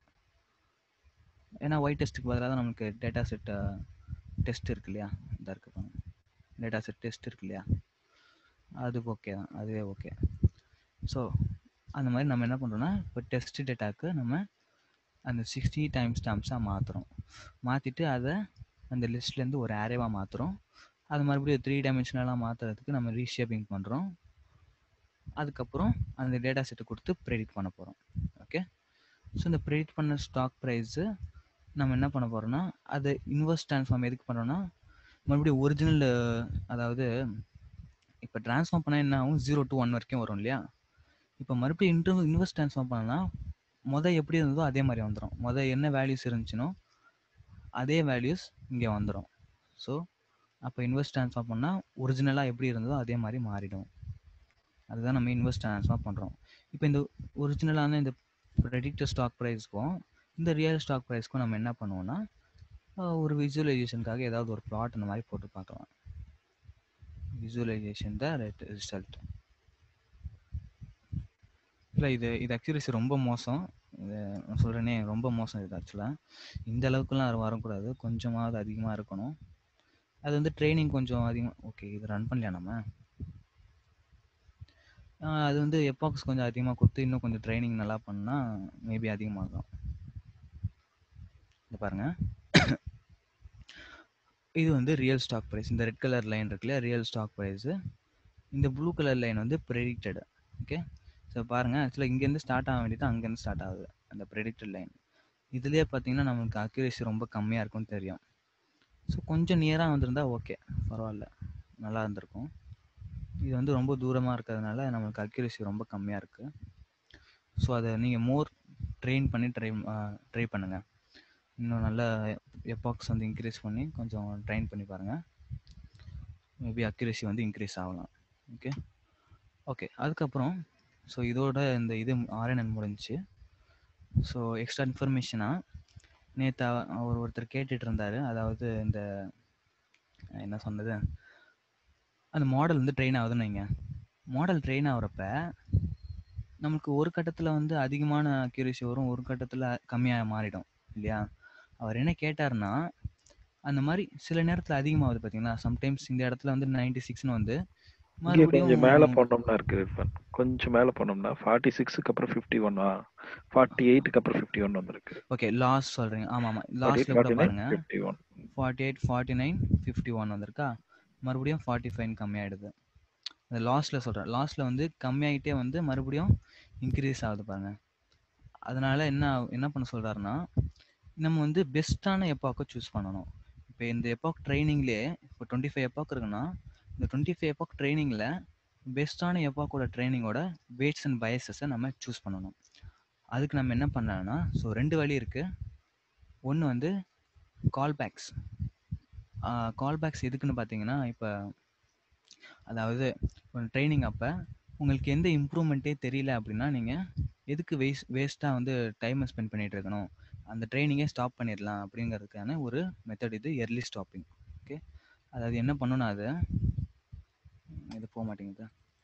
ஏன்னா ஒயிட் டெஸ்ட்டுக்கு பதிலாக தான் நமக்கு டேட்டா செட் டெஸ்ட் இருக்கு இல்லையா இதாக இருக்கு பாருங்க டேட்டா செட் டெஸ்ட் இருக்கு இல்லையா அது ஓகே தான் அதுவே ஓகே ஸோ அந்த மாதிரி நம்ம என்ன பண்ணுறோம்னா இப்போ டெஸ்ட் டேட்டாக்கு நம்ம அந்த சிக்ஸ்டி டைம் ஸ்டாம்ப்ஸாக மாற்றுறோம் மாற்றிட்டு அதை அந்த லிஸ்ட்லேருந்து ஒரு ஆரேவாக மாற்றுறோம் அது மறுபடியும் த்ரீ டைமென்ஷனலாக மாற்றுறதுக்கு நம்ம ரீஷேப்பிங் பண்ணுறோம் அதுக்கப்புறம் அந்த டேட்டா செட்டை கொடுத்து ப்ரெடிக்ட் பண்ண போகிறோம் ஓகே ஸோ இந்த ப்ரெடிக்ட் பண்ண ஸ்டாக் ப்ரைஸு நம்ம என்ன பண்ண போகிறோம்னா அதை இன்வெஸ்ட் ட்ரான்ஸ்ஃபார்ம் எதுக்கு பண்ணுறோன்னா மறுபடியும் ஒரிஜினல் அதாவது இப்போ ட்ரான்ஸ்ஃபார்ம் பண்ணால் என்ன ஆகும் ஜீரோ டு ஒன் வரைக்கும் வரும் இல்லையா இப்போ மறுபடியும் இன்டர் இன்வெஸ்ட் ட்ரான்ஸ்ஃபார்ம் பண்ணால் மொதல் எப்படி இருந்ததோ அதே மாதிரி வந்துடும் மொதல் என்ன வேல்யூஸ் இருந்துச்சுனோ அதே வேல்யூஸ் இங்கே வந்துடும் ஸோ அப்போ இன்வெஸ்ட் ட்ரான்ஸ்ஃபார்ம் பண்ணால் ஒரிஜினலாக எப்படி இருந்ததோ அதே மாதிரி மாறிடும் அதுதான் நம்ம இன்வெஸ்ட் ட்ரான்ஸ்ஃபார்ம் பண்ணுறோம் இப்போ இந்த ஒரிஜினலான இந்த ப்ரெடிக்டர் ஸ்டாக் ப்ரைஸ்க்கும் இந்த ரியல் ஸ்டாக் ப்ரைஸ்க்கும் நம்ம என்ன பண்ணுவோம்னா ஒரு விஜுவலைசேஷனுக்காக ஏதாவது ஒரு ப்ளாட் அந்த மாதிரி போட்டு பார்க்கலாம் விஜுவலைசேஷன் த ரிசல்ட் இல்லை இது இது அக்யூரேசி ரொம்ப மோசம் இது நான் சொல்கிறேனே ரொம்ப மோசம் இது ஆக்சுவலாக இந்த அளவுக்குலாம் அது வரக்கூடாது கொஞ்சமாவது அதிகமாக இருக்கணும் அது வந்து ட்ரைனிங் கொஞ்சம் அதிகமாக ஓகே இது ரன் பண்ணலையா நம்ம அது வந்து எப்பாக்ஸ் கொஞ்சம் அதிகமாக கொடுத்து இன்னும் கொஞ்சம் ட்ரைனிங் நல்லா பண்ணால் மேபி அதிகமாகும் இந்த பாருங்க இது வந்து ரியல் ஸ்டாக் ப்ரைஸ் இந்த ரெட் கலர் லைன் இருக்குல்ல ரியல் ஸ்டாக் ப்ரைஸு இந்த ப்ளூ கலர் லைன் வந்து ப்ரெடிக்டடு ஓகே ஸோ பாருங்கள் ஆக்சுவலாக இங்கேருந்து ஸ்டார்ட் ஆக வேண்டியது அங்கேருந்து ஸ்டார்ட் ஆகுது அந்த ப்ரெடிக்டட் லைன் இதுலேயே பார்த்தீங்கன்னா நமக்கு அக்யூரேசி ரொம்ப கம்மியாக இருக்கும்னு தெரியும் ஸோ கொஞ்சம் நியராக வந்திருந்தா ஓகே பரவாயில்ல நல்லா இருந்திருக்கும் இது வந்து ரொம்ப தூரமாக இருக்கிறதுனால நம்மளுக்கு அக்யூரேசி ரொம்ப கம்மியாக இருக்குது ஸோ அதை நீங்கள் மோர் ட்ரெயின் பண்ணி ட்ரை ட்ரை பண்ணுங்கள் இன்னும் நல்ல எப்பாக்ஸ் வந்து இன்க்ரீஸ் பண்ணி கொஞ்சம் ட்ரைன் பண்ணி பாருங்கள் மேபி அக்யூரேசி வந்து இன்க்ரீஸ் ஆகலாம் ஓகே ஓகே அதுக்கப்புறம் ஸோ இதோட இந்த இது ஆர்என்என் முடிஞ்சிச்சு ஸோ எக்ஸ்ட்ரா இன்ஃபர்மேஷனாக நேற்று அவர் ஒருத்தர் கேட்டுட்டு இருந்தார் அதாவது இந்த என்ன சொன்னது அந்த மாடல் வந்து ட்ரெயின் ஆகுதுன்னு வைங்க மாடல் ட்ரெயின் ஆகிறப்ப நமக்கு ஒரு கட்டத்தில் வந்து அதிகமான அக்யூரேசி வரும் ஒரு கட்டத்தில் கம்மியாக மாறிடும் இல்லையா அவர் என்ன கேட்டார்னா அந்த மாதிரி சில நேரத்தில் அதிகமாகுது பார்த்தீங்களா சம்டைம்ஸ் இந்த இடத்துல வந்து நைன்டி சிக்ஸ்னு வந்து இங்கே கொஞ்சம் மேலே போனோம்னா இருக்கு இர்ஃபான் கொஞ்சம் மேலே போனோம்னா ஃபார்ட்டி சிக்ஸுக்கு அப்புறம் ஃபிஃப்டி ஒன்னா ஃபார்ட்டி எயிட்டுக்கு அப்புறம் ஃபிஃப்டி ஒன் வந்திருக்கு ஓகே லாஸ்ட் சொல்கிறீங்க ஆமாம் ஆமாம் லாஸ்ட்டில் கூட பாருங்க fifty one forty eight forty nine fifty one வந்திருக்கா மறுபடியும் ஃபார்ட்டி ஃபைவ் கம்மியாயிடுது அந்த லாஸ்ட்டில் சொல்கிறேன் லாஸ்ட்டில் வந்து கம்மியாகிட்டே வந்து மறுபடியும் இன்க்ரீஸ் ஆகுது பாருங்க அதனால என்ன என்ன பண்ண சொல்கிறாருன்னா நம்ம வந்து பெஸ்ட்டான எப்பாக்கை சூஸ் பண்ணணும் இப்போ இந்த எப்பாக் ட்ரைனிங்லேயே இப்போ டுவெண்ட்டி ஃபைவ் எப்பாக் இருக்குன்னா இந்த டுவெண்ட்டி ஃபைவ் எப்பாக் ட்ரைனிங்கில் பெஸ்ட்டான எப்பாக்கோட ட்ரைனிங்கோட வெயிட்ஸ் அண்ட் பயசஸை நம்ம சூஸ் பண்ணணும் அதுக்கு நம்ம என்ன பண்ணலாம்னா ஸோ ரெண்டு வழி இருக்குது ஒன்று வந்து கால் பேக்ஸ் கால் பேக்ஸ் எதுக்குன்னு பார்த்தீங்கன்னா இப்போ அதாவது ட்ரைனிங் அப்போ உங்களுக்கு எந்த இம்ப்ரூவ்மெண்ட்டே தெரியல அப்படின்னா நீங்கள் எதுக்கு வேஸ்ட் வேஸ்ட்டாக வந்து டைமை ஸ்பெண்ட் பண்ணிகிட்டு இருக்கணும் அந்த ட்ரைனிங்கே ஸ்டாப் பண்ணிடலாம் அப்படிங்கிறதுக்கான ஒரு மெத்தட் இது எர்லி ஸ்டாப்பிங் ஓகே அதாவது என்ன பண்ணணும் அது இது போக மாட்டேங்குது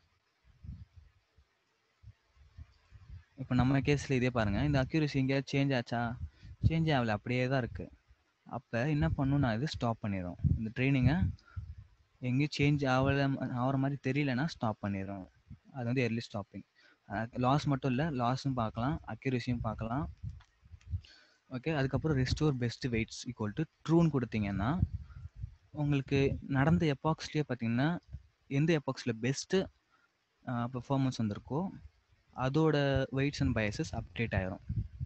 இப்போ நம்ம கேஸில் இதே பாருங்கள் இந்த அக்யூரசி எங்கேயாவது சேஞ்ச் ஆச்சா சேஞ்ச் ஆகல அப்படியே தான் இருக்குது அப்போ என்ன பண்ணணும்னா இது ஸ்டாப் பண்ணிடும் இந்த ட்ரைனிங்கை எங்கேயும் சேஞ்ச் ஆகல ஆகிற மாதிரி தெரியலனா ஸ்டாப் பண்ணிடும் அது வந்து எர்லி ஸ்டாப்பிங் லாஸ் மட்டும் இல்லை லாஸும் பார்க்கலாம் அக்யூரஸியும் பார்க்கலாம் ஓகே அதுக்கப்புறம் restore best weights equal to ட்ரூன்னு கொடுத்தீங்கன்னா உங்களுக்கு நடந்த எபாக்ஸ்லேயே பார்த்தீங்கன்னா எந்த எபாக்ஸில் பெஸ்ட்டு பெர்ஃபார்மன்ஸ் வந்திருக்கோ அதோட வெயிட்ஸ் அண்ட் பயசஸ் அப்டேட் ஆயிரும்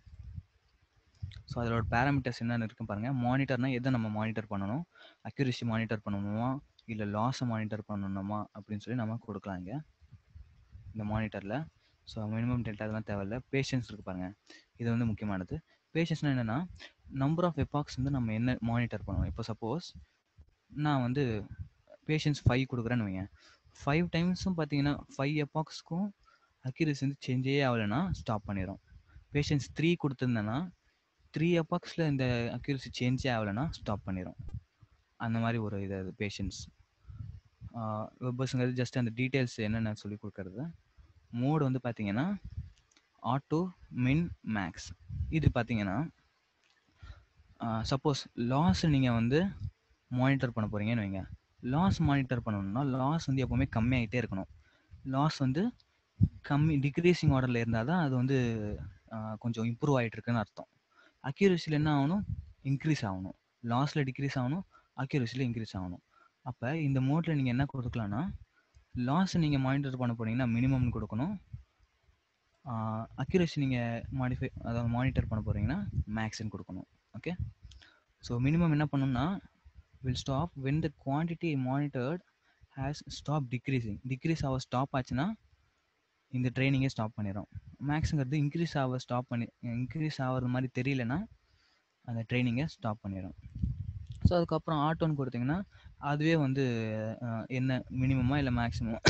ஸோ அதோட பேராமீட்டர்ஸ் என்னென்ன இருக்குன்னு பாருங்கள் மானிட்டர்னால் எதை நம்ம மானிட்டர் பண்ணணும் அக்யூரேசி மானிட்டர் பண்ணணுமா இல்லை லாஸை மானிட்டர் பண்ணணுமா அப்படின்னு சொல்லி நம்ம கொடுக்கலாம் இங்கே இந்த மானிட்டரில் ஸோ மினிமம் டெல்டா அதெல்லாம் தேவையில்ல பேஷன்ஸ் இருக்கு பாருங்கள் இது வந்து முக்கியமானது பேஷன்ஸ்னால் என்னென்னா நம்பர் ஆஃப் எபாக்ஸ் வந்து நம்ம என்ன மானிட்டர் பண்ணணும் இப்போ சப்போஸ் நான் வந்து பேஷன்ஸ் ஃபைவ் கொடுக்குறேன்னு வைங்க ஃபைவ் டைம்ஸும் பார்த்தீங்கன்னா ஃபைவ் எபாக்ஸ்க்கும் அக்யூரேசி வந்து சேஞ்சே ஆகலைன்னா ஸ்டாப் பண்ணிடும் பேஷன்ஸ் த்ரீ கொடுத்துருந்தேன்னா த்ரீ எபாக்ஸில் இந்த அக்யூரசி சேஞ்சே ஆகலைன்னா ஸ்டாப் பண்ணிடும் அந்த மாதிரி ஒரு இது அது பேஷன்ஸ் வெப்பர்ஸுங்கிறது ஜஸ்ட் அந்த டீட்டெயில்ஸ் என்னென்ன சொல்லி கொடுக்கறது மோடு வந்து பார்த்தீங்கன்னா ஆட்டோ மின் மேக்ஸ் இது பார்த்தீங்கன்னா சப்போஸ் லாஸ் நீங்கள் வந்து மானிட்டர் பண்ண போகிறீங்கன்னு வைங்க லாஸ் மானிட்டர் பண்ணணும்னா லாஸ் வந்து எப்போவுமே கம்மியாகிட்டே இருக்கணும் லாஸ் வந்து கம்மி டிக்ரீசிங் ஆர்டரில் இருந்தால் தான் அது வந்து ஆஹ், கொஞ்சம் இம்ப்ரூவ் ஆகிட்டு இருக்குன்னு அர்த்தம் அக்யூரஸியில் என்ன ஆகணும் இன்க்ரீஸ் ஆகணும் லாஸில் டிக்ரீஸ் ஆகணும் அக்யூரஸியில் இன்க்ரீஸ் ஆகணும் அப்போ இந்த மோட்டில் நீங்கள் என்ன கொடுக்கலாம்னா லாஸ் நீங்கள் மானிட்டர் பண்ண போனீங்கன்னா மினிமம்னு கொடுக்கணும் அக்யூரஸி நீங்கள் மாடிஃபை அதாவது மானிட்டர் பண்ண போகிறீங்கன்னா மேக்ஸ்ன்னு கொடுக்கணும் ஓகே ஸோ மினிமம் என்ன பண்ணணும்னா will stop when the quantity monitored has stop decreasing decrease ஆக ஸ்டாப் ஆச்சுன்னா இந்த ட்ரைனிங்கே ஸ்டாப் பண்ணிடும் மேக்ஸுங்கிறது இன்க்ரீஸ் ஆக ஸ்டாப் பண்ணி இன்க்ரீஸ் ஆகிறது மாதிரி தெரியலனா அந்த ட்ரைனிங்கை ஸ்டாப் பண்ணிடும் ஸோ அதுக்கப்புறம் ஆட்டோன்னு கொடுத்தீங்கன்னா அதுவே வந்து அஹ், என்ன மினிமமா இல்லை மேக்ஸிமம்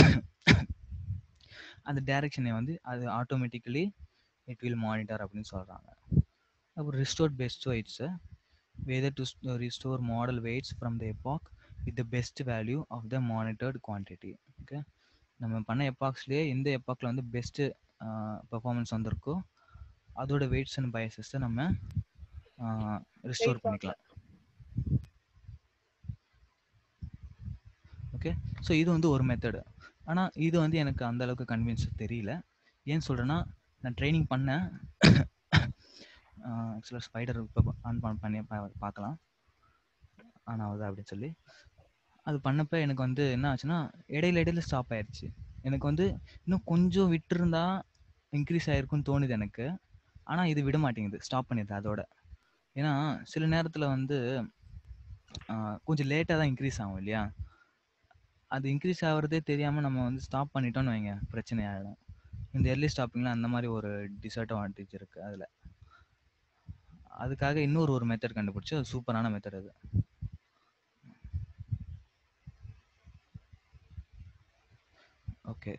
அந்த டைரக்ஷனை வந்து அது ஆட்டோமேட்டிக்கலி இட் வில் மானிட்டர் அப்படின்னு சொல்கிறாங்க அப்புறம் restored best weights whether to st- restore model weights from the epoch with the best value of the monitored quantity okay நம்ம பண்ண எப்பாக்ஸ்லேயே எந்த எப்பாக்ல வந்து பெஸ்ட்டு பெர்ஃபார்மன்ஸ் வந்திருக்கோ அதோட வெயிட்ஸ் அண்ட் பயசஸை நம்ம ரிஸ்டோர் பண்ணிக்கலாம் ஓகே ஸோ இது வந்து ஒரு மெத்தடு ஆனால் இது வந்து எனக்கு அந்த அளவுக்கு கன்வின்ஸ் தெரியல ஏன் சொல்கிறேன்னா நான் ட்ரைனிங் பண்ணேன் ஆக்சுவலாக ஸ்பைடர் இப்போ ஆன் பண்ணி பா- பார்க்கலாம் ஆன் ஆகுதா அப்படின்னு சொல்லி அது பண்ணப்போ எனக்கு வந்து என்ன ஆச்சுன்னா இடையில இடையில ஸ்டாப் ஆயிடுச்சு எனக்கு வந்து இன்னும் கொஞ்சம் விட்டுருந்தா இன்க்ரீஸ் ஆயிருக்கும்னு தோணுது எனக்கு ஆனால் இது விட மாட்டேங்குது ஸ்டாப் பண்ணிடுது அதோட ஏன்னா சில நேரத்தில் வந்து ஆஹ், கொஞ்சம் லேட்டாக தான் இன்க்ரீஸ் ஆகும் இல்லையா அது இன்க்ரீஸ் ஆகிறதே தெரியாமல் நம்ம வந்து ஸ்டாப் பண்ணிட்டோம்னு வைங்க பிரச்சனை ஆகிடும் இந்த எர்லி ஸ்டாப்பிங்கில் அந்த மாதிரி ஒரு டிஸ்அட்வான்டேஜ் இருக்குது அதில் அதுக்காக இன்னொரு ஒரு மெத்தட் கண்டுபிடிச்சு அது சூப்பரான மெத்தட் அது ஓகே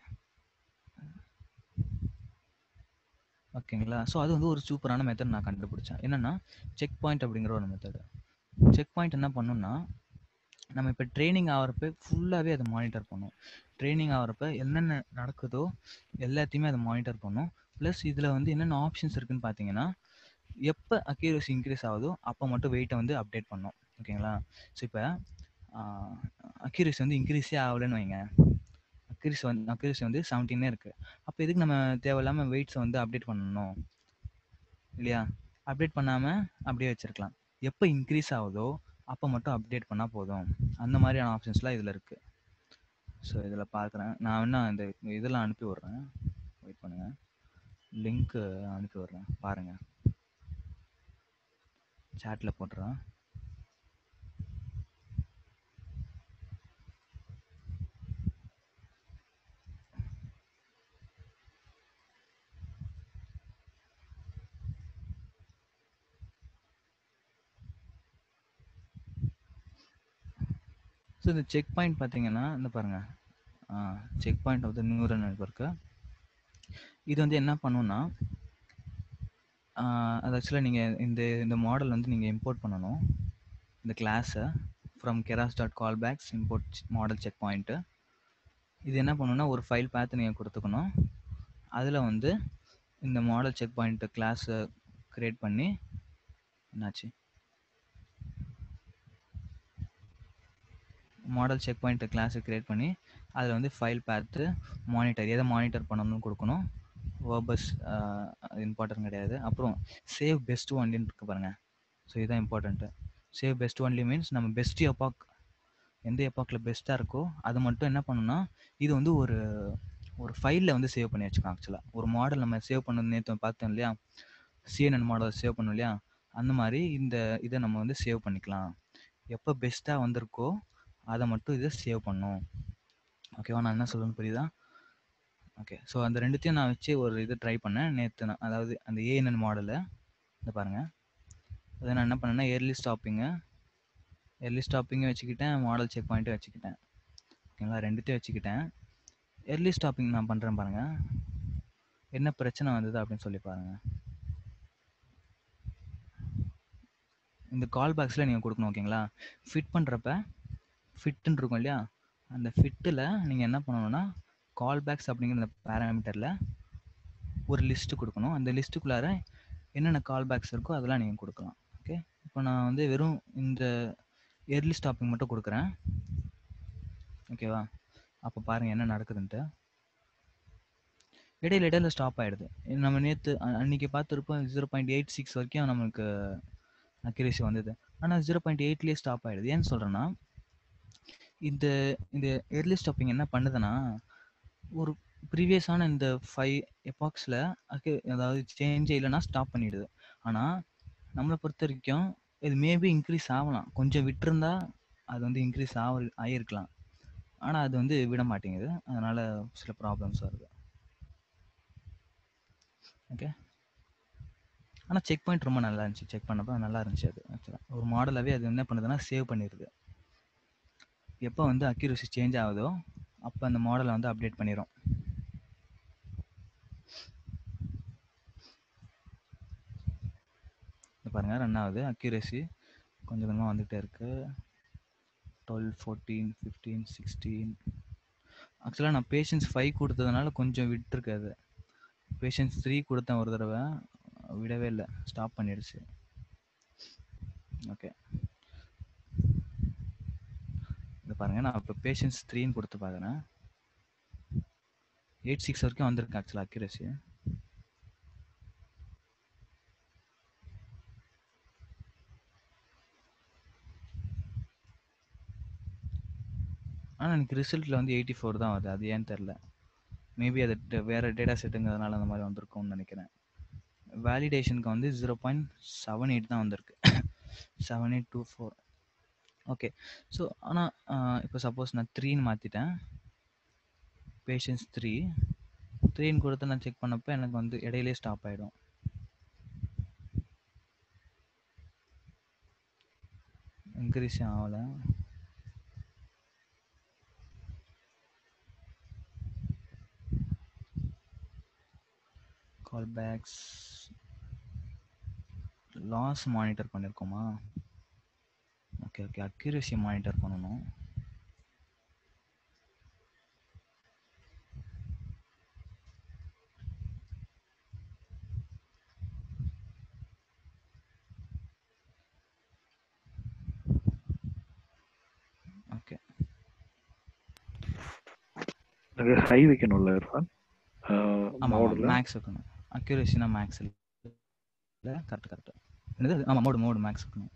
ஓகேங்களா ஸோ அது வந்து ஒரு சூப்பரான மெத்தட் நான் கண்டுபிடிச்சேன் என்னன்னா செக் பாயிண்ட் அப்படிங்கிற ஒரு மெத்தடு செக் பாயிண்ட் என்ன பண்ணுன்னா நம்ம இப்போ ட்ரைனிங் ஆகிறப்ப ஃபுல்லாகவே அதை மானிட்டர் பண்ணும் ட்ரைனிங் ஆகிறப்ப என்னென்ன நடக்குதோ எல்லாத்தையுமே அதை மானிட்டர் பண்ணும் ப்ளஸ் இதில் வந்து என்னென்ன ஆப்ஷன்ஸ் இருக்குன்னு பார்த்தீங்கன்னா எப்போ அக்யூரசி இன்க்ரீஸ் ஆகுதோ அப்போ மட்டும் வெயிட்டை வந்து அப்டேட் பண்ணும் ஓகேங்களா ஸோ இப்போ அக்யூரசி வந்து இன்க்ரீஸே ஆகலைன்னு வைங்க அக்யூரசி வந்து அக்யூரசி வந்து செவன்டீனே இருக்குது அப்போ எதுக்கு நம்ம தேவையில்லாமல் வெயிட்ஸை வந்து அப்டேட் பண்ணணும் இல்லையா அப்டேட் பண்ணாமல் அப்படியே வச்சிருக்கலாம் எப்போ இன்க்ரீஸ் ஆகுதோ அப்போ மட்டும் அப்டேட் பண்ணால் போதும் அந்த மாதிரியான ஆப்ஷன்ஸ்லாம் இதில் இருக்குது ஸோ இதில் பார்க்குறேன் நான் வேணா இந்த இதெல்லாம் அனுப்பி விட்றேன் வெயிட் பண்ணுங்கள் லிங்க்கு அனுப்பி விட்றேன் பாருங்கள் சாட்டில் போட்டுறேன் ஸோ இந்த செக் பாயிண்ட் பார்த்தீங்கன்னா இந்த பாருங்கள் checkpoint of the neural network இது வந்து என்ன பண்ணுன்னா ஆஹ் அது ஆக்சுவலாக நீங்கள் இந்த இந்த மாடல் வந்து நீங்கள் இம்போர்ட் பண்ணணும் இந்த கிளாஸை from Keras dot callbacks import model checkpoint இது என்ன பண்ணுன்னா ஒரு ஃபைல் பார்த்து நீங்கள் கொடுத்துக்கணும் அதில் வந்து இந்த மாடல் செக் பாயிண்ட் கிளாஸை க்ரியேட் பண்ணி என்னாச்சு மாடல் செக் பாயிண்ட் கிளாஸை க்ரியேட் பண்ணி அதில் வந்து ஃபைல் பார்த்து மானிட்டர் எதை மானிட்டர் பண்ணணும்னு கொடுக்கணும் வேர்பஸ் இம்பார்ட்டன்ட் கிடையாது அப்புறம் சேவ் பெஸ்ட் ஒன்லின்னு இருக்கு பாருங்க ஸோ இதுதான் important save best only means நம்ம பெஸ்ட் எப்பாக் எந்த எப்பாக்கில் பெஸ்ட்டாக இருக்கோ அது மட்டும் என்ன பண்ணணும்னா இது வந்து ஒரு ஒரு ஃபைலில் வந்து சேவ் பண்ணி வச்சுக்கலாம் ஆக்சுவலாக ஒரு மாடல் நம்ம சேவ் பண்ணது நேற்று பார்த்தோம் இல்லையா சிஎன்என் மாடல் சேவ் பண்ணோம் இல்லையா அந்த மாதிரி இந்த இதை நம்ம வந்து சேவ் பண்ணிக்கலாம் எப்போ பெஸ்ட்டாக வந்திருக்கோ அதை மட்டும் இதை சேவ் பண்ணும் ஓகேவா நான் என்ன சொல்லணும்னு புரியுதா ஓகே ஸோ அந்த ரெண்டுத்தையும் நான் வச்சு ஒரு இது ட்ரை பண்ணேன் நேற்று நான் அதாவது அந்த ஏஎன்என் மாடலை இதை பாருங்கள் அதை நான் என்ன பண்ணேன்னா ஏர்லி ஸ்டாப்பிங்கு எர்லி ஸ்டாப்பிங்கும் வச்சுக்கிட்டேன் மாடல் செக் பாயிண்ட்டும் வச்சுக்கிட்டேன் ஓகேங்களா ரெண்டுத்தையும் வச்சுக்கிட்டேன் எர்லி ஸ்டாப்பிங் நான் பண்ணுறேன் பாருங்கள் என்ன பிரச்சனை வந்தது அப்படின்னு சொல்லி பாருங்கள் இந்த கால் பாக்ஸில் நீங்கள் கொடுக்கணும் ஓகேங்களா ஃபிட் பண்ணுறப்ப ஃபிட்டுன்னு இருக்கும் இல்லையா அந்த ஃபிட்டில் நீங்கள் என்ன பண்ணணும்னா கால் பேக்ஸ் அப்படிங்கிற அந்த பேராமீட்டரில் ஒரு லிஸ்ட்டு கொடுக்கணும் அந்த லிஸ்ட்டுக்குள்ளார என்னென்ன கால் பேக்ஸ் இருக்கோ அதெல்லாம் நீங்கள் கொடுக்கலாம் ஓகே இப்போ நான் வந்து வெறும் இந்த எர்லி ஸ்டாப்பிங் மட்டும் கொடுக்குறேன் ஓகேவா அப்போ பாருங்கள் என்ன நடக்குதுன்ட்டு இடையில இடையில ஸ்டாப் ஆகிடுது நம்ம நேற்று அன்றைக்கி பார்த்துருப்போம் ஜீரோ பாயிண்ட் எயிட் சிக்ஸ் வரைக்கும் நமக்கு அக்யூரேசி வந்தது ஆனால் ஜீரோ பாயிண்ட் எயிட்லேயே ஸ்டாப் ஆகிடுது ஏன்னு சொல்கிறேன்னா இந்த இந்த எர்லி ஸ்டாப்பிங் என்ன பண்ணுதுன்னா ஒரு ப்ரீவியஸான இந்த ஃபைவ் எபாக்ஸில் அதாவது சேஞ்சே இல்லைன்னா ஸ்டாப் பண்ணிடுது ஆனால் நம்மளை பொறுத்த வரைக்கும் இது மேபி இன்க்ரீஸ் ஆகலாம் கொஞ்சம் விட்டுருந்தா அது வந்து இன்க்ரீஸ் ஆக ஆகியிருக்கலாம் ஆனால் அது வந்து விட மாட்டேங்குது அதனால் சில ப்ராப்ளம்ஸ் வருது ஓகே ஆனால் செக் பாயிண்ட் ரொம்ப நல்லா இருந்துச்சு செக் பண்ணப்போ நல்லா இருந்துச்சு அது ஆக்சுவலாக ஒரு மாடலாகவே அது என்ன பண்ணுதுன்னா சேவ் பண்ணிடுது எப்போ வந்து அக்யூரசி சேஞ்ச் ஆகுதோ அப்போ அந்த மாடலை வந்து அப்டேட் பண்ணிடும் பாருங்க ரன் ஆகுது அக்யூரசி கொஞ்சம் கொஞ்சமாக வந்துகிட்டே இருக்கு டுவெல் ஃபோர்டீன் ஃபிஃப்டீன் சிக்ஸ்டீன் ஆக்சுவலாக நான் பேஷன்ஸ் ஃபைவ் கொடுத்ததுனால கொஞ்சம் விட்டுருக்காது பேஷன்ஸ் த்ரீ கொடுத்தேன் ஒரு தடவை விடவே இல்லை ஸ்டாப் பண்ணிடுச்சு ஓகே இது பாருங்கள் நான் இப்போ பேஷன்ஸ் த்ரீன்னு கொடுத்து பார்க்குறேன் எயிட் சிக்ஸ் வரைக்கும் வந்திருக்கு ஆக்சுவலாக அக்யூரசி ஆனால் எனக்கு ரிசல்ட்டில் வந்து எயிட்டி ஃபோர் தான் வருது அது ஏன்னு தெரில மேபி அது வேறு டேட்டா செட்டுங்கிறதுனால அந்த மாதிரி வந்திருக்கும்னு நினைக்கிறேன் வேலிடேஷனுக்கு வந்து ஜீரோ பாயிண்ட் செவன் எயிட் தான் வந்திருக்கு seven eight two four okay so ஆனால் இப்போ சப்போஸ் நான் த்ரீன்னு மாற்றிட்டேன் பேஷன்ஸ் த்ரீ த்ரீன்னு கொடுத்து நான் செக் பண்ணப்போ எனக்கு வந்து இடையிலே ஸ்டாப் ஆகிடும் இன்க்ரீஸ் ஆகலை கால் பேக்ஸ் லாஸ் மானிட்டர் பண்ணியிருக்கோமா ஓகே ஓகே அக்யூரேசி மானிட்டர் பண்ணணும் ஓகே அது ஹை வைக்கணும்ல இர்ஃபான் ஆமாம் மோடில் மேக்ஸ் வைக்கணும் அக்யூரேசினா மேக்ஸ் இல்லை கரெக்ட் கரெக்ட் என்னது ஆமாம் மோடு மோடு மேக்ஸ் வைக்கணும்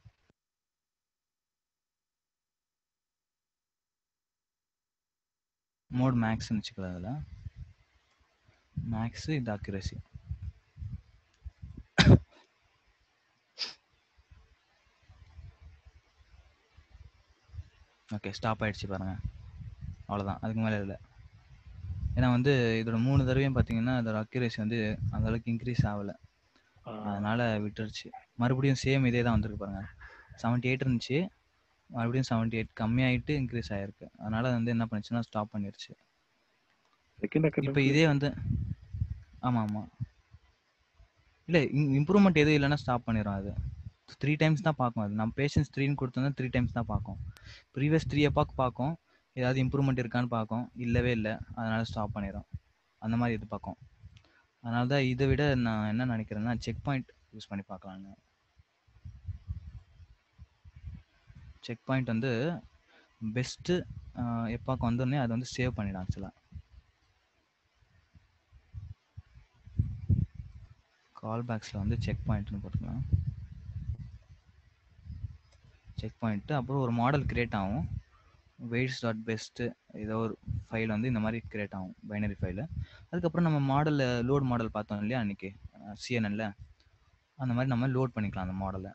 மோட் மேக்ஸ்னு வச்சுக்கலாம் அதில் மேக்ஸு இது அக்யூரேசி ஓகே ஸ்டாப் ஆயிடுச்சு பாருங்க அவ்வளோதான் அதுக்கு மேலே இல்லை ஏன்னா வந்து இதோட மூணு தடவையும் பார்த்தீங்கன்னா அதோட அக்யூரேசி வந்து அந்த அளவுக்கு இன்க்ரீஸ் ஆகலை அதனால விட்டுருச்சு மறுபடியும் சேம் இதே தான் வந்திருக்கு பாருங்க செவன்ட்டி எயிட் இருந்துச்சு மறுபடியும் செவன்ட்டி எயிட் கம்மியாயிட்டு இன்க்ரீஸ் ஆயிருக்கு அதனால வந்து என்ன பண்ணுச்சுன்னா ஸ்டாப் பண்ணிருச்சு செகண்ட் இப்போ அக்கௌண்ட் இதே வந்து ஆமாம் ஆமாம் இல்லை இம்ப்ரூவ்மெண்ட் எதுவும் இல்லைன்னா ஸ்டாப் பண்ணிடும் அது த்ரீ டைம்ஸ் தான் பார்க்கும் அது நம்ம பேஷன்ஸ் த்ரீன்னு கொடுத்தோம்னா த்ரீ டைம்ஸ் தான் பார்க்கும் ப்ரீவியஸ் த்ரீ எப்பாக்கு பார்க்கும் ஏதாவது இம்ப்ரூவ்மெண்ட் இருக்கான்னு பார்க்கும் இல்லவே இல்லை அதனால ஸ்டாப் பண்ணிடும் அந்த மாதிரி இது பார்க்கும் அதனால தான் இதை விட நான் என்ன நினைக்கிறேன்னா செக் பாயிண்ட் யூஸ் பண்ணி பார்க்கலான்னு செக் பாயிண்ட் வந்து பெஸ்ட்டு எப்பாக்கு வந்தோடனே அதை வந்து சேவ் பண்ணிடும் ஆக்சுவலாக கால் பேக்ஸில் வந்து செக் பாயிண்ட்னு போட்டுக்கலாம் செக் பாயிண்ட்டு அப்புறம் ஒரு மாடல் கிரியேட் ஆகும் வெயிட்ஸ் டாட் பெஸ்ட்டு ஏதோ ஒரு ஃபைல் வந்து இந்த மாதிரி கிரியேட் ஆகும் பைனரி ஃபைலு அதுக்கப்புறம் நம்ம மாடலில் லோட் மாடல் பார்த்தோம் இல்லையா அன்றைக்கி சிஎன்எல்ல அந்த மாதிரி நம்ம லோட் பண்ணிக்கலாம் அந்த மாடலை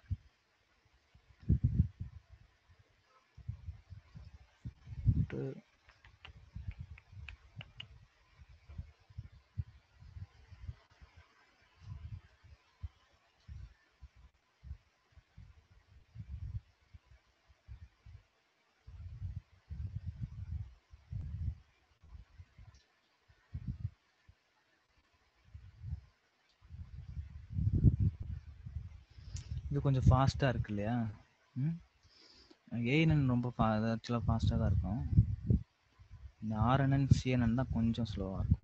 இது கொஞ்சம் ஃபாஸ்ட்டாக இருக்கு இல்லையா ம் ஏஎன்என் ரொம்ப ஃபா ஆக்சுவலாக ஃபாஸ்ட்டாக தான் இருக்கும் இந்த ஆர்என்என் சிஎன்என் தான் கொஞ்சம் ஸ்லோவாக இருக்கும்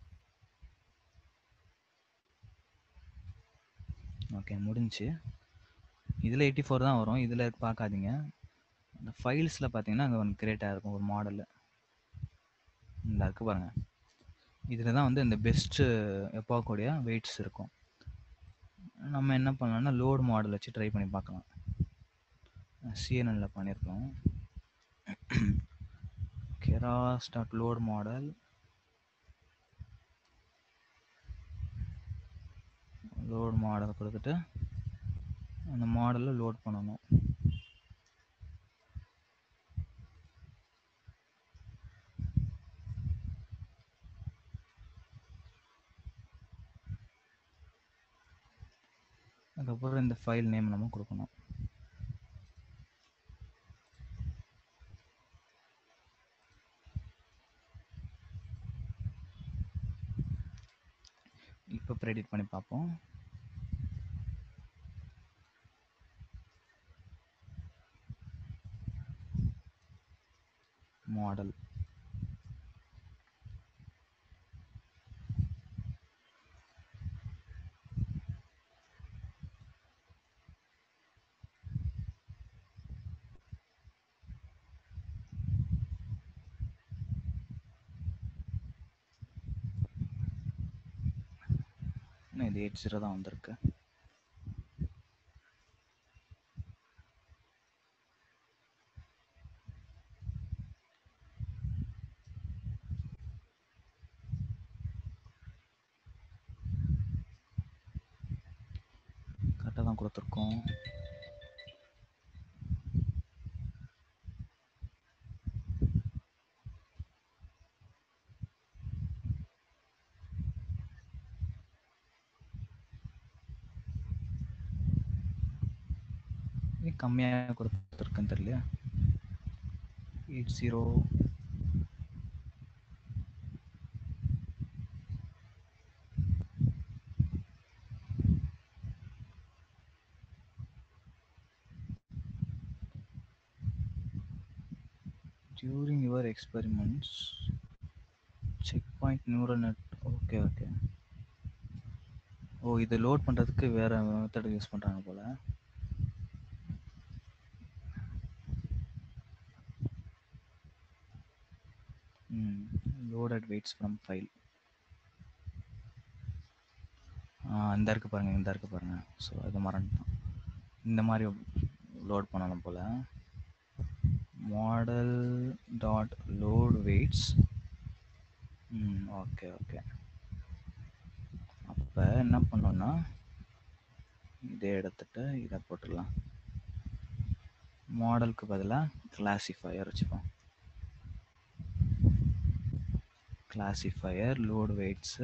ஓகே முடிஞ்சு இதில் எயிட்டி ஃபோர் தான் வரும் இதில் பார்க்காதீங்க இந்த ஃபைல்ஸில் பார்த்தீங்கன்னா அங்கே ஒன்று கிரியேட் ஆகிருக்கும் ஒரு மாடலு இந்த இருக்கு பாருங்கள் இதில் தான் வந்து இந்த பெஸ்ட்டு எப்பாக்கூடிய வெயிட்ஸ் இருக்கும் நம்ம என்ன பண்ணலாம்னா லோட் மாடல் வச்சு ட்ரை பண்ணி பார்க்கலாம் சிஎன்எல்ல பண்ணியிருக்கோம் Keras dot load model load model கொடுத்துட்டு அந்த மாடலில் லோட் பண்ணணும் அதுக்கப்புறம் இந்த ஃபைல் நேம் நம்ம கொடுக்கணும் இப்போ ப்ரெடிட் பண்ணி பார்ப்போம் மாடல் இது எயிட் ஜீரோ தான் வந்திருக்கு கரெக்டாக தான் கொடுத்துருக்கோம் கம்மியாக கொடுத்துருக்குன்னு தெரியல eight zero during your experiments checkpoint neural net okay okay ஓ இது லோட் பண்ணுறதுக்கு வேற மெத்தட் யூஸ் பண்ணுறாங்க போல ம் loaded weights from file இந்த இருக்கு பாருங்க இந்த இருக்கு பாருங்க ஸோ அது மறந்துட்டோம் இந்த மாதிரி லோட் பண்ணணும் போல் மாடல் டாட் லோட் வெயிட்ஸ் ம் ஓகே ஓகே அப்போ என்ன பண்ணோன்னா இதை எடுத்துட்டு இதை போட்டுடலாம் மாடலுக்கு பதிலாக கிளாசிஃபையர் வச்சுப்போம் classifier load weights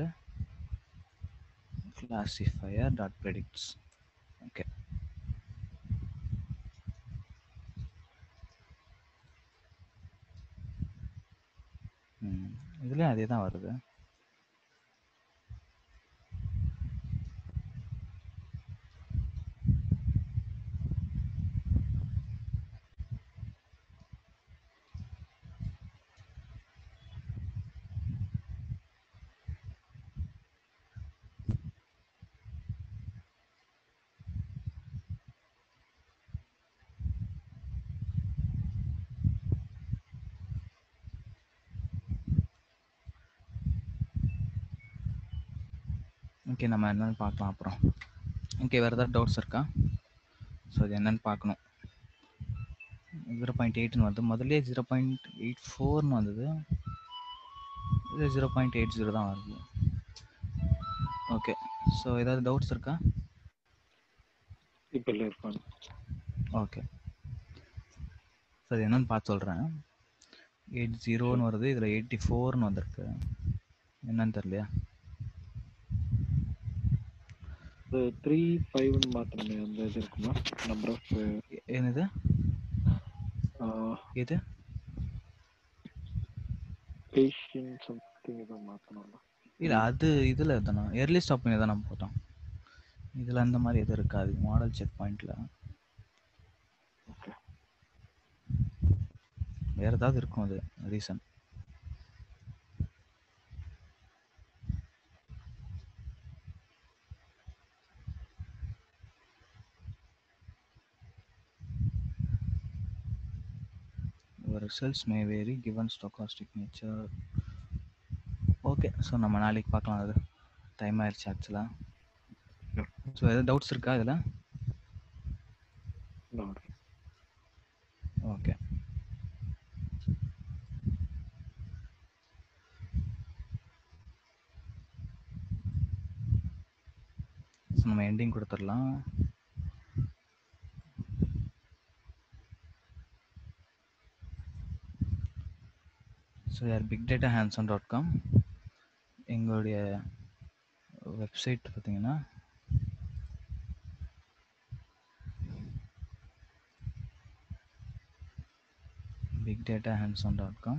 classifier dot predicts okay ம் இதுலயும் அதே தான் வருது ஓகே நம்ம என்னன்னு பார்க்கலாம் அப்புறம் ஓகே வேறு ஏதாவது டவுட்ஸ் இருக்கா ஸோ அது என்னன்னு பார்க்கணும் ஜீரோ பாயிண்ட் எயிட்னு வருது முதல்ல ஜீரோ பாயிண்ட் எயிட் ஃபோர்னு வந்தது இது ஜீரோ பாயிண்ட் எயிட் ஜீரோ தான் வருது ஓகே ஸோ ஏதாவது டவுட்ஸ் இருக்கா இப்ப இல்ல இருப்பான் ஓகே ஸோ அது என்னன்னு பார்த்து சொல்கிறேன் எயிட் ஜீரோன்னு வருது இதில் எயிட்டி ஃபோர்னு வந்திருக்கு என்னன்னு தெரியலையா இந்த த்ரீ ஃபைவ்னு மாத்தணுமே அந்த இது இருக்குமா நம்பர் ஆஃப் எ- என்னது எது பேஷண்ட் சம்திங் ஏதோ மாத்தணும்ல இல்லை அது இதில் தானே எர்லி ஸ்டாப்பிங் தான் நம்ம போட்டோம் இதில் அந்த மாதிரி எதுவும் இருக்காது மாடல் செக் பாயிண்டில் ஓகே வேறு ஏதாவது இருக்கும் அது reason Your results may vary given stochastic nature. Okay so நம்ம நாளைக்கு பார்க்கலாம் அது டைம் ஆயிடுச்சு ஆக்சுவலாக Yeah. ஸோ எதாவது டவுட்ஸ் இருக்கா இதில் No. ஓகே ஸோ நம்ம எண்டிங் கொடுத்துடலாம் ஸோ யார் பிக் டேட்டா ஹேண்ட்ஸான் டாட் காம் எங்களுடைய வெப்சைட் பார்த்தீங்கன்னா bigdatahandson.com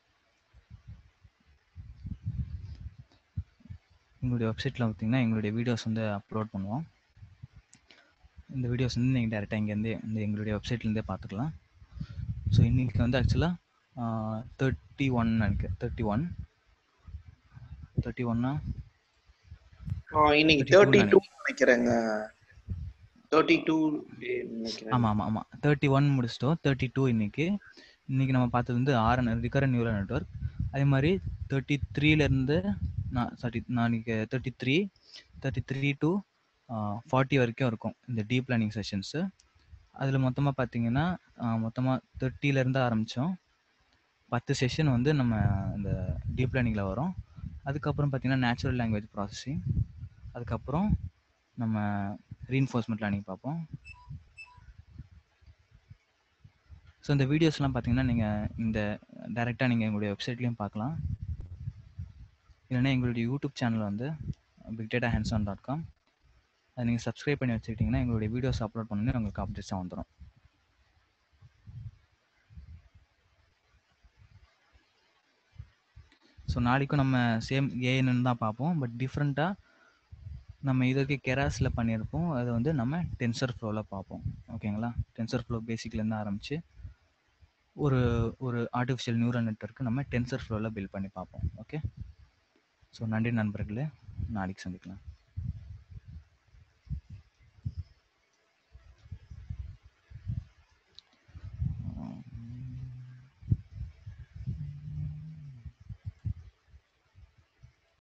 எங்களுடைய வெப்சைட்டில் பார்த்தீங்கன்னா எங்களுடைய வீடியோஸ் வந்து அப்லோட் பண்ணுவோம் இந்த வீடியோஸ் வந்து நீங்கள் டேரெக்டாக இங்கேருந்தே இந்த எங்களுடைய வெப்சைட்லேருந்தே பார்த்துக்கலாம் ஸோ இன்றைக்கி வந்து ஆக்சுவலாக தேர்ட்டி ஒன் நினைக்கிறேன் தேர்ட்டி ஒன் தேர்ட்டி ஒன்னா ஆ, இன்னைக்கு 32 தேர்ட்டி டூ நினைக்கிறேங்க தேர்ட்டி டூ நினைக்கிறேன் ஆமாம் ஆமாம் ஆமாம் தேர்ட்டி ஒன் முடிச்சிட்டோம் தேர்ட்டி டூ இன்னைக்கு இன்னைக்கு நம்ம பார்த்தது வந்து ஆர் ரிகரன் நியூரல் நெட்ஒர்க் அதே மாதிரி தேர்ட்டி த்ரீலேருந்து நான் சாரி நான் இன்னைக்கு thirty three thirty three to forty வரைக்கும் இருக்கும் இந்த டீப் லேர்னிங் செஷன்ஸு அதில் மொத்தமாக பார்த்தீங்கன்னா மொத்தமாக தேர்ட்டிலேருந்து ஆரம்பித்தோம் பத்து செஷன் வந்து நம்ம இந்த டீப் லேர்னிங்கில் வரும் அதுக்கப்புறம் பார்த்தீங்கன்னா நேச்சுரல் லாங்குவேஜ் ப்ராசஸிங் அதுக்கப்புறம் நம்ம ரீன்ஃபோர்ஸ்மெண்ட் லேர்னிங் பார்ப்போம் ஸோ இந்த வீடியோஸ்லாம் பார்த்தீங்கன்னா நீங்கள் இந்த டைரெக்டாக நீங்கள் எங்களுடைய வெப்சைட்லேயும் பார்க்கலாம் இல்லைன்னா எங்களுடைய யூடியூப் சேனல் வந்து பிக் டேட்டா ஹேண்ட்ஸான் டாட் காம் அதை நீங்கள் சப்ஸ்கிரைப் பண்ணி வச்சுக்கிட்டிங்கன்னா எங்களுடைய வீடியோஸ் அப்லோட் பண்ணி உங்களுக்கு அப்டேட்ஸாக வந்துடும் ஸோ நாளைக்கும் நம்ம சேம் ஏஎன்னு தான் பார்ப்போம் பட் டிஃப்ரெண்ட்டாக நம்ம இது வரைக்கும் கெராஸில் பண்ணியிருப்போம் அதை வந்து நம்ம டென்சர் ஃப்ளோவில் பார்ப்போம் ஓகேங்களா டென்சர் ஃப்ளோ பேசிக்லேருந்து ஆரம்பித்து ஒரு ஒரு ஆர்டிஃபிஷியல் நியூரல் நெட்வொர்க்கு நம்ம டென்சர் ஃப்ளோவில் பில்ட் பண்ணி பார்ப்போம் ஓகே ஸோ நன்றி நண்பர்களே நாளைக்கு சந்திக்கலாம்